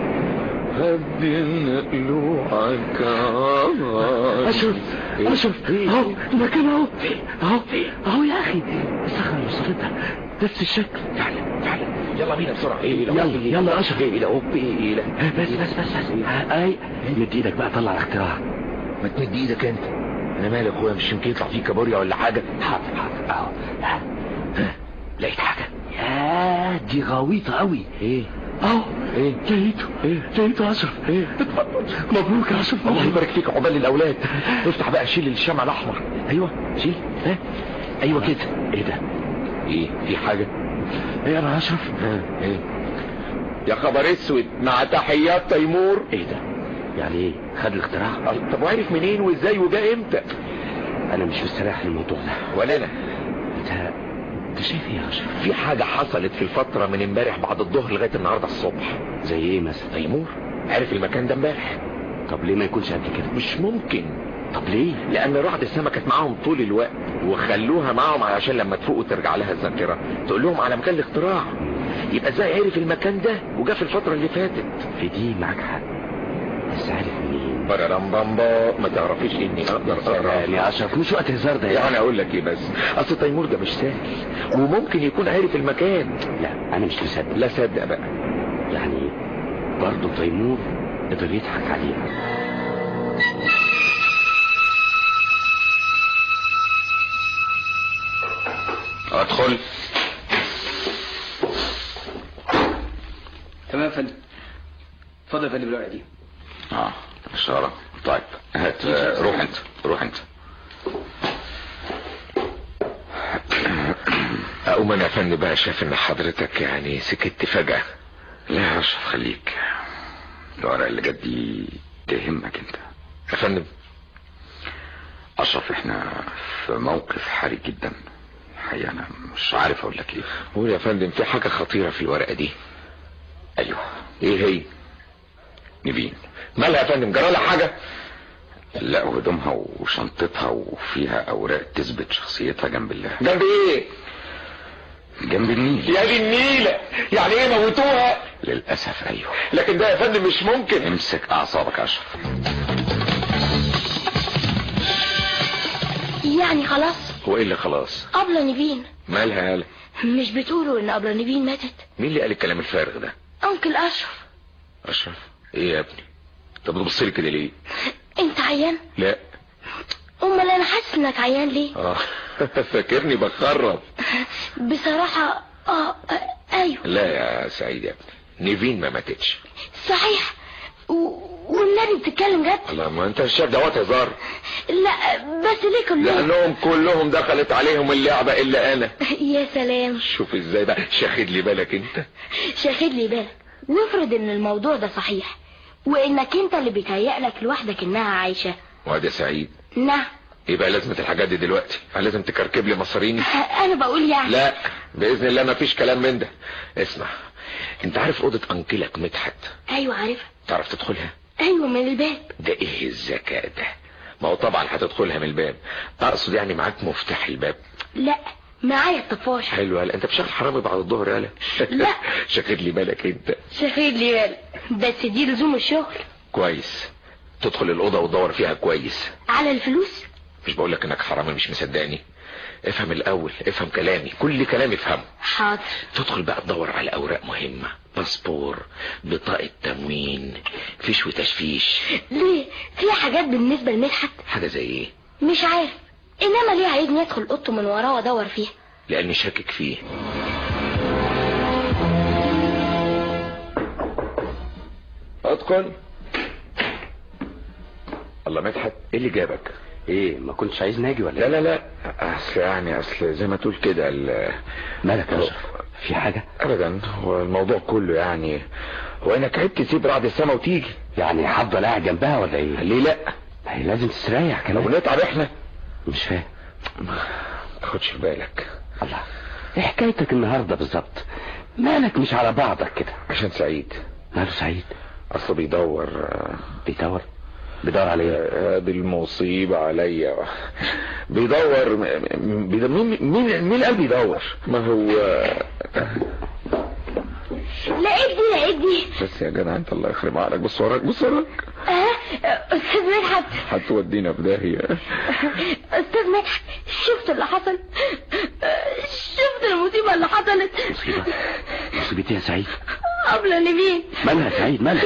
هدنا قلوعك اشرف اشرف اهو المكان اهو اهو اهو يا اخي الصخرة اللي وصلتها نفس الشكل فعلا فعلا يلا بينا بسرعة ايه يلا يلا اشرف ايه لا ايه لا بس بس بس بس اي مد ايدك بقى طلع الاختراع ما تمد ايدك انت انا مالي يا اخويا مش يمكن يطلع فيه كابوريا ولا حاجة حاضر حاضر اهو ها. ها. لقيت حاجة يا دي غويطة قوي ايه اهو ايه لقيته ايه لقيته يا اشرف ايه مبروك يا اشرف الله يبارك فيك عقبال الاولاد افتح بقى شيل الشمع الاحمر ايوه شيل ها ايوه كده ايه ده ايه في حاجة ايه يا اشرف ها ايه يا خبر اسود مع تحيات تيمور ايه ده يعني ايه خد الاختراع طب وعرف منين وازاي وجا امتى انا مش مستريح للموضوع ده ولا انا انت انت شايف ايه يا اشرف في حاجة حصلت في الفترة من امبارح بعد الظهر لغاية النهاردة الصبح زي ايه مثلا تيمور عارف المكان ده امبارح طب ليه ما يكونش قبل كده مش ممكن طب ليه لان رعد السما كانت معاهم طول الوقت وخلوها معاهم علشان لما تفوق وترجع لها الذاكرة تقول لهم على مكان الاختراع يبقى ازاي عرف المكان ده وجا في الفترة اللي فاتت في دي معاك حق بس عارف منين بررم بامبا ما تعرفيش اني اقدر اقرا يا اشرف مش وقت هزار ده يعني اقول لك ايه بس اصل تيمور ده مش سهل وممكن يكون عارف المكان لا انا مش مصدق لا صدق بقى يعني برضه تيمور قدر يضحك عليها ادخل تمام يا فندم اتفضل يا فندم الورقه دي اه اشارة طيب هات آه، روح انت روح انت اقوم انا يا فندم بقى شايف ان حضرتك يعني سكت فجأة لا يا اشرف خليك الورقة اللي جت دي تهمك انت يا فندم اشرف احنا في موقف حرج جدا الحقيقة انا مش عارف اقول لك ايه قول يا فندم في حاجة خطيرة في الورقة دي ايوه ايه هي نبين مالها يا فندم جرى لها حاجة لا وهدومها وشنطتها وفيها اوراق تثبت شخصيتها جنب الله جنب ايه جنب النيل يا دي النيلة يعني ايه موتوها للاسف ايوه لكن ده يا فندم مش ممكن امسك اعصابك يا اشرف يعني خلاص هو ايه اللي خلاص أبلة نيفين مالها يالا مش بتقولوا إن أبلة نيفين ماتت مين اللي قال الكلام الفارغ ده أنكل أشرف اشرف ايه يا ابني طب بتبص لي كده ليه أنت عيان لا أمال أنا حاسس إنك عيان ليه اه فاكرني بخرب بصراحة آه آه، أيوه لا يا سعيد يا ابني نيفين ما ماتتش صحيح و... والنبي بتتكلم جد الله ما انت شايف دوات هزار لا بس ليه كلهم لانهم كلهم دخلت عليهم اللعبة الا انا يا سلام شوف ازاي بقى شاخد لي بالك انت شاخد لي بالك وافرض ان الموضوع ده صحيح وانك انت اللي بيتهيألك لوحدك انها عايشة واد يا سعيد نعم يبقى لازمة الحاجات دي دلوقتي هل لازم تكركب لي مصاريني انا بقول يعني لا باذن الله ما فيش كلام من ده اسمع انت عارف اوضة انكلك مدحت ايوه عارفها تعرف تدخلها ايوه من الباب ده ايه الذكاء ده ما هو طبعا هتدخلها من الباب اقصد يعني معاك مفتاح الباب لا معايا الطفاش حلو هلا انت بشغل حرامي بعد الظهر يالا لا. شاخد لي بالك انت شاخد لي بالك بس دي لزوم الشغل كويس تدخل الاوضه وتدور فيها كويس على الفلوس مش بقول لك انك حرامي مش مصدقني افهم الاول افهم كلامي كل كلامي افهمه حاضر تدخل بقى تدور على اوراق مهمة باسبور بطاقة تموين فيش وتشفيش ليه في حاجات بالنسبة لمدحت حاجة زي ايه مش عارف انما ليه عايزني ادخل اوضته من وراه وادور فيها لاني شاكك فيه ادخل الله مدحت ايه اللي جابك ايه ما كنتش عايز ناجي ولا لا لا لا اصل يعني اصل زي ما تقول كده ال- مالك يا اشرف في حاجة ابدا هو الموضوع كله يعني هو انك عيب تسيب رعد السما وتيجي يعني هفضل قاعد جنبها ولا ايه ليه لا ما هي لازم تستريح كمان ونتعب احنا مش فاهم ما تاخدش في بالك الله ايه حكايتك النهارده بالظبط مالك مش على بعضك كده عشان سعيد ماله سعيد اصله بيدور بيدور بيدور على ايه هذه المصيبة عليا بيدور م- بيدور مين مين مين قال بيدور ما هو لقيت دي لقيت دي بس يا جدع انت الله يخرب عقلك بص وراك بص وراك اه استاذ مدحت هتودينا في داهية استاذ مدحت شفت اللي حصل شفت المصيبة اللي حصلت مصيبة مصيبتي يا سعيد قبل نبيل مالها يا سعيد مالها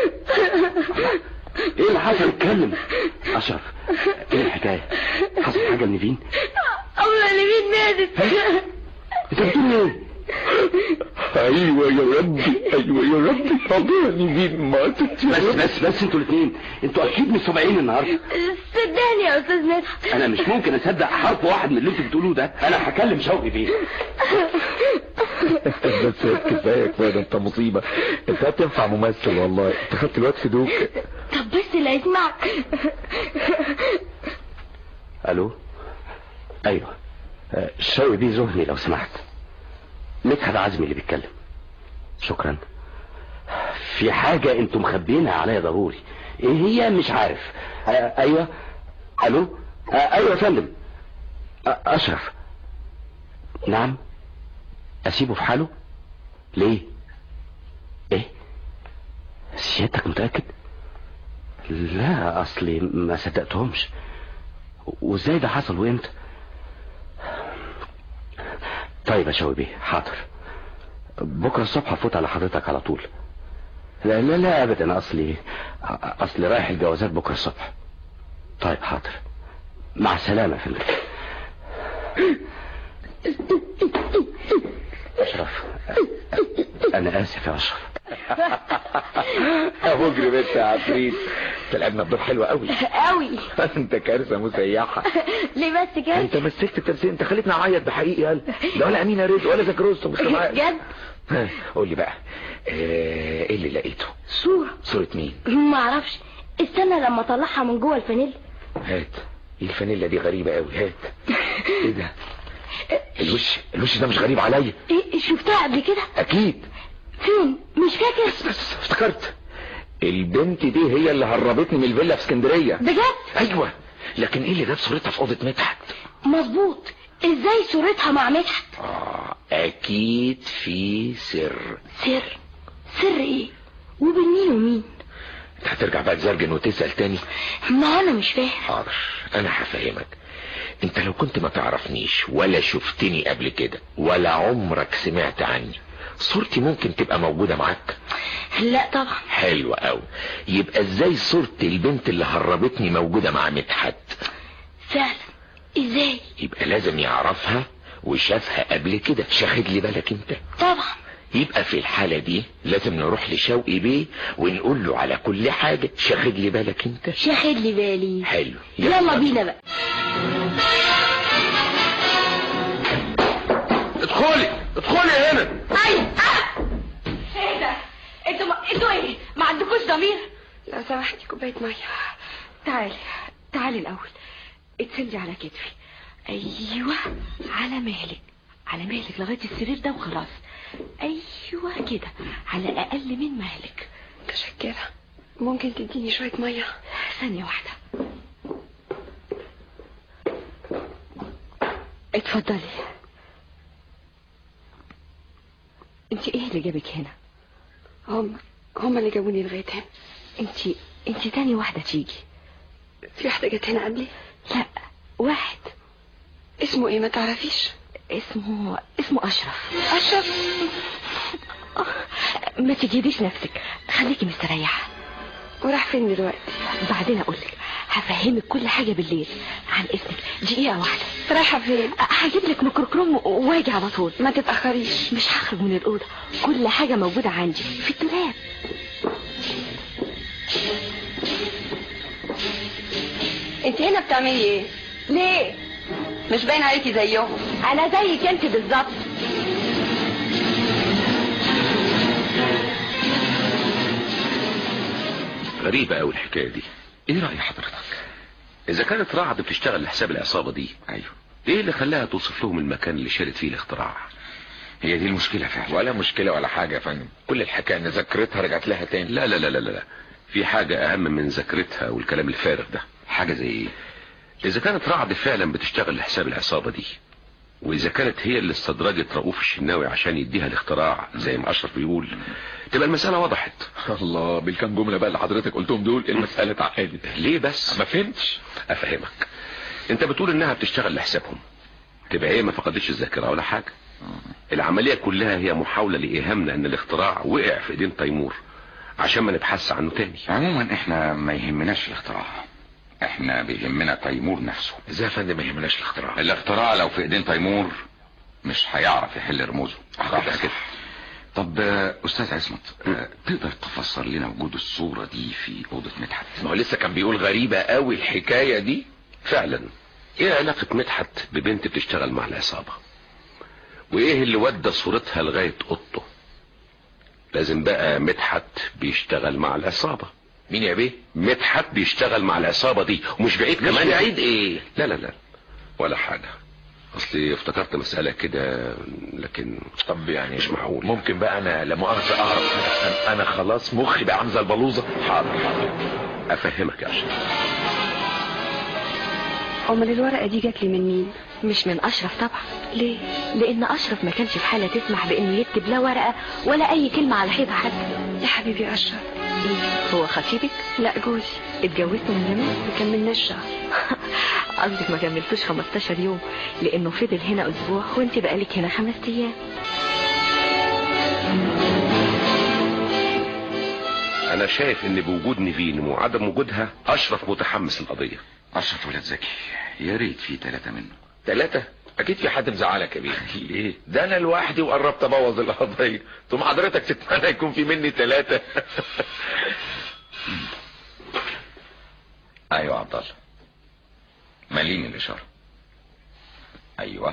ايه اللي حصل اتكلم اشرف ايه الحكاية حصل حاجة لنيفين قبل نبيل ماتت انت بتقول ايه ايوه يا ربي ايوه يا ربي حضرني مين ماتت يا بس ربي. بس بس انتوا الاثنين انتوا اكيد مش سامعين النهارده صدقني يا استاذ مدحت انا مش ممكن اصدق حرف واحد من اللي انتوا بتقولوه ده انا هكلم شوقي بيه بس كفايه كفايه ده انت مصيبه انت هتنفع ممثل والله انت خدت الواد في دوك طب بس اللي هيسمعك الو ايوه آه، شوقي بيه زهني لو سمحت مدحت عزمي اللي بيتكلم شكرا في حاجة انتم مخبينها عليا ضروري ايه هي مش عارف آه، ايوه الو آه، ايوه يا فندم آه، اشرف نعم اسيبه في حاله ليه ايه سيادتك متأكد لا اصلي ما صدقتهمش وازاي ده حصل وامتى طيب يا شوقي بيه حاضر بكره الصبح افوت على حضرتك على طول لا لا لا ابدا اصلي اصلي رايح الجوازات بكره الصبح طيب حاضر مع السلامه يا فندم اشرف انا اسف يا اشرف يا مجرم انت يا عفريت انت لعبنا الدور حلو قوي قوي انت كارثه مسيحه ليه بس كده انت مسكت التمثيل انت خليتنا اعيط بحقيقي يالا لا ولا امينه رزق ولا زكي رستم مش معاك جد ها، قول لي بقى اه، ايه اللي لقيته صورة صورة مين ما اعرفش استنى لما اطلعها من جوه الفانيل هات ايه الفانيلا دي غريبة قوي هات ايه ده الوش الوش ده مش غريب عليا ايه شفتها قبل كده اكيد فين مش فاكر بس بس افتكرت البنت دي هي اللي هربتني من الفيلا في اسكندرية بجد ايوه لكن ايه اللي جاب صورتها في اوضة مدحت مظبوط ازاي صورتها مع مدحت آه اكيد في سر سر سر ايه وبين مين ومين انت هترجع بقى تزرجن وتسأل تاني ما انا مش فاهم حاضر انا هفهمك انت لو كنت ما تعرفنيش ولا شفتني قبل كده ولا عمرك سمعت عني صورتي ممكن تبقى موجودة معاك لا طبعا حلو قوي يبقى ازاي صورة البنت اللي هربتني موجودة مع مدحت فعلا ازاي يبقى لازم يعرفها وشافها قبل كده شاخد لي بالك انت طبعا يبقى في الحالة دي لازم نروح لشوقي بيه ونقول له على كل حاجة شاخد لي بالك انت شاخد لي بالي حلو يلا بينا بقى ادخلي ادخلي هنا اي آه! ايه ده انتوا ما... انتوا ايه ما عندكوش ضمير لو سمحتي كوباية مية تعالي تعالي الأول اتسندي على كتفي أيوة على مهلك على مهلك لغاية السرير ده وخلاص أيوة كده على أقل من مهلك متشكرة ممكن تديني شوية مية ثانية واحدة اتفضلي انت ايه اللي جابك هنا هم هم اللي جابوني لغاية هنا انت انت تاني واحدة تيجي في واحدة جت هنا قبلي لا واحد اسمه ايه ما تعرفيش اسمه اسمه اشرف اشرف ما تجهديش نفسك خليكي مستريحه وراح فين دلوقتي بعدين اقول لك هفهمك كل حاجه بالليل عن اسمك دقيقه واحده رايحه فين هجيب لك ميكروكروم واجي على طول ما تتاخريش مش هخرج من الاوضه كل حاجه موجوده عندي في الدولاب انت هنا بتعملي ايه ليه مش باين عليكي زيهم انا زيك انت بالظبط غريبة قوي الحكاية دي ايه رأي حضرتك اذا كانت رعد بتشتغل لحساب العصابة دي ايوه ايه اللي خلاها توصف لهم المكان اللي شالت فيه الاختراع هي دي المشكلة فعلا ولا مشكلة ولا حاجة يا فندم كل الحكاية ان ذاكرتها رجعت لها تاني لا لا لا لا لا في حاجة اهم من ذاكرتها والكلام الفارغ ده حاجة زي ايه اذا كانت رعد فعلا بتشتغل لحساب العصابة دي واذا كانت هي اللي استدرجت رؤوف الشناوي عشان يديها الاختراع زي ما اشرف بيقول تبقى المسألة وضحت الله بالكم جملة بقى اللي حضرتك قلتهم دول المسألة اتعقدت ليه بس ما فهمتش افهمك انت بتقول انها بتشتغل لحسابهم تبقى هي ما فقدتش الذاكرة ولا حاجة العملية كلها هي محاولة لإيهامنا ان الاختراع وقع في ايدين تيمور عشان ما نبحث عنه تاني عموما احنا ما يهمناش الاختراع احنا بيهمنا تيمور نفسه ازاي يا فندم ما يهمناش الاختراع الاختراع لو في ايدين تيمور مش هيعرف يحل رموزه صح كده طب آه، استاذ عصمت آه، تقدر تفسر لنا وجود الصورة دي في اوضة مدحت ما هو لسه كان بيقول غريبة قوي الحكاية دي فعلا ايه علاقة مدحت ببنت بتشتغل مع العصابة وايه اللي ودى صورتها لغاية اوضته لازم بقى مدحت بيشتغل مع العصابة مين يا بيه مدحت بيشتغل مع العصابة دي ومش بعيد مش كمان بعيد ايه لا لا لا ولا حاجة اصلي افتكرت مسألة كده لكن طب يعني مش معقول ممكن بقى انا لا مؤاخذة اعرف أنا- انا خلاص مخي بقى عامل زي البلوزة حاضر حاضر افهمك يا اشرف امال الورقه دي جات لي من مين مش من اشرف طبعا ليه لان اشرف ما كانش في حاله تسمح بانه يكتب لا ورقه ولا اي كلمه على حيطه حتى يا حبيبي اشرف ايه هو خطيبك لا جوزي اتجوزتوا من زمان ما كملناش شهر قصدك ما كملتوش 15 يوم لانه فضل هنا اسبوع وانت بقالك هنا خمس ايام انا شايف ان بوجود نيفين وعدم وجودها اشرف متحمس للقضية اشرف ولاد زكي يا ريت في ثلاثة منه ثلاثة اكيد في حد مزعلك يا بيه ليه ده انا لوحدي وقربت ابوظ القضية ثم حضرتك تتمنى يكون في مني ثلاثة ايوه يا عبد الله مالين الاشارة ايوه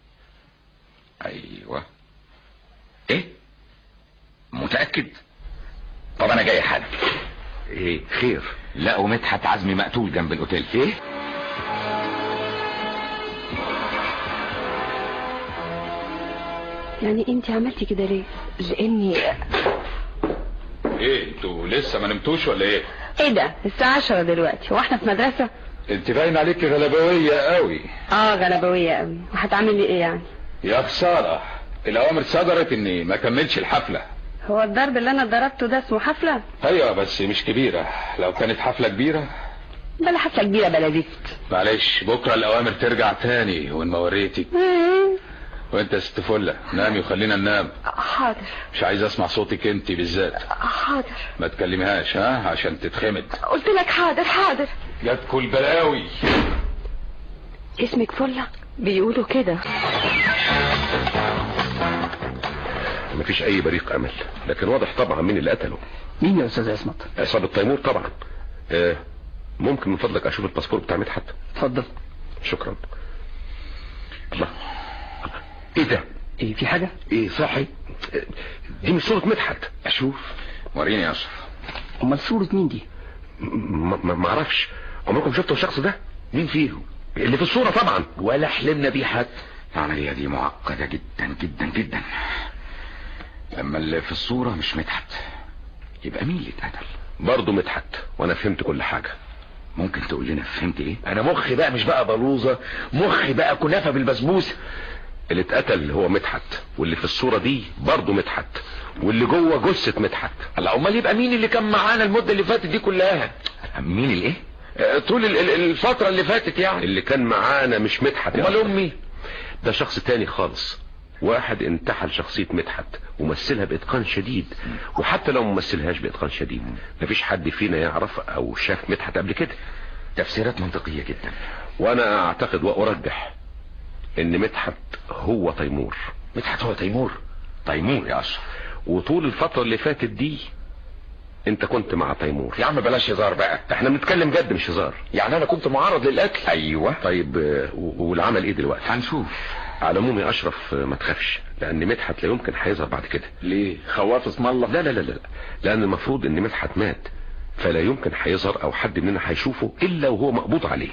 ايوه ايه متأكد طب انا جاي حالا ايه خير لقوا مدحت عزمي مقتول جنب الاوتيل ايه يعني انت عملتي كده ليه لاني ايه انتوا لسه ما نمتوش ولا ايه ايه ده الساعة عشرة دلوقتي واحنا في مدرسة انت باين عليك غلبوية قوي اه غلبوية قوي وهتعملي ايه يعني يا خسارة الاوامر صدرت اني ما كملش الحفلة هو الضرب اللي انا ضربته ده اسمه حفلة ايوه بس مش كبيرة لو كانت حفلة كبيرة بلا حفلة كبيرة بلا زفت معلش بكرة الاوامر ترجع تاني وان ما وريتك وانت يا ست فلة نامي وخلينا ننام حاضر مش عايز اسمع صوتك انت بالذات حاضر ما تكلمهاش ها عشان تتخمد قلت لك حاضر حاضر جاتكوا البلاوي اسمك فلة بيقولوا كده مفيش اي بريق امل لكن واضح طبعا مين اللي قتله مين يا استاذ عصمت عصابة تيمور طبعا آه ممكن من فضلك اشوف الباسبور بتاع مدحت اتفضل شكرا الله ايه ده ايه في حاجة ايه صحي آه، دي مش صورة مدحت اشوف وريني يا اشرف امال صورة مين دي ما ما- ما اعرفش عمركم شفتوا الشخص ده مين فيهم اللي في الصورة طبعا ولا حلمنا بيه حد العملية دي معقدة جدا جدا جدا لما اللي في الصورة مش مدحت يبقى مين اللي اتقتل برضه مدحت وانا فهمت كل حاجة ممكن تقول لنا فهمت ايه انا مخي بقى مش بقى بلوزة مخي بقى كنافة بالبسبوسة اللي اتقتل هو مدحت واللي في الصورة دي برضه مدحت واللي جوه جثة مدحت الله امال يبقى مين اللي كان معانا المدة اللي فاتت دي كلها مين الايه طول ال- ال- الفترة اللي فاتت يعني اللي كان معانا مش مدحت يا امال أشرف. امي ده شخص تاني خالص واحد انتحل شخصية مدحت ومثلها بإتقان شديد وحتى لو ممثلهاش بإتقان شديد مفيش حد فينا يعرف أو شاف مدحت قبل كده تفسيرات منطقية جدا وأنا أعتقد وأرجح إن مدحت هو تيمور مدحت هو تيمور تيمور يا أشرف وطول الفترة اللي فاتت دي انت كنت مع تيمور يا عم بلاش هزار بقى احنا بنتكلم جد مش هزار يعني انا كنت معرض للقتل ايوه طيب آه، و- والعمل ايه دلوقتي هنشوف على العموم يا اشرف آه، ما تخافش لان مدحت لا يمكن هيظهر بعد كده ليه خواف اسم الله لا لا لا لا لان المفروض ان مدحت مات فلا يمكن هيظهر او حد مننا هيشوفه الا وهو مقبوض عليه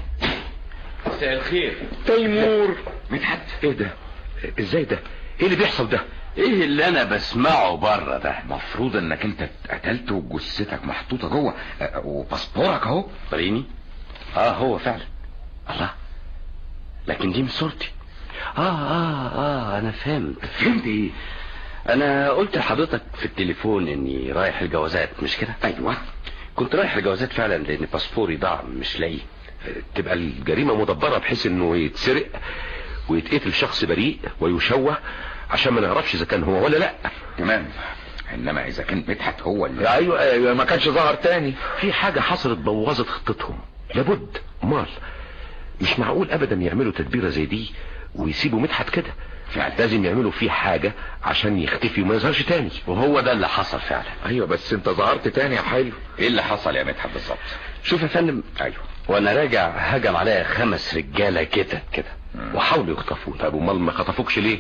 مساء الخير تيمور مدحت ايه ده ازاي ده ايه اللي بيحصل ده ايه اللي انا بسمعه بره ده مفروض انك انت اتقتلت وجثتك محطوطه جوه أه، وباسبورك اهو بريني اه هو فعلا الله لكن دي مش صورتي اه اه اه انا فهمت فهمت ايه انا قلت لحضرتك في التليفون اني رايح الجوازات مش كده ايوه كنت رايح الجوازات فعلا لان باسبوري ضاع مش لاقيه تبقى الجريمة مدبرة بحيث انه يتسرق ويتقتل شخص بريء ويشوه عشان ما نعرفش اذا كان هو ولا لا تمام انما اذا كان مدحت هو اللي ايوه ايوه ما كانش ظهر تاني في حاجة حصلت بوظت خطتهم لابد امال مش معقول ابدا يعملوا تدبيرة زي دي ويسيبوا مدحت كده فعلا لازم يعملوا فيه حاجة عشان يختفي وما يظهرش تاني وهو ده اللي حصل فعلا ايوه بس انت ظهرت تاني يا حلو ايه اللي حصل يا مدحت بالظبط شوف يا فندم ايوه وانا راجع هجم عليا خمس رجاله كده كده وحاولوا يخطفوني طب امال ما خطفوكش ليه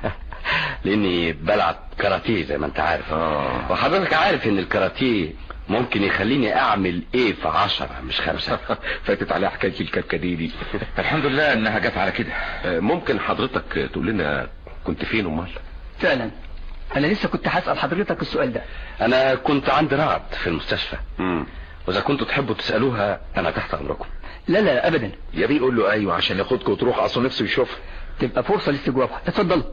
لاني بلعب كاراتيه زي ما انت عارف آه. وحضرتك عارف ان الكاراتيه ممكن يخليني اعمل ايه في عشرة مش خمسة فاتت عليها حكايه الكركديه دي الحمد لله انها جت على كده آه، ممكن حضرتك تقول لنا كنت فين امال فعلا انا لسه كنت هسأل حضرتك السؤال ده انا كنت عند رعد في المستشفى مم. واذا كنتوا تحبوا تسألوها انا تحت امركم لا لا ابدا يا بيه قول له ايوه عشان ياخدك وتروح اصله نفسه يشوفها تبقى فرصة لاستجوابها اتفضلوا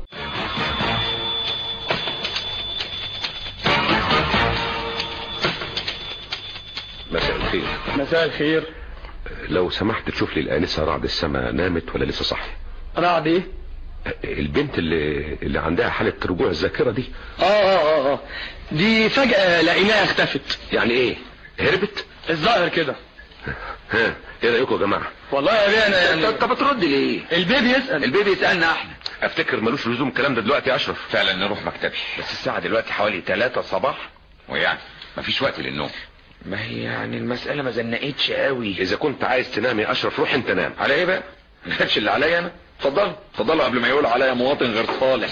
مساء الخير مساء الخير لو سمحت تشوف لي الآنسة رعد السما نامت ولا لسه صاحية رعد ايه البنت اللي اللي عندها حالة رجوع الذاكرة دي اه اه اه اه دي فجأة لقيناها اختفت يعني ايه هربت الظاهر كده ها ايه رأيكم يا جماعة والله يا بيه انا يعني انت بترد ليه البيبي يسأل البيبي يسالنا احنا افتكر ملوش لزوم الكلام ده دلوقتي يا اشرف فعلا نروح مكتبي بس الساعه دلوقتي حوالي 3 الصباح ويعني مفيش وقت للنوم ما هي يعني المسألة ما زنقتش قوي اذا كنت عايز تنام يا اشرف روح انت نام على ايه بقى ما كانش اللي عليا انا اتفضلوا اتفضلوا قبل ما يقولوا عليا مواطن غير صالح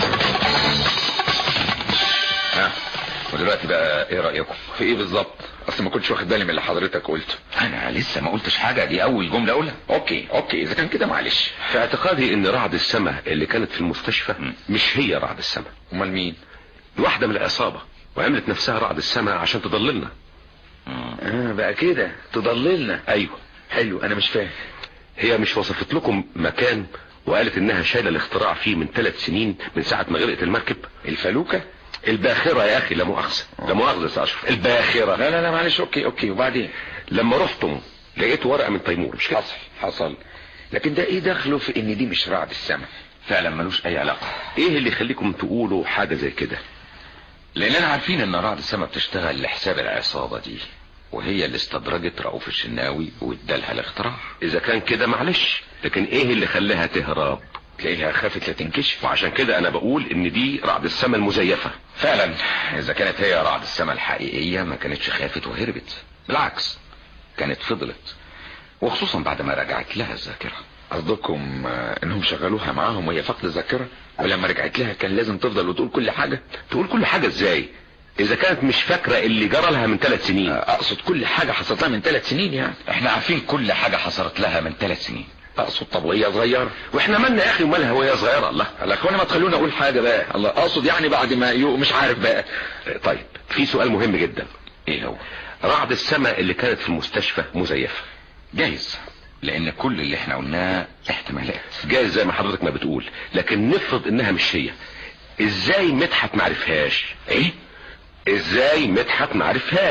ها ودلوقتي بقى ايه رايكم في ايه بالظبط اصل ما كنتش واخد بالي من اللي حضرتك قلته انا لسه ما قلتش حاجه دي اول جمله اقولها اوكي اوكي اذا كان كده معلش في اعتقادي ان رعد السما اللي كانت في المستشفى مش هي رعد السما امال مين دي واحدة من العصابة وعملت نفسها رعد السما عشان تضللنا اه بقى كده تضللنا ايوه حلو انا مش فاهم هي مش وصفت لكم مكان وقالت انها شايله الاختراع فيه من ثلاث سنين من ساعة ما غرقت المركب الفلوكه الباخرة يا اخي لا مؤاخذة لا مؤاخذة يا اشرف الباخرة لا لا لا معلش اوكي اوكي وبعدين لما رحتم لقيت ورقة من تيمور مش كده حصل حصل لكن ده ايه دخله في ان دي مش رعد السما فعلا ملوش اي علاقه ايه اللي يخليكم تقولوا حاجة زي كده لاننا عارفين ان رعد السما بتشتغل لحساب العصابه دي وهي اللي استدرجت رؤوف الشناوي وادالها الاختراع اذا كان كده معلش لكن ايه اللي خلاها تهرب تلاقيها خافت لا تنكشف وعشان كده انا بقول ان دي رعد السما المزيفة فعلا اذا كانت هي رعد السما الحقيقيه ما كانتش خافت وهربت بالعكس كانت فضلت وخصوصا بعد ما رجعت لها الذاكره قصدكم آه، انهم شغلوها معاهم وهي فقد الذاكرة ولما رجعت لها كان لازم تفضل وتقول كل حاجة تقول كل حاجة ازاي اذا كانت مش فاكرة اللي جرى لها من ثلاث سنين اقصد كل حاجة حصلت لها من ثلاث سنين يعني احنا عارفين كل حاجه حصلت لها من ثلاث سنين اقصد طب وهي صغيرة واحنا مالنا يا اخي ومالها وهي صغيرة الله الاخوان ما تخلونا اقول حاجة بقى الله اقصد يعني بعد ما يو مش عارف بقى طيب في سؤال مهم جدا ايه هو رعد السما اللي كانت في المستشفى مزيفة جايز لان كل اللي احنا قلناه احتمالات جايز زي ما حضرتك ما بتقول لكن نفرض انها مش هي ازاي مدحت معرفهاش ايه ازاي مدحت معرفهاش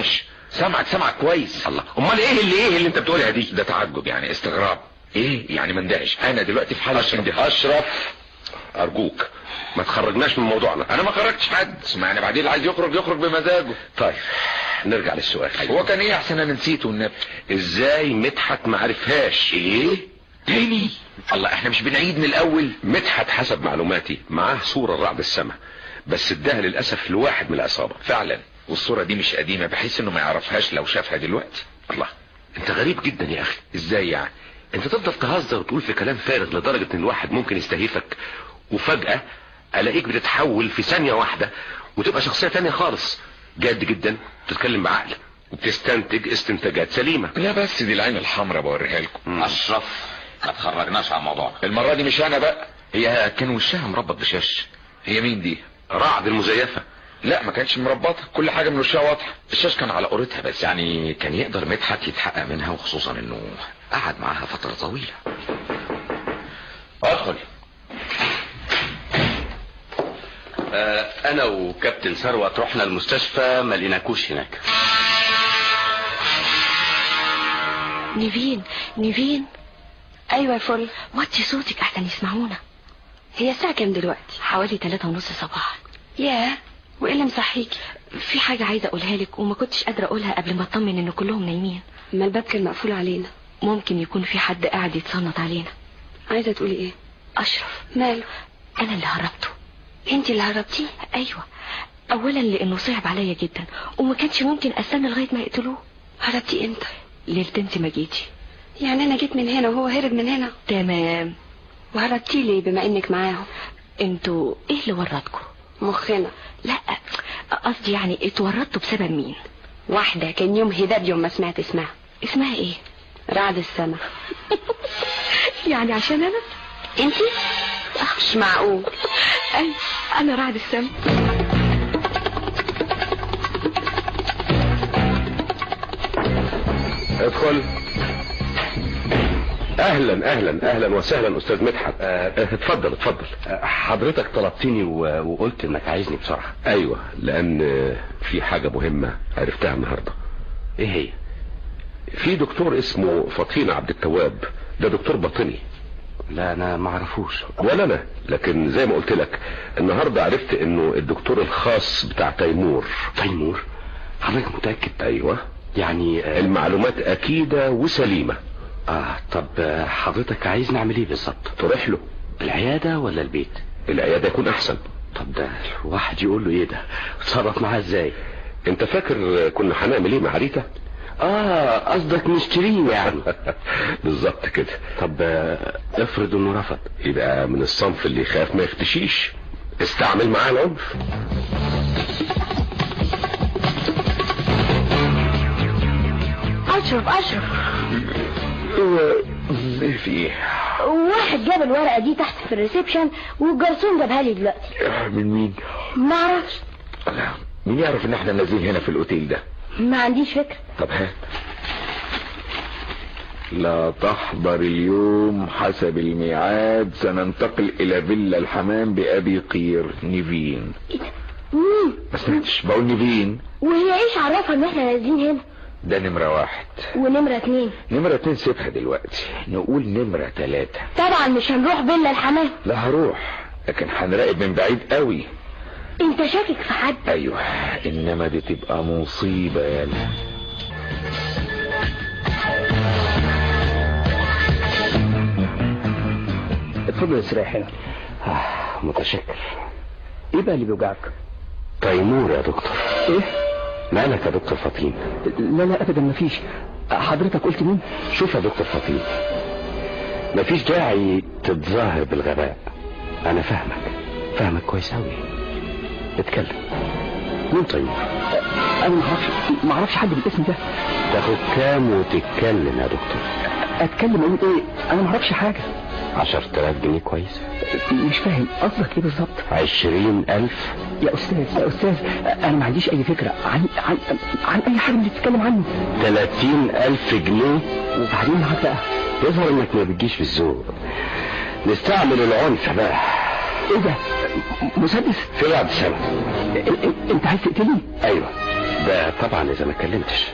سامعك سامعك كويس الله امال ايه اللي ايه اللي انت بتقولها دي ده تعجب يعني استغراب ايه يعني مندهش انا دلوقتي في حاله اشرف اندهاش. اشرف ارجوك ما تخرجناش من موضوعنا انا ما خرجتش حد اسمعني بعدين اللي عايز يخرج يخرج بمزاجه طيب نرجع للسؤال هو كان ايه احسن انا نسيته النبي ازاي مدحت ما عرفهاش ايه تاني الله احنا مش بنعيد من الاول مدحت حسب معلوماتي معاه صورة رعد السماء بس اداها للاسف لواحد من العصابة فعلا والصورة دي مش قديمة بحيث انه ما يعرفهاش لو شافها دلوقتي الله انت غريب جدا يا اخي ازاي يعني انت تفضل تهزر وتقول في كلام فارغ لدرجة ان الواحد ممكن يستهيفك وفجأة الاقيك بتتحول في ثانية واحدة وتبقى شخصية تانية خالص جاد جدا تتكلم بعقل وبتستنتج استنتاجات سليمة لا بس دي العين الحمراء بوريها لكم اشرف ما تخرجناش عن موضوعنا المرة دي مش انا بقى هي كان وشها مربط بشاش هي مين دي رعد المزيفة لا ما كانتش مربطة كل حاجة من وشها واضحة الشاش كان على قورتها بس يعني كان يقدر مدحت يتحقق منها وخصوصا انه قعد معاها فترة طويلة ادخل آه انا وكابتن ثروت رحنا المستشفى ما لقيناكوش هناك نيفين نيفين ايوه يا فل وطي صوتك احسن يسمعونا هي الساعة كام دلوقتي حوالي ثلاثة ونص صباحا ياه وايه اللي مصحيكي في حاجة عايزة اقولها لك وما كنتش قادرة اقولها قبل ما اطمن ان كلهم نايمين ما الباب كان مقفول علينا ممكن يكون في حد قاعد يتصنت علينا عايزة تقولي ايه اشرف ماله انا اللي هربته انت اللي هربتيه ايوه اولا لانه صعب عليا جدا وما كانش ممكن استنى لغايه ما يقتلوه هربتي امتى ليله انت ما جيتي يعني انا جيت من هنا وهو هرب من هنا تمام وهربتيه ليه بما انك معاهم انتوا ايه اللي ورطكم مخنا لا قصدي يعني اتورطتوا بسبب مين واحدة كان يوم هداد يوم ما سمعت اسمها اسمها ايه رعد السما يعني عشان انا انتي مش معقول اي انا رعد السما ادخل اهلا اهلا اهلا وسهلا استاذ مدحت اه، اتفضل اتفضل حضرتك طلبتني و... وقلت انك عايزني بسرعة ايوه لان في حاجة مهمة عرفتها النهاردة ايه هي في دكتور اسمه فطين عبد التواب ده دكتور باطني لا انا ما اعرفوش ولا انا لكن زي ما قلت لك النهاردة عرفت انه الدكتور الخاص بتاع تيمور تيمور حضرتك متأكد ايوه يعني آه المعلومات اكيدة وسليمة اه طب آه، حضرتك عايز نعمل ايه بالظبط تروح له العيادة ولا البيت العيادة يكون احسن طب ده الواحد يقول له ايه ده اتصرف معاه ازاي انت فاكر كنا هنعمل ايه مع ريتا اه قصدك نشتريه يعني بالظبط كده طب آه، افرض انه رفض يبقى من الصنف اللي يخاف ما يختشيش استعمل معاه العنف اشرف اشرف ايه في ايه واحد جاب الورقة دي تحت في الريسبشن والجرسون جابها لي دلوقتي من مين ما اعرفش لا مين يعرف ان احنا نازلين هنا في الاوتيل ده ما عنديش فكرة طب هات لا تحضر اليوم حسب الميعاد سننتقل الى فيلا الحمام بابي قير نيفين مين ما سمعتش بقول نيفين وهي ايش عرفها ان احنا نازلين هنا ده نمرة واحد ونمرة اتنين نمرة اتنين سيبها دلوقتي نقول نمرة تلاتة طبعا مش هنروح فيلا الحمام لا هروح لكن هنراقب من بعيد قوي انت شاكك في حد ايوه انما دي تبقى مصيبة يالا اتفضل استريح هنا آه متشكر ايه بقى اللي بيوجعك تيمور يا دكتور ايه مالك يا دكتور فطين لا لا ابدا مفيش حضرتك قلت مين شوف يا دكتور فطين مفيش داعي تتظاهر بالغباء انا فاهمك فاهمك كويس قوي اتكلم مين تيمور انا ما اعرفش ما اعرفش حد بالاسم ده تاخد كام وتتكلم يا دكتور اتكلم اقول ايه انا ما اعرفش حاجه عشر تلاف جنيه كويس مش فاهم قصدك ايه بالظبط عشرين الف يا استاذ يا استاذ انا ما عنديش اي فكره عن عن عن اي حاجه اللي بتتكلم عنه تلاتين الف جنيه وبعدين معاك بقى يظهر انك ما بتجيش في الذوق نستعمل العنف بقى ايه ده مسدس في بعد سنة انت عايز تقتلني ايوه ده طبعا اذا ما كلمتش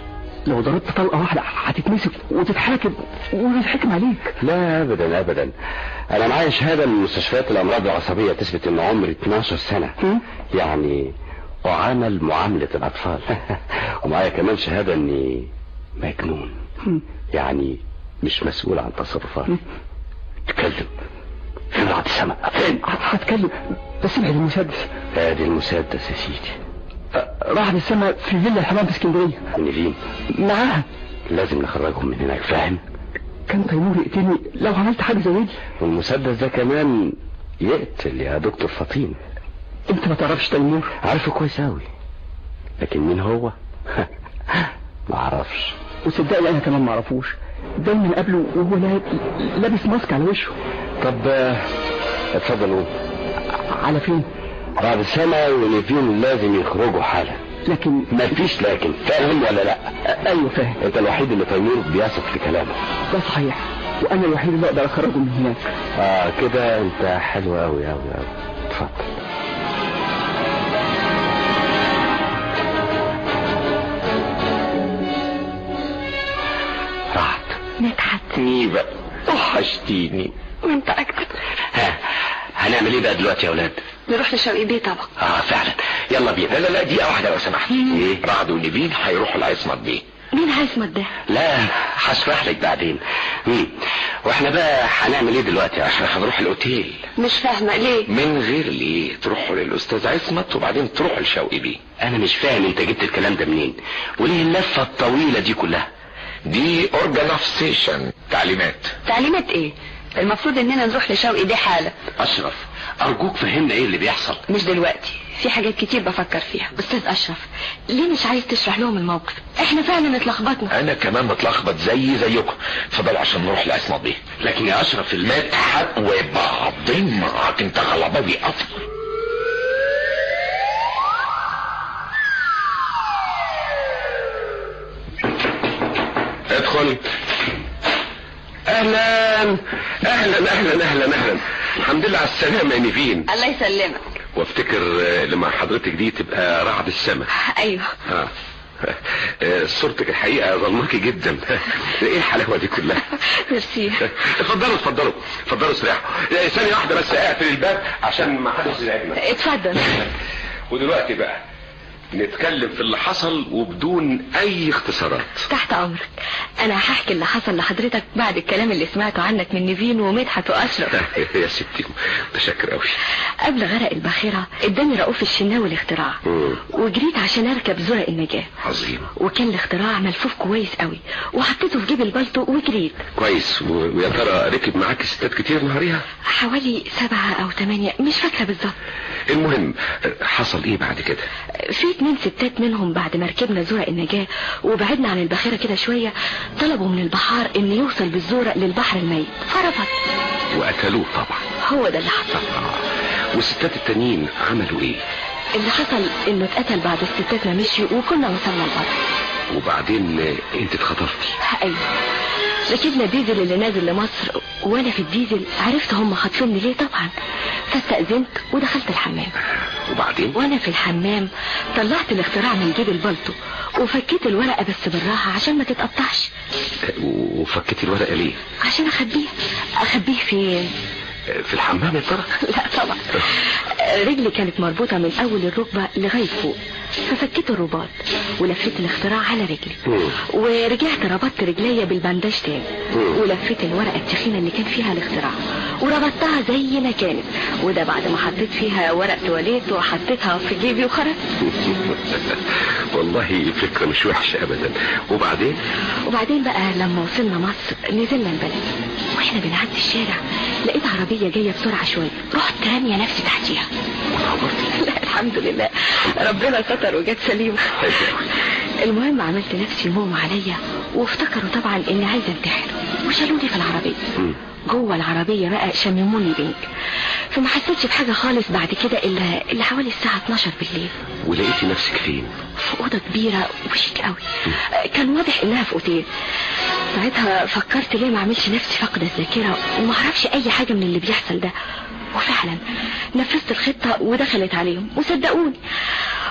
لو ضربت طلقة واحدة هتتمسك وتتحاكم ويتحكم عليك لا ابدا ابدا انا معايا شهاده من مستشفيات الامراض العصبيه تثبت ان عمري 12 سنه يعني اعامل معامله الاطفال ومعايا كمان شهاده اني مجنون يعني مش مسؤول عن تصرفاتي اتكلم فين رعد السماء فين هتكلم بس ابعد المسدس ادي المسدس يا سيدي راح السما في فيلا الحمام في اسكندريه نيفين معاها لازم نخرجهم من هناك فاهم كان تيمور يقتلني لو عملت حاجه زي دي والمسدس ده كمان يقتل يا دكتور فطين انت ما تعرفش تيمور عارفه كويس اوي لكن مين هو ما اعرفش وصدقني انا كمان ما اعرفوش دايما قبله وهو لابس ماسك على وشه طب اتفضل قول على فين بعد سنة ونيفين لازم يخرجوا حالا لكن مفيش لكن فاهم ولا لا ايوه فاهم انت الوحيد اللي تيمور بيثق في كلامك ده صحيح وانا الوحيد اللي اقدر اخرجه من هناك اه كده انت حلو قوي قوي قوي اتفضل رعد مدحت نيبة وحشتيني وانت اكتر ها هنعمل ايه بقى دلوقتي يا اولاد نروح لشوقي بيه طبعا اه فعلا يلا بينا لا لا لا دقيقة واحدة لو سمحت ايه رعد ونيفين هيروحوا لعصمت بيه مين هيسمت ده لا هشرح لك بعدين مم. واحنا بقى هنعمل ايه دلوقتي عشان هنروح الاوتيل مش فاهمه ليه من غير ليه تروحوا للاستاذ عصمت وبعدين تروحوا لشوقي بيه انا مش فاهم انت جبت الكلام ده منين وليه اللفه الطويله دي كلها دي اورجانيزيشن تعليمات تعليمات ايه المفروض اننا نروح لشوقي دي حاله اشرف ارجوك فهمنا ايه اللي بيحصل مش دلوقتي في حاجات كتير بفكر فيها استاذ اشرف ليه مش عايز تشرح لهم الموقف احنا فعلا اتلخبطنا انا كمان متلخبط زي زيكم اتفضل عشان نروح لعصمت بيه لكن يا اشرف المدحت وبعضين معاك انت غلباوي اصلا ادخل اهلا اهلا اهلا اهلا اهلا الحمد لله على السلامه يا نيفين الله يسلمك وافتكر لما حضرتك دي تبقى رعد السما ايوه ها صورتك الحقيقة ظلماكي جدا ايه الحلاوة دي كلها ميرسي اتفضلوا اتفضلوا اتفضلوا استريحوا ثانية واحدة بس اقفل الباب عشان ما حدش يزعجنا اتفضل ودلوقتي بقى نتكلم في اللي حصل وبدون اي اختصارات تحت امرك انا هحكي اللي حصل لحضرتك بعد الكلام اللي سمعته عنك من نيفين ومدحت واشرف يا ستي متشكر قوي قبل غرق الباخره اداني رؤوف الشناوي الاختراع وجريت عشان اركب زرق النجاه عظيم وكان الاختراع ملفوف كويس قوي وحطيته في جيب البلطو وجريت كويس ويا ترى ركب معاك ستات كتير نهاريها حوالي سبعة او ثمانية مش فاكرة بالظبط المهم حصل ايه بعد كده في اتنين ستات منهم بعد ما ركبنا زرق النجاة وبعدنا عن الباخرة كده شوية طلبوا من البحار ان يوصل بالزورق للبحر الميت فرفض وقتلوه طبعا هو ده اللي حصل والستات التانيين عملوا ايه اللي حصل انه اتقتل بعد الستات ما مشيوا وكنا وصلنا البر وبعدين انت اتخطفتي ايوه ركبنا الديزل اللي نازل لمصر وانا في الديزل عرفت هم خاطفيني ليه طبعا فاستأذنت ودخلت الحمام وبعدين وانا في الحمام طلعت الاختراع من جيب البلطو وفكيت الورقة بس بالراحة عشان ما تتقطعش وفكيتي الورقة ليه عشان اخبيه اخبيه فين في الحمام يا ترى لا طبعا رجلي كانت مربوطة من اول الركبة لغاية فوق ففكيت الرباط ولفيت الاختراع على رجلي ورجعت ربطت رجليا بالبنداج تاني ولفيت الورقة التخينة اللي كان فيها الاختراع وربطتها زي ما كانت وده بعد ما حطيت فيها ورق تواليت وحطيتها في جيبي وخرجت والله فكرة مش وحشة ابدا وبعدين وبعدين بقى لما وصلنا مصر نزلنا البلد واحنا بنعدي الشارع لقيت عربية جاية بسرعة شوية رحت رامية نفسي تحتيها لا الحمد لله ربنا ستر وجت سليمة المهم عملت نفسي مغمى عليا وافتكروا طبعا اني عايزة انتحر وشالوني في العربية جوه العربية بقى شمموني بنك فما حسيتش بحاجة خالص بعد كده الا الا حوالي الساعة 12 بالليل ولقيتي نفسك فين في أوضة كبيرة وشيك قوي كان واضح انها في اوتيل ساعتها فكرت ليه ما اعملش نفسي فاقدة الذاكرة وما اعرفش اي حاجة من اللي بيحصل ده وفعلا نفذت الخطة ودخلت عليهم وصدقوني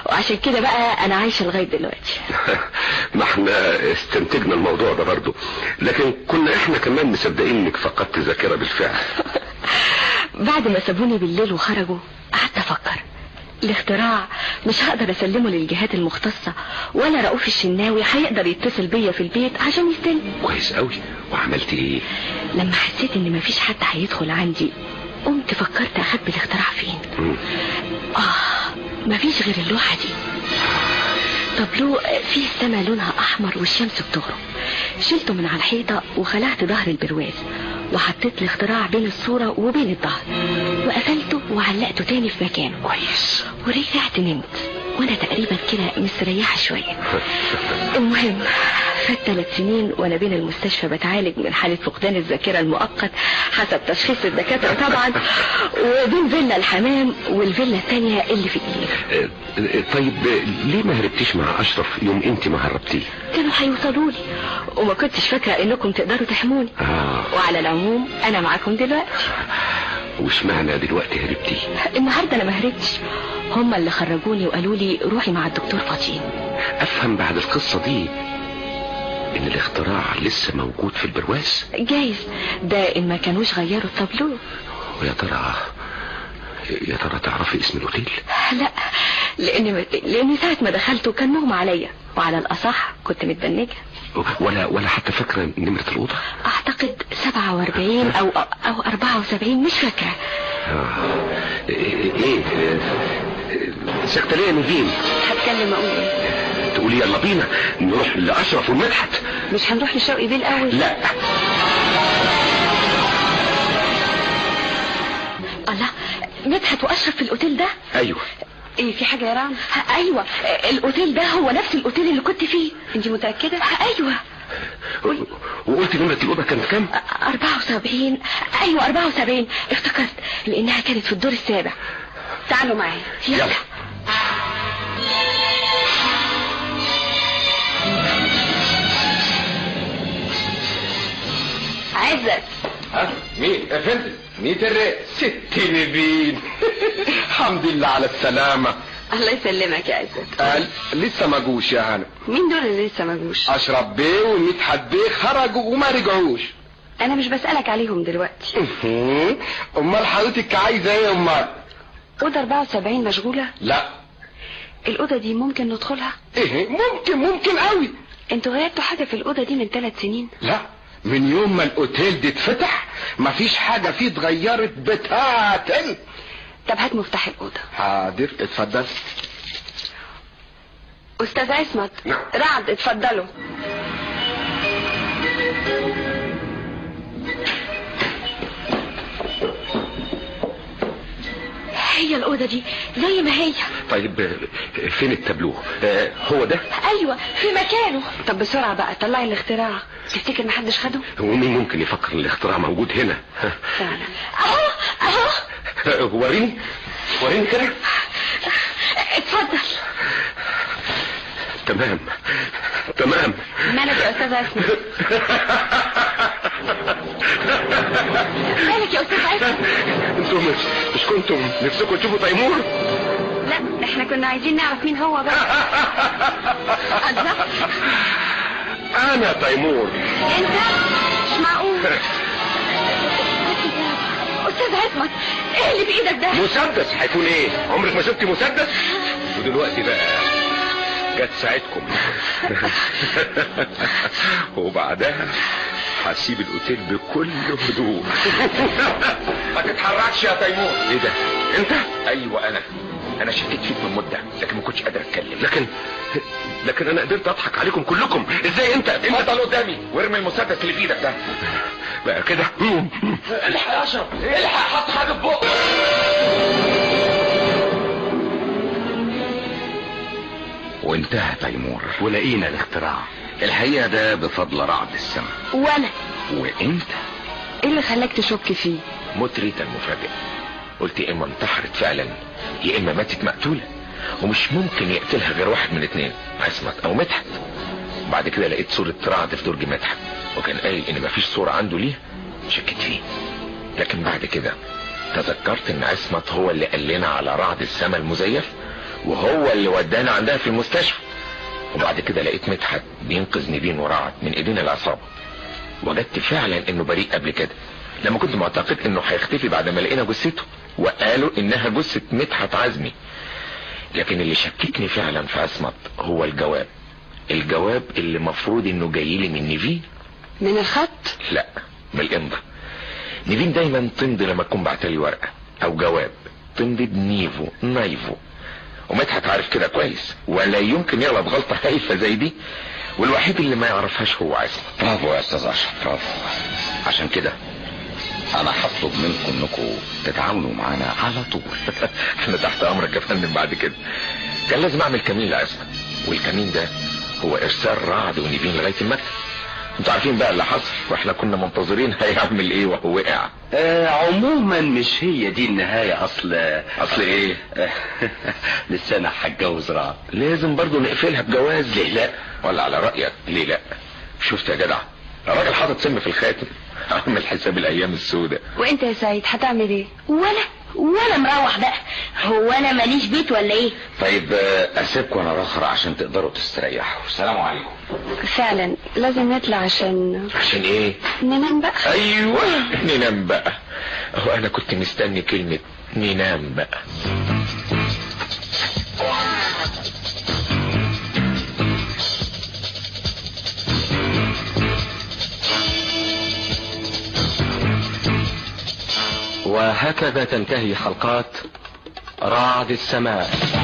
وعشان كده بقى انا عايشه لغايه دلوقتي ما احنا استنتجنا الموضوع ده برضه لكن كنا احنا كمان مصدقين انك فقدت ذاكره بالفعل بعد ما سابوني بالليل وخرجوا قعدت افكر الاختراع مش هقدر اسلمه للجهات المختصة ولا رؤوف الشناوي هيقدر يتصل بيا في البيت عشان يستلم كويس قوي وعملت ايه لما حسيت ان مفيش حد هيدخل عندي قمت فكرت اخبي الاختراع فين مم. اه مفيش غير اللوحة دي طابلو فيه السما لونها احمر والشمس بتغرب شلته من على الحيطة وخلعت ظهر البرواز وحطيت الاختراع بين الصورة وبين الظهر وقفلته وعلقته تاني في مكانه كويس ورجعت نمت وانا تقريبا كده مستريحة شوية المهم فات ثلاث سنين وانا بين المستشفى بتعالج من حالة فقدان الذاكرة المؤقت حسب تشخيص الدكاترة طبعا وبين فيلا الحمام والفيلا التانية اللي في الجيل اه، اه، طيب اه، ليه ما هربتيش مع اشرف يوم انت ما هربتيه كانوا هيوصلوا لي وما كنتش فاكرة انكم تقدروا تحموني اه وعلى العموم انا معاكم دلوقتي وش معنى دلوقتي هربتي النهاردة انا ما هربتش هما اللي خرجوني وقالوا لي روحي مع الدكتور فاطين افهم بعد القصة دي ان الاختراع لسه موجود في البرواز جايز ده ان ما كانوش غيروا التابلو ويا ترى يا ترى تعرفي اسم الاوتيل لا لان لان ساعة ما دخلته كان مغمى عليا وعلى الاصح كنت متبنجة ولا ولا حتى فاكرة نمرة الأوضة اعتقد 47 او او 74 مش فاكرة آه. ايه ايه اه، ساكتة ليه يا نيفين هتكلم اقول ايه تقولي يلا بينا نروح لأشرف والمدحت مش هنروح لشوقي بيه الاول لا الله مدحت واشرف في الاوتيل ده ايوه ايه في حاجة يا رام ايوه الاوتيل ده هو نفس الاوتيل اللي كنت فيه انت متأكدة ايوه وقلت نمرة الأوضة كانت كام 74 ايوه 74 افتكرت لانها كانت في الدور السابع تعالوا معايا يلا عزت ها مين يا فندم مين الرئيس ست نبيل الحمد لله على السلامة الله يسلمك يا عزت قال لسه ما جوش يا هنا مين دول اللي لسه ما جوش اشرف بيه ومدحت بيه خرجوا وما رجعوش انا مش بسألك عليهم دلوقتي امال حضرتك عايزه ايه يا امال اوضه 74 مشغولة لا الاوضه دي ممكن ندخلها ايه ممكن ممكن قوي انتوا غيرتوا حاجة في الاوضه دي من ثلاث سنين لا من يوم ما الاوتيل ده اتفتح مفيش حاجه فيه اتغيرت بتاتا طب هات مفتاح الاوضه حاضر اتفضل استاذ عصمت رعد اتفضلوا هي الاوضه دي زي ما هي طيب اه، فين التابلو اه، هو ده ايوه في مكانه طب بسرعة بقى طلعي الاختراع تفتكر محدش خده ومين ممكن يفكر ان الاختراع موجود هنا فعلا اهو اهو اه، وريني وريني كده اتفضل تمام تمام مالك يا استاذ عصمت مالك يا استاذ عصمت انتم مش, مش كنتم نفسكم تشوفوا تيمور لا احنا كنا عايزين نعرف مين هو بقى انا تيمور انت مش معقول استاذ عصمت ايه اللي بايدك ده مسدس هيكون ايه عمرك ما شفتي مسدس ودلوقتي بقى جت ساعتكم وبعدها هسيب الاوتيل بكل هدوء ما تتحركش يا تيمور ايه ده انت ايوه انا انا شكيت فيك من مده لكن ما كنتش قادر اتكلم لكن لكن انا قدرت اضحك عليكم كلكم ازاي انت انت اتفضل قدامي وارمي المسدس اللي في ايدك ده بقى كده الحق يا اشرف الحق حط حاجه في بقك وانتهى تيمور ولقينا الاختراع الحقيقه ده بفضل رعد السماء وانا وانت ايه اللي خلاك تشك فيه مت ريتا المفاجئ قلت يا اما انتحرت فعلا يا اما ماتت مقتوله ومش ممكن يقتلها غير واحد من اتنين عصمت او مدحت بعد كده لقيت صورة رعد في درج مدحت وكان قايل ان مفيش صورة عنده ليه شكيت فيه لكن بعد كده تذكرت ان عصمت هو اللي قال لنا على رعد السما المزيف وهو اللي ودانا عندها في المستشفى وبعد كده لقيت مدحت بينقذ نيفين ورعد من ايدين العصابة وجدت فعلا انه بريء قبل كده لما كنت معتقد انه هيختفي بعد ما لقينا جثته وقالوا انها جثة مدحت عزمي لكن اللي شككني فعلا في عصمت هو الجواب الجواب اللي مفروض انه جاي لي من نيفين من الخط لا من الامضة نيفين دايما تمضي لما تكون بعتلي ورقة او جواب تمضي بنيفو نايفو ومدحت عارف كده كويس ولا يمكن يغلط غلطة هايفة زي دي والوحيد اللي ما يعرفهاش هو عصمت برافو يا استاذ اشرف برافو عشان كده انا هطلب منكم انكم تتعاونوا معانا على طول احنا تحت امرك يا فندم بعد كده كان لازم اعمل كمين لعصمت والكمين ده هو ارسال رعد ونيفين لغايه المكتب انتوا عارفين بقى اللي حصل واحنا كنا منتظرين هيعمل ايه وهو وقع آه عموما مش هي دي النهاية اصل اصل ايه لسه انا هتجوز رعد لازم برضو نقفلها بجواز ليه لا ولا على رأيك ليه لا شفت يا جدع الراجل حاطط سم في الخاتم عامل حساب الايام السوداء وانت يا سعيد هتعمل ايه وانا وانا مروح بقى هو انا ماليش بيت ولا ايه طيب آه، اسيبكم انا راخر عشان تقدروا تستريحوا السلام عليكم فعلا لازم نطلع عشان عشان ايه ننام بقى ايوه ننام بقى هو انا كنت مستني كلمة ننام بقى وهكذا تنتهي حلقات رعد السماء